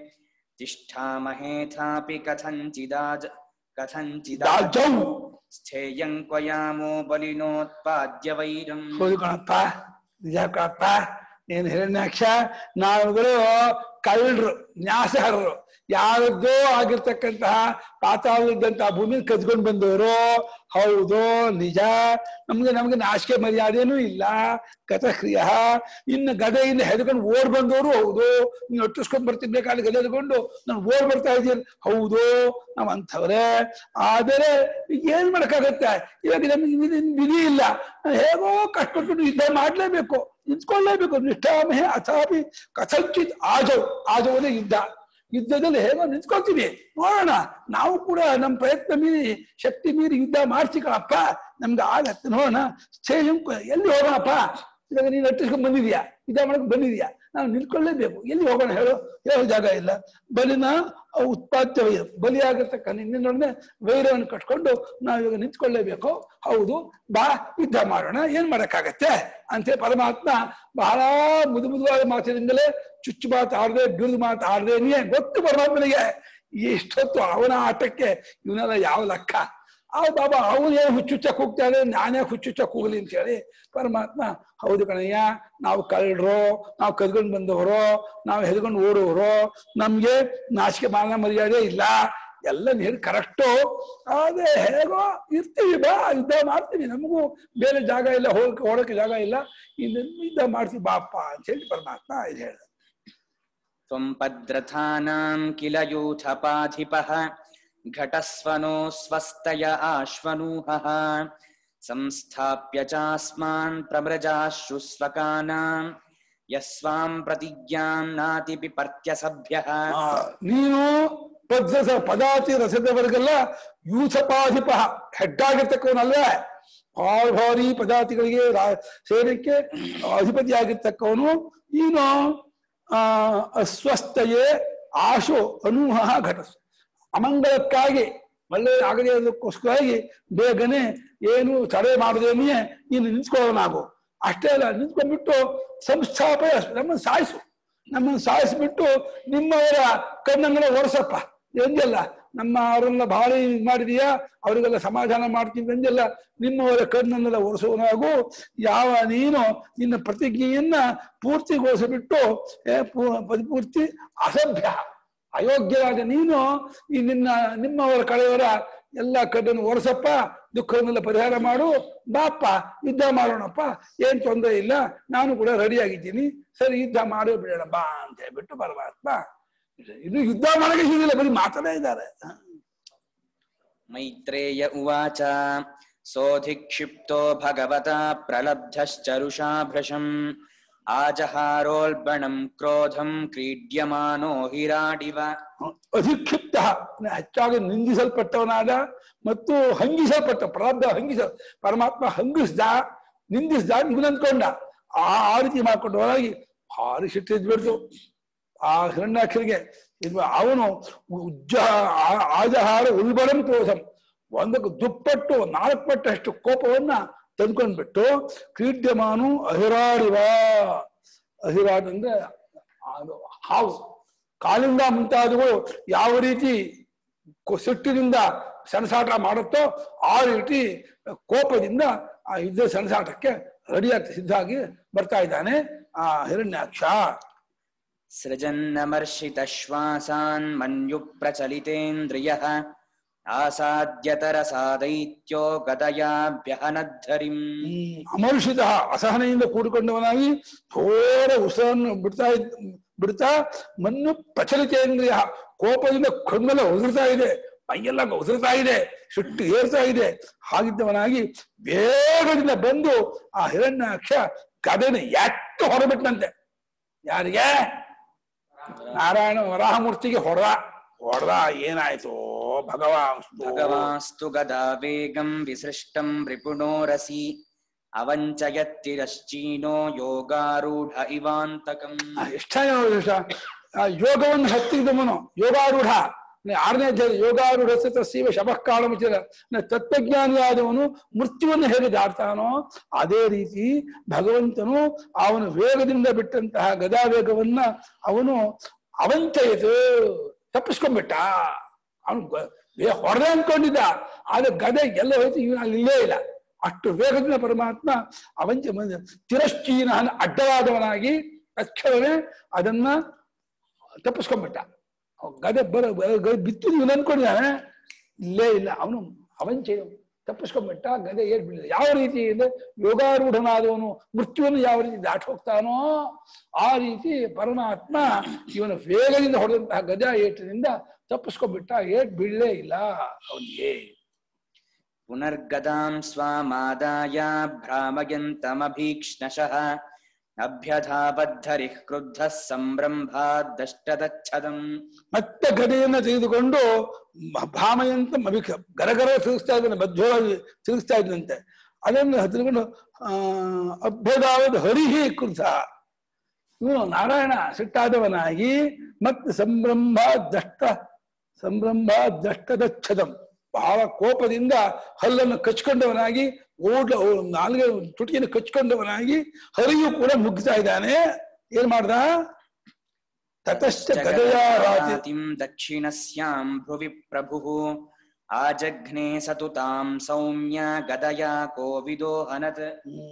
Speaker 1: तिष्ठामहेथापि कथञ्चिदाज कथञ्चिदाज
Speaker 2: ದಾಜೌ
Speaker 1: स्थेयं क्वयामो बलिनोत्पाद्य वैरम्
Speaker 2: ಹೌದು ಕಣಪ್ಪ ನಿಜ ಕಣಪ್ಪ ನೀನು ಹಿರಣ್ಯಾಕ್ಷ ನಾವುಗಳು ಕಳ್ಳರು ನ್ಯಾಸಹರರು ಯಾರದ್ದೋ ಆಗಿರ್ತಕ್ಕಂತಹ ಪಾತಾಳದಂತಹ ಭೂಮಿ ಕದ್ಕೊಂಡು ಬಂದವರು ಹೌದು ನಿಜ ನಮ್ಗೆ ನಮ್ಗೆ ನಾಚಿಕೆ ಮರ್ಯಾದೆನೂ ಇಲ್ಲ ಗತಕ್ರಿಯ ಇನ್ನು ಗದೆಯಿಂದ ಹೆದ್ಕೊಂಡು ಓಡ್ ಬಂದವರು ಹೌದು ನೀವು ಒಟ್ಟಿಸ್ಕೊಂಡ್ ಬರ್ತಿರ್ಬೇಕಾದ್ರೆ ಗದೆ ಎತ್ಕೊಂಡು ನಾನು ಓಡ್ ಬರ್ತಾ ಇದ್ದೀನಿ ಹೌದು ನಾವ್ ಅಂಥವ್ರೆ ಆದರೆ ಈಗ ಏನ್ ಮಾಡಕ್ಕಾಗತ್ತೆ ಇವಾಗ ನಮ್ಗೆ ವಿಧಿ ವಿಧಿ ಇಲ್ಲ ನಾವ್ ಹೇಗೋ ಕಷ್ಟಪಟ್ಟು ಯುದ್ಧ ಮಾಡ್ಲೇಬೇಕು ನಿಂತ್ಕೊಳ್ಳೇಬೇಕು ನಿಷ್ಠಾಮಹೆ ಅಥಾಪಿ ಕಥಂಚಿತ್ ಆಜವ್ ಆಜವನೇ ಯುದ್ಧ ಯುದ್ಧದಲ್ಲಿ ಹೇಗೋ ನಿಂತ್ಕೊಳ್ತೀವಿ ನೋಡೋಣ ನಾವು ಕೂಡ ನಮ್ಮ ಪ್ರಯತ್ನ ಮೀರಿ ಶಕ್ತಿ ಮೀರಿ ಯುದ್ಧ ಮಾಡ್ಸಿ ಕಣಪ್ಪ ನಮ್ಗೆ ಆಗತ್ತೆ ನೋಡೋಣ ಸ್ಟೇಜ್ ಎಲ್ಲಿ ಹೋಗೋಣಪ್ಪ ಇವಾಗ ನೀನು ಅಟ್ಟಿಸ್ಕೊಂಡ್ ಬಂದಿದ್ಯಾ ಯುದ್ಧ ಮಾಡಕ್ ಬಂದಿದ್ಯಾ ನಾವು ನಿಂತ್ಕೊಳ್ಳೇಬೇಕು ಎಲ್ಲಿ ಹೋಗೋಣ ಹೇಳು ಹೇಳೋ ಜಾಗ ಇಲ್ಲ ಬಲಿನ ಉತ್ಪಾದ್ಯ ವೈರ ಬಲಿಯಾಗಿರ್ತಕ್ಕ ನಿನ್ನೊಡನೆ ವೈರವನ್ನು ಕಟ್ಕೊಂಡು ನಾವು ಇವಾಗ ನಿಂತ್ಕೊಳ್ಳೇಬೇಕು ಹೌದು ಬಾ ಯುದ್ಧ ಮಾಡೋಣ ಏನ್ ಮಾಡಕ್ಕಾಗತ್ತೆ ಅಂತ ಪರಮಾತ್ಮ ಬಹಳ ಮುದು ಮುದುವಾದ ಮಾತಿನಿಂದಲೇ ಚುಚ್ಚು ಮಾತು ಆಡದೆ ಬಿರುದು ಮಾತು ಆಡದೇನೆಯೇ ಗೊತ್ತು ಪರಮಾತ್ಮನಿಗೆ ಇಷ್ಟೊತ್ತು ಅವನ ಆಟಕ್ಕೆ ಇವನೆಲ್ಲ ಯಾವ ಲೆಕ್ಕ ಆ ಬಾಬಾ ಅವನೇ ಹುಚ್ಚುಚ್ಚಕ್ ಹೋಗ್ತಾನೆ ನಾನೇ ಹುಚ್ಚುಚ್ಚಕ್ ಹೋಗ್ಲಿ ಅಂತ ಹೇಳಿ ಪರಮಾತ್ಮ ಹೌದು ಕಣಯ್ಯ ನಾವು ಕಳ್ಳರು ನಾವು ಕದ್ಕೊಂಡು ಬಂದವರು ನಾವು ಹೆದ್ಕೊಂಡು ಓಡುವರು ನಮ್ಗೆ ನಾಚಿಕೆ ಮಾನ ಮರ್ಯಾದೆ ಇಲ್ಲ ಎಲ್ಲ ನೀರು ಕರೆಕ್ಟು ಆದ್ರೆ ಹೇಗೋ ಇರ್ತೀವಿ ಬಾ ಯುದ್ಧ ಮಾಡ್ತೀವಿ ನಮಗೂ ಬೇರೆ ಜಾಗ ಇಲ್ಲ ಹೋಗಕ್ಕೆ ಓಡೋಕೆ ಜಾಗ ಇಲ್ಲ ಇನ್ನು ಯುದ್ಧ ಮಾಡ್ತೀವಿ ಬಾಪ್ಪ ಅಂತ ಹೇಳಿ ಪರಮಾತ್ಮ ಇದು ಹೇಳಿದ
Speaker 1: त्वं पद्रथानां किल यूथपाधिपः घटस्वनो स्वस्तय आश्वनूहः संस्थाप्य चास्मान् प्रव्रजाश्रुस्वकानां यस्वां प्रतिज्ञां नातिपिपर्त्यसभ्यः
Speaker 2: ಆ, ನೀನು ಪದ್ರಸ ಪದಾತಿ ರಸದವರೆಗೆಲ್ಲ ಯೂಥಪಾಧಿಪ ಹೆಡ್ ಆಗಿರ್ತಕ್ಕವನಲ್ವೇ ಭಾರಿ ಭಾರಿ ಪದಾತಿಗಳಿಗೆ ರಾ- ಸೇನೆಗೆ ಅಧಿಪತಿ ಆಗಿರ್ತಕ್ಕವನು ನೀನು ಆ ಅಸ್ವಸ್ಥಯೇ ಆಶು ಅನೂಹ ಘಟಸ್ ಅಮಂಗಳಕ್ಕಾಗಿ ಒಳ್ಳೆ ಆಗದೇದಕ್ಕೋಸ್ಕರವಾಗಿ ಬೇಗನೆ ಏನು ತಡೆ ಮಾಡದೇನೆಯೇ ನೀನು ನಿಂತ್ಕೊಳ್ಳೋನಾಗು ಅಷ್ಟೇ ಅಲ್ಲ ನಿಂತ್ಕೊಂಡ್ಬಿಟ್ಟು ಸಂಸ್ಥಾಪನೆ ನಮ್ಮನ್ನು ಸಾಯಿಸು ನಮ್ಮನ್ನು ಸಾಯಿಸ್ಬಿಟ್ಟು ನಿಮ್ಮವರ ಕಣ್ಣನ್ನೆಲ್ಲ ಒರೆಸಪ್ಪ ಎಂದೆಲ್ಲ ನಮ್ಮ ಅವರೆಲ್ಲ ಭಾರಿ ಇದ್ ಮಾಡಿದೀಯಾ ಅವರಿಗೆಲ್ಲ ಸಮಾಧಾನ ಮಾಡ್ತೀನಿ ಎಂದೆಲ್ಲ ನಿಮ್ಮವರ ಕಣ್ಣನ್ನೆಲ್ಲ ಒರೆಸುವನಾಗು ಯಾವ ನೀನು ನಿನ್ನ ಪ್ರತಿಜ್ಞೆಯನ್ನ ಪೂರ್ತಿಗೊಳಿಸಿಬಿಟ್ಟು ಏ, ಪೂ- ಪರಿಪೂರ್ತಿ ಅಸಭ್ಯ ಅಯೋಗ್ಯರಾದ ನೀನು ಈ ನಿನ್ನ ನಿಮ್ಮವರ ಕಳೆಯವರ ಎಲ್ಲ ಕಣ್ಣನ್ನು ಒರೆಸಪ್ಪ ದುಃಖವನ್ನೆಲ್ಲ ಪರಿಹಾರ ಮಾಡು ಬಾಪ್ಪ ಯುದ್ಧ ಮಾಡೋಣಪ್ಪ ಏನ್ ತೊಂದರೆ ಇಲ್ಲ ನಾನು ಕೂಡ ರೆಡಿ ಆಗಿದ್ದೀನಿ ಸರಿ ಯುದ್ಧ ಮಾಡೇ ಬಿಡೋಣ ಬಾ ಅಂತ ಹೇಳ್ಬಿಟ್ಟು ಪರಮಾತ್ಮ ಇನ್ನು ಯುದ್ಧ ಮಾಡಕ್ಕೆ ಸಿಗಿಲ್ಲ ಬರೀ ಮಾತಾಡೇ ಇದ್ದಾರೆ
Speaker 1: मैत्रेय उवाच सोऽधिक्षिप्तो भगवता प्रलब्धश्चरुषा भृशम् आजहारोल्बणम् क्रोधम् क्रीड्यमानो हिराडिव
Speaker 2: ಅಧಿಕ್ಷಿಪ್ತ ಹೆಚ್ಚಾಗಿ ನಿಂದಿಸಲ್ಪಟ್ಟವನಾದ ಮತ್ತು ಹಂಗಿಸಲ್ಪಟ್ಟ ಪ್ರಾರಬ್ಧ ಹಂಗಿಸ ಪರಮಾತ್ಮ ಹಂಗಿಸ್ದ ನಿಂದಿಸ್ದ ಇವನು ಅಂದ್ಕೊಂಡ ಆ ಆ ರೀತಿ ಮಾಡ್ಕೊಂಡು ಹೋಗಿ ಭಾರಿ ಸಿಟ್ಟು ಇದ್ಬಿಡ್ತು ಆ ಹಿರಣ್ಯಾಕ್ಷರಿಗೆ ಇದು ಅವನು ಉಜ್ಜ ಆ- ಆಜಹಾರ ಉಲ್ಬಣಂ ಕ್ರೋಧಂ ಒಂದಕ್ಕೆ ದುಪ್ಪಟ್ಟು ನಾಲ್ಕು ಪಟ್ಟಷ್ಟು ಕೋಪವನ್ನ ತಂದ್ಕೊಂಡ್ಬಿಟ್ಟು ಕ್ರೀಡ್ಯಮಾನು ಅಹಿರಾಡಿವ ಅಹಿರಾಡ್ ಅಂದ್ರೆ ಅದು ಹಾವು ಕಾಲಿಂದ ಮುಂತಾದವು ಯಾವ ರೀತಿ ಕೊ- ಸಿಟ್ಟಿನಿಂದ ಸೆಣಸಾಟ ಮಾಡುತ್ತೋ ಆ ರೀತಿ ಕೋಪದಿಂದ ಆ ಯುದ್ಧ ಸೆಣಸಾಟಕ್ಕೆ ರೆಡಿಯಾಗಿ ಸಿದ್ಧಾಗಿ ಬರ್ತಾ ಇದ್ದಾನೆ ಆ ಹಿರಣ್ಯಾಕ್ಷ
Speaker 1: सृजन्नमर्षितश्वासान् मन्युप्रचलितेन्द्रियः आसाद्यतरसादैत्यो गदयाभ्यहनद्धरिम्
Speaker 2: ಹ್ಮ್, ಅಮರುಷಿತ ಅಸಹನೆಯಿಂದ ಕೂಡಿಕೊಂಡವನಾಗಿ ಥೋರ ಉಸಿರನ್ನು ಬಿಡ್ತಾ ಇದ್ ಬಿಡ್ತಾ ಮಣ್ಣು ಪ್ರಚಲಿತೇಂದ್ರಿಯ ಕೋಪದಿಂದ ಕಣ್ಣೆಲ್ಲ ಉದುರ್ತಾ ಇದೆ ಮೈಯೆಲ್ಲ ಉದುರ್ತಾ ಇದೆ ಸಿಟ್ಟು ಏರ್ತಾ ಇದೆ ಹಾಗಿದ್ದವನಾಗಿ ಬೇಗದಿಂದ ಬಂದು ಆ ಹಿರಣ್ಯಾಕ್ಷ ಗದೆನ ಎತ್ತು ಹೊರಬಿಟ್ಟಂತೆ ಯಾರಿಗೆ ನಾರಾಯಣ ವರಾಹಮೂರ್ತಿಗೆ ಹೊಡೆದ ಹೊಡೆದ ಏನಾಯ್ತು ಭಗವಾನ್
Speaker 1: भगवास्तु गदा वेगम् विसृष्टम् रिपुणोरसि अवञ्चयत्तिरश्चीनो योगारूढ इवान्तकम्
Speaker 2: ಎಷ್ಟ ಯೋಗವನ್ನು ಹತ್ತಿದವನು ಯೋಗಾರೂಢ ಅಂದ್ರೆ ಆರನೇ ಅಧ್ಯಾಯ ಯೋಗಾರೂಢ ತಸ್ಸೀವ ಶಬಃ ಕಾಲಮುಚಿರ ಅಂದ್ರೆ ತತ್ವಜ್ಞಾನಿಯಾದವನು ಮೃತ್ಯುವನ್ನು ಹೇಗೆ ದಾಟ್ತಾನೋ ಅದೇ ರೀತಿ ಭಗವಂತನು ಅವನು ವೇಗದಿಂದ ಬಿಟ್ಟಂತಹ ಗದಾ ವೇಗವನ್ನ ಅವನು ಅವಂಚಯಿತು ತಪ್ಪಿಸ್ಕೊಂಡ್ಬಿಟ್ಟ ಅವನು ಹೊರದೆ ಅನ್ಕೊಂಡಿದ್ದ ಆದ್ರೆ ಗದೆ ಎಲ್ಲ ಹೋಯ್ತು ಇವನು ಅಲ್ಲಿ ಇಲ್ಲೇ ಇಲ್ಲ ಅಷ್ಟು ವೇಗದಿಂದ ಪರಮಾತ್ಮ ಅವಂಚ ತಿರಶ್ಚೀನ ಅಡ್ಡವಾದವನಾಗಿ ತಕ್ಷಣವೇ ಅದನ್ನ ತಪ್ಪಿಸ್ಕೊಂಡ್ಬಿಟ್ಟ ಅವ್ನ್ ಗದೆ ಬರ ಗದೆ ಬಿತ್ತು ಇವನು ಅನ್ಕೊಂಡಿದ್ದಾನೆ ಇಲ್ಲೇ ಇಲ್ಲ ಅವನು ಅವಂಚೆ ತಪ್ಪಿಸ್ಕೊಂಡ್ಬಿಟ್ಟ ಗದೆ ಏಟ್ ಬಿಡಲಿಲ್ಲ ಯಾವ ರೀತಿ ಅಂದ್ರೆ ಯೋಗಾರೂಢನಾದವನು ಮೃತ್ಯುವನ್ನು ಯಾವ ರೀತಿ ದಾಟಿ ಹೋಗ್ತಾನೋ ಆ ರೀತಿ ಪರಮಾತ್ಮ ಇವನ ವೇಗದಿಂದ ಹೊಡೆದಂತಹ ಗಜ ಏಟಿನಿಂದ ತಪ್ಪಿಸ್ಕೊಂಡ್ಬಿಟ್ಟ ಏಟ್ ಬೀಳಲೇ ಇಲ್ಲ ಅವನಿಗೆ
Speaker 1: पुनर्गदां स्वामादाय भ्रामयन्तमभीक्ष्णशः अभ्यधावद्धरिः क्रुद्धः सम्रम्भाद्दष्टदच्छदम्
Speaker 2: ಮತ್ತೆ ಗದೆಯನ್ನ ತೆಗೆದುಕೊಂಡು ಮ- ಭಾಮಯಂತ ಮಭಿಕ ಗರಗರ ತಿರುಗಿಸ್ತಾ ಇದ್ದಾನೆ ಬದ್ಧವಾಗಿ ತಿರುಗಿಸ್ತಾ ಇದ್ದಂತೆ ಅದನ್ನು ತೆಗೆದುಕೊಂಡು ಆ ಅಭ್ಯದಾವದ ಹರಿಹಿ ಕೃತ ಇವನು ನಾರಾಯಣ ಸಿಟ್ಟಾದವನಾಗಿ ಮತ್ತೆ ಸಂಭ್ರಮ ದಷ್ಟ ಸಂಭ್ರಮ ದಷ್ಟದಚ್ಛದಂ ಬಹಳ ಕೋಪದಿಂದ ಹಲ್ಲನ್ನು ಕಚ್ಕೊಂಡವನಾಗಿ ಓಡ್ಲ ಓ- ನಾಲ್ಗೆ ತುಟಿಯನ್ನು ಕಚ್ಕೊಂಡವನಾಗಿ ಹರಿಯು ಕೂಡ ಮುಗ್ತಾ ಇದ್ದಾನೆ ಏನ್ ಮಾಡ್ದ ತತಶ್ಚ ಗದೆಯ ರಾತಿ
Speaker 1: जगदातिं दक्षिणस्यां भुवि प्रभुः आजघ्ने सतु तां सौम्य गदया कोविदो हनत्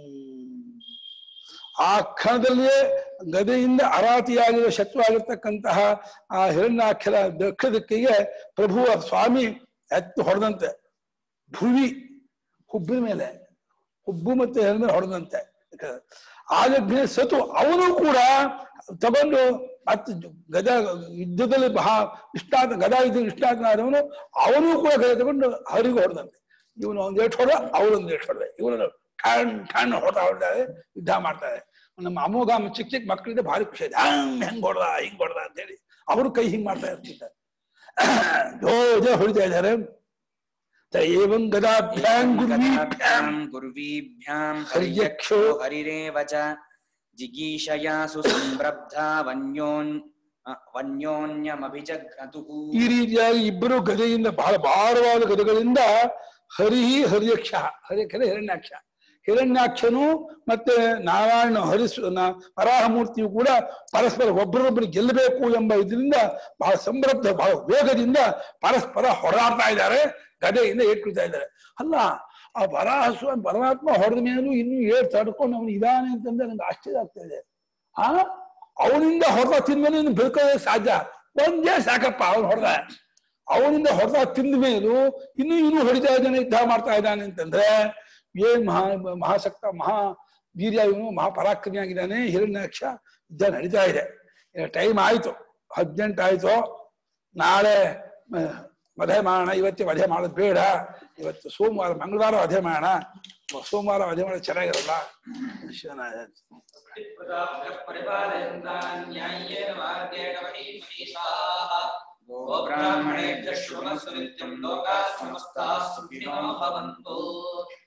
Speaker 2: ಆ ಕ್ಷಣದಲ್ಲಿಯೇ ಗದೆಯಿಂದ ಅರಾತಿಯಾಗಿರುವ ಶತ್ರುವಾಗಿರ್ತಕ್ಕಂತಹ ಆ ಹಿರಣ್ಯಾಕ್ಷರ ದಕ್ಷ ದಿಕ್ಕಿಗೆ ಪ್ರಭುವ ಸ್ವಾಮಿ ಎತ್ತು ಹೊಡೆದಂತೆ ಭುವಿ ಹುಬ್ಬಿನ ಮೇಲೆ ಹುಬ್ಬು ಮತ್ತೆ ಹೆರ ಮೇಲೆ ಹೊಡೆದಂತೆ ಆಜ್ಞೆ ಸತು ಅವನು ಕೂಡ ತಗೊಂಡು ಮತ್ತೆ ಗದ ಯುದ್ಧದಲ್ಲಿ ಬಹಳ ಇಷ್ಟಾದ ಗದಾ ಯುದ್ಧ ಇಷ್ಟಾದನಾದವನು ಅವನು ಕೂಡ ಗದ ತಗೊಂಡು ಹರಿಗೂ ಹೊಡೆದಂತೆ ಇವನು ಒಂದ್ ಏಟ್ ಹೊಡೆದ ಅವಳು ಒಂದ್ ಏಟ್ ಹೊಡೆದ ಇವನು ಠಣ್ ಠಣ್ ಹೊಡ್ತಾ ಹೊಡ್ತಾರೆ ಯುದ್ಧ ಮಾಡ್ತಾರೆ ನಮ್ಮ ಅಮೋಘ ಚಿಕ್ಕ ಚಿಕ್ಕ ಮಕ್ಕಳಿಂದ ಭಾರಿ ಖುಷಿ ಆಯ್ತು ಹಂಗ್ ಹೆಂಗ್ ಹೊಡ್ದ ಹಿಂಗ್ ಹೊಡ್ದ ಅಂತ ಹೇಳಿ ಅವರು ಕೈ ಹಿಂಗ್ ಮಾಡ್ತಾ ಇರ್ತಿದ್ದಾರೆ ಜೋಜ ಹೊಡಿತಾ ಇದ್ದಾರೆ ತ ಏವಂ ಗದಾಭ್ಯಾಂ ಗುರ್ವೀಭ್ಯಾಂ
Speaker 1: गदाभ्यां गुर्वीभ्यां
Speaker 2: हर्यक्षो
Speaker 1: हर्यक्षो हरिरेव च जिगीषया सुसम्रब्धा वन्योन् अ, वन्योन्यमभिजघ्नतुः
Speaker 2: ಈ ರೀತಿಯಾಗಿ ಇಬ್ಬರು ಗದೆಯಿಂದ ಬಹಳ ಭಾರವಾದ ಗದೆಗಳಿಂದ ಹರಿಹಿ ಹರಿಯಕ್ಷ ಹರಿಯಕ್ಷ ಹಿರಣ್ಯಾಕ್ಷ ಹಿರಣ್ಯಾಕ್ಷನು ಮತ್ತೆ ನಾರಾಯಣ ಹರಿಸು ನ- ವರಾಹಮೂರ್ತಿಯು ಕೂಡ ಪರಸ್ಪರ ಒಬ್ಬರೊಬ್ಬರು ಗೆಲ್ಲಬೇಕು ಎಂಬ ಇದರಿಂದ ಬಹಳ ಸಮೃದ್ಧ ಬಹಳ ವೇಗದಿಂದ ಪರಸ್ಪರ ಹೋರಾಡ್ತಾ ಇದ್ದಾರೆ ಗದೆಯಿಂದ ಏಟ್ಕೊಳ್ತಾ ಇದ್ದಾರೆ ಅಲ್ಲ ಆ ವರಾಹ ಸ್ವಾಮಿ ಪರಮಾತ್ಮ ಹೊಡೆದ ಮೇಲೂ ಇನ್ನು ಏಟ್ ತಡ್ಕೊಂಡು ಅವನು ಇದಾನೆ ಅಂತಂದ್ರೆ ನಂಗೆ ಆಶ್ಚರ್ಯ ಆಗ್ತಾ ಇದೆ ಆ ಅವನಿಂದ ಹೊಡೆದ ತಿಂದ್ಮೇಲೆ ಇನ್ನು ಬೆಳ್ಕೊಳ್ಳೋಕೆ ಸಾಧ್ಯ ಒಂದೇ ಸಾಕಪ್ಪ ಅವನು ಹೊಡೆದ ಅವನಿಂದ ಹೊಡೆದ ತಿಂದ ಮೇಲೂ ಇನ್ನು ಇನ್ನು ಹೊಡಿತಾ ಇದ್ದಾನೆ ಯುದ್ಧ ಮಾಡ್ತಾ ಇದ್ದಾನೆ ಅಂತಂದ್ರೆ ಏನ್ ಮಹಾ ಮಹಾಸಕ್ತ ಮಹಾ ವೀರ್ಯ ಇವನು ಮಹಾಪರಾಕ್ರಮಿ ಆಗಿದ್ದಾನೆ ಹಿರಣ್ಯಾಕ್ಷ ಯುದ್ಧ ನಡೀತಾ ಇದೆ ಟೈಮ್ ಆಯ್ತು ಹದಿನೆಂಟು ಆಯ್ತು ನಾಳೆ ಆ, ವಧೆ ಮಾಡೋಣ ಇವತ್ತೇ ವಧೆ ಮಾಡೋದು ಬೇಡ ಇವತ್ತು ಸೋಮವಾರ ಮಂಗಳವಾರ ವಧೆ ಮಾಡೋಣ ಸೋಮವಾರ ವಧೆ ಮಾಡೋದು ಚೆನ್ನಾಗಿರಲ್ಲ ಶಿವನ
Speaker 4: परिपालयन्तान्याय्येन मार्गेण महीमनीषाः गोब्राह्मणेभ्यः शुभमस्तु नित्यं लोकाः समस्ताः सुखिनो भवन्तु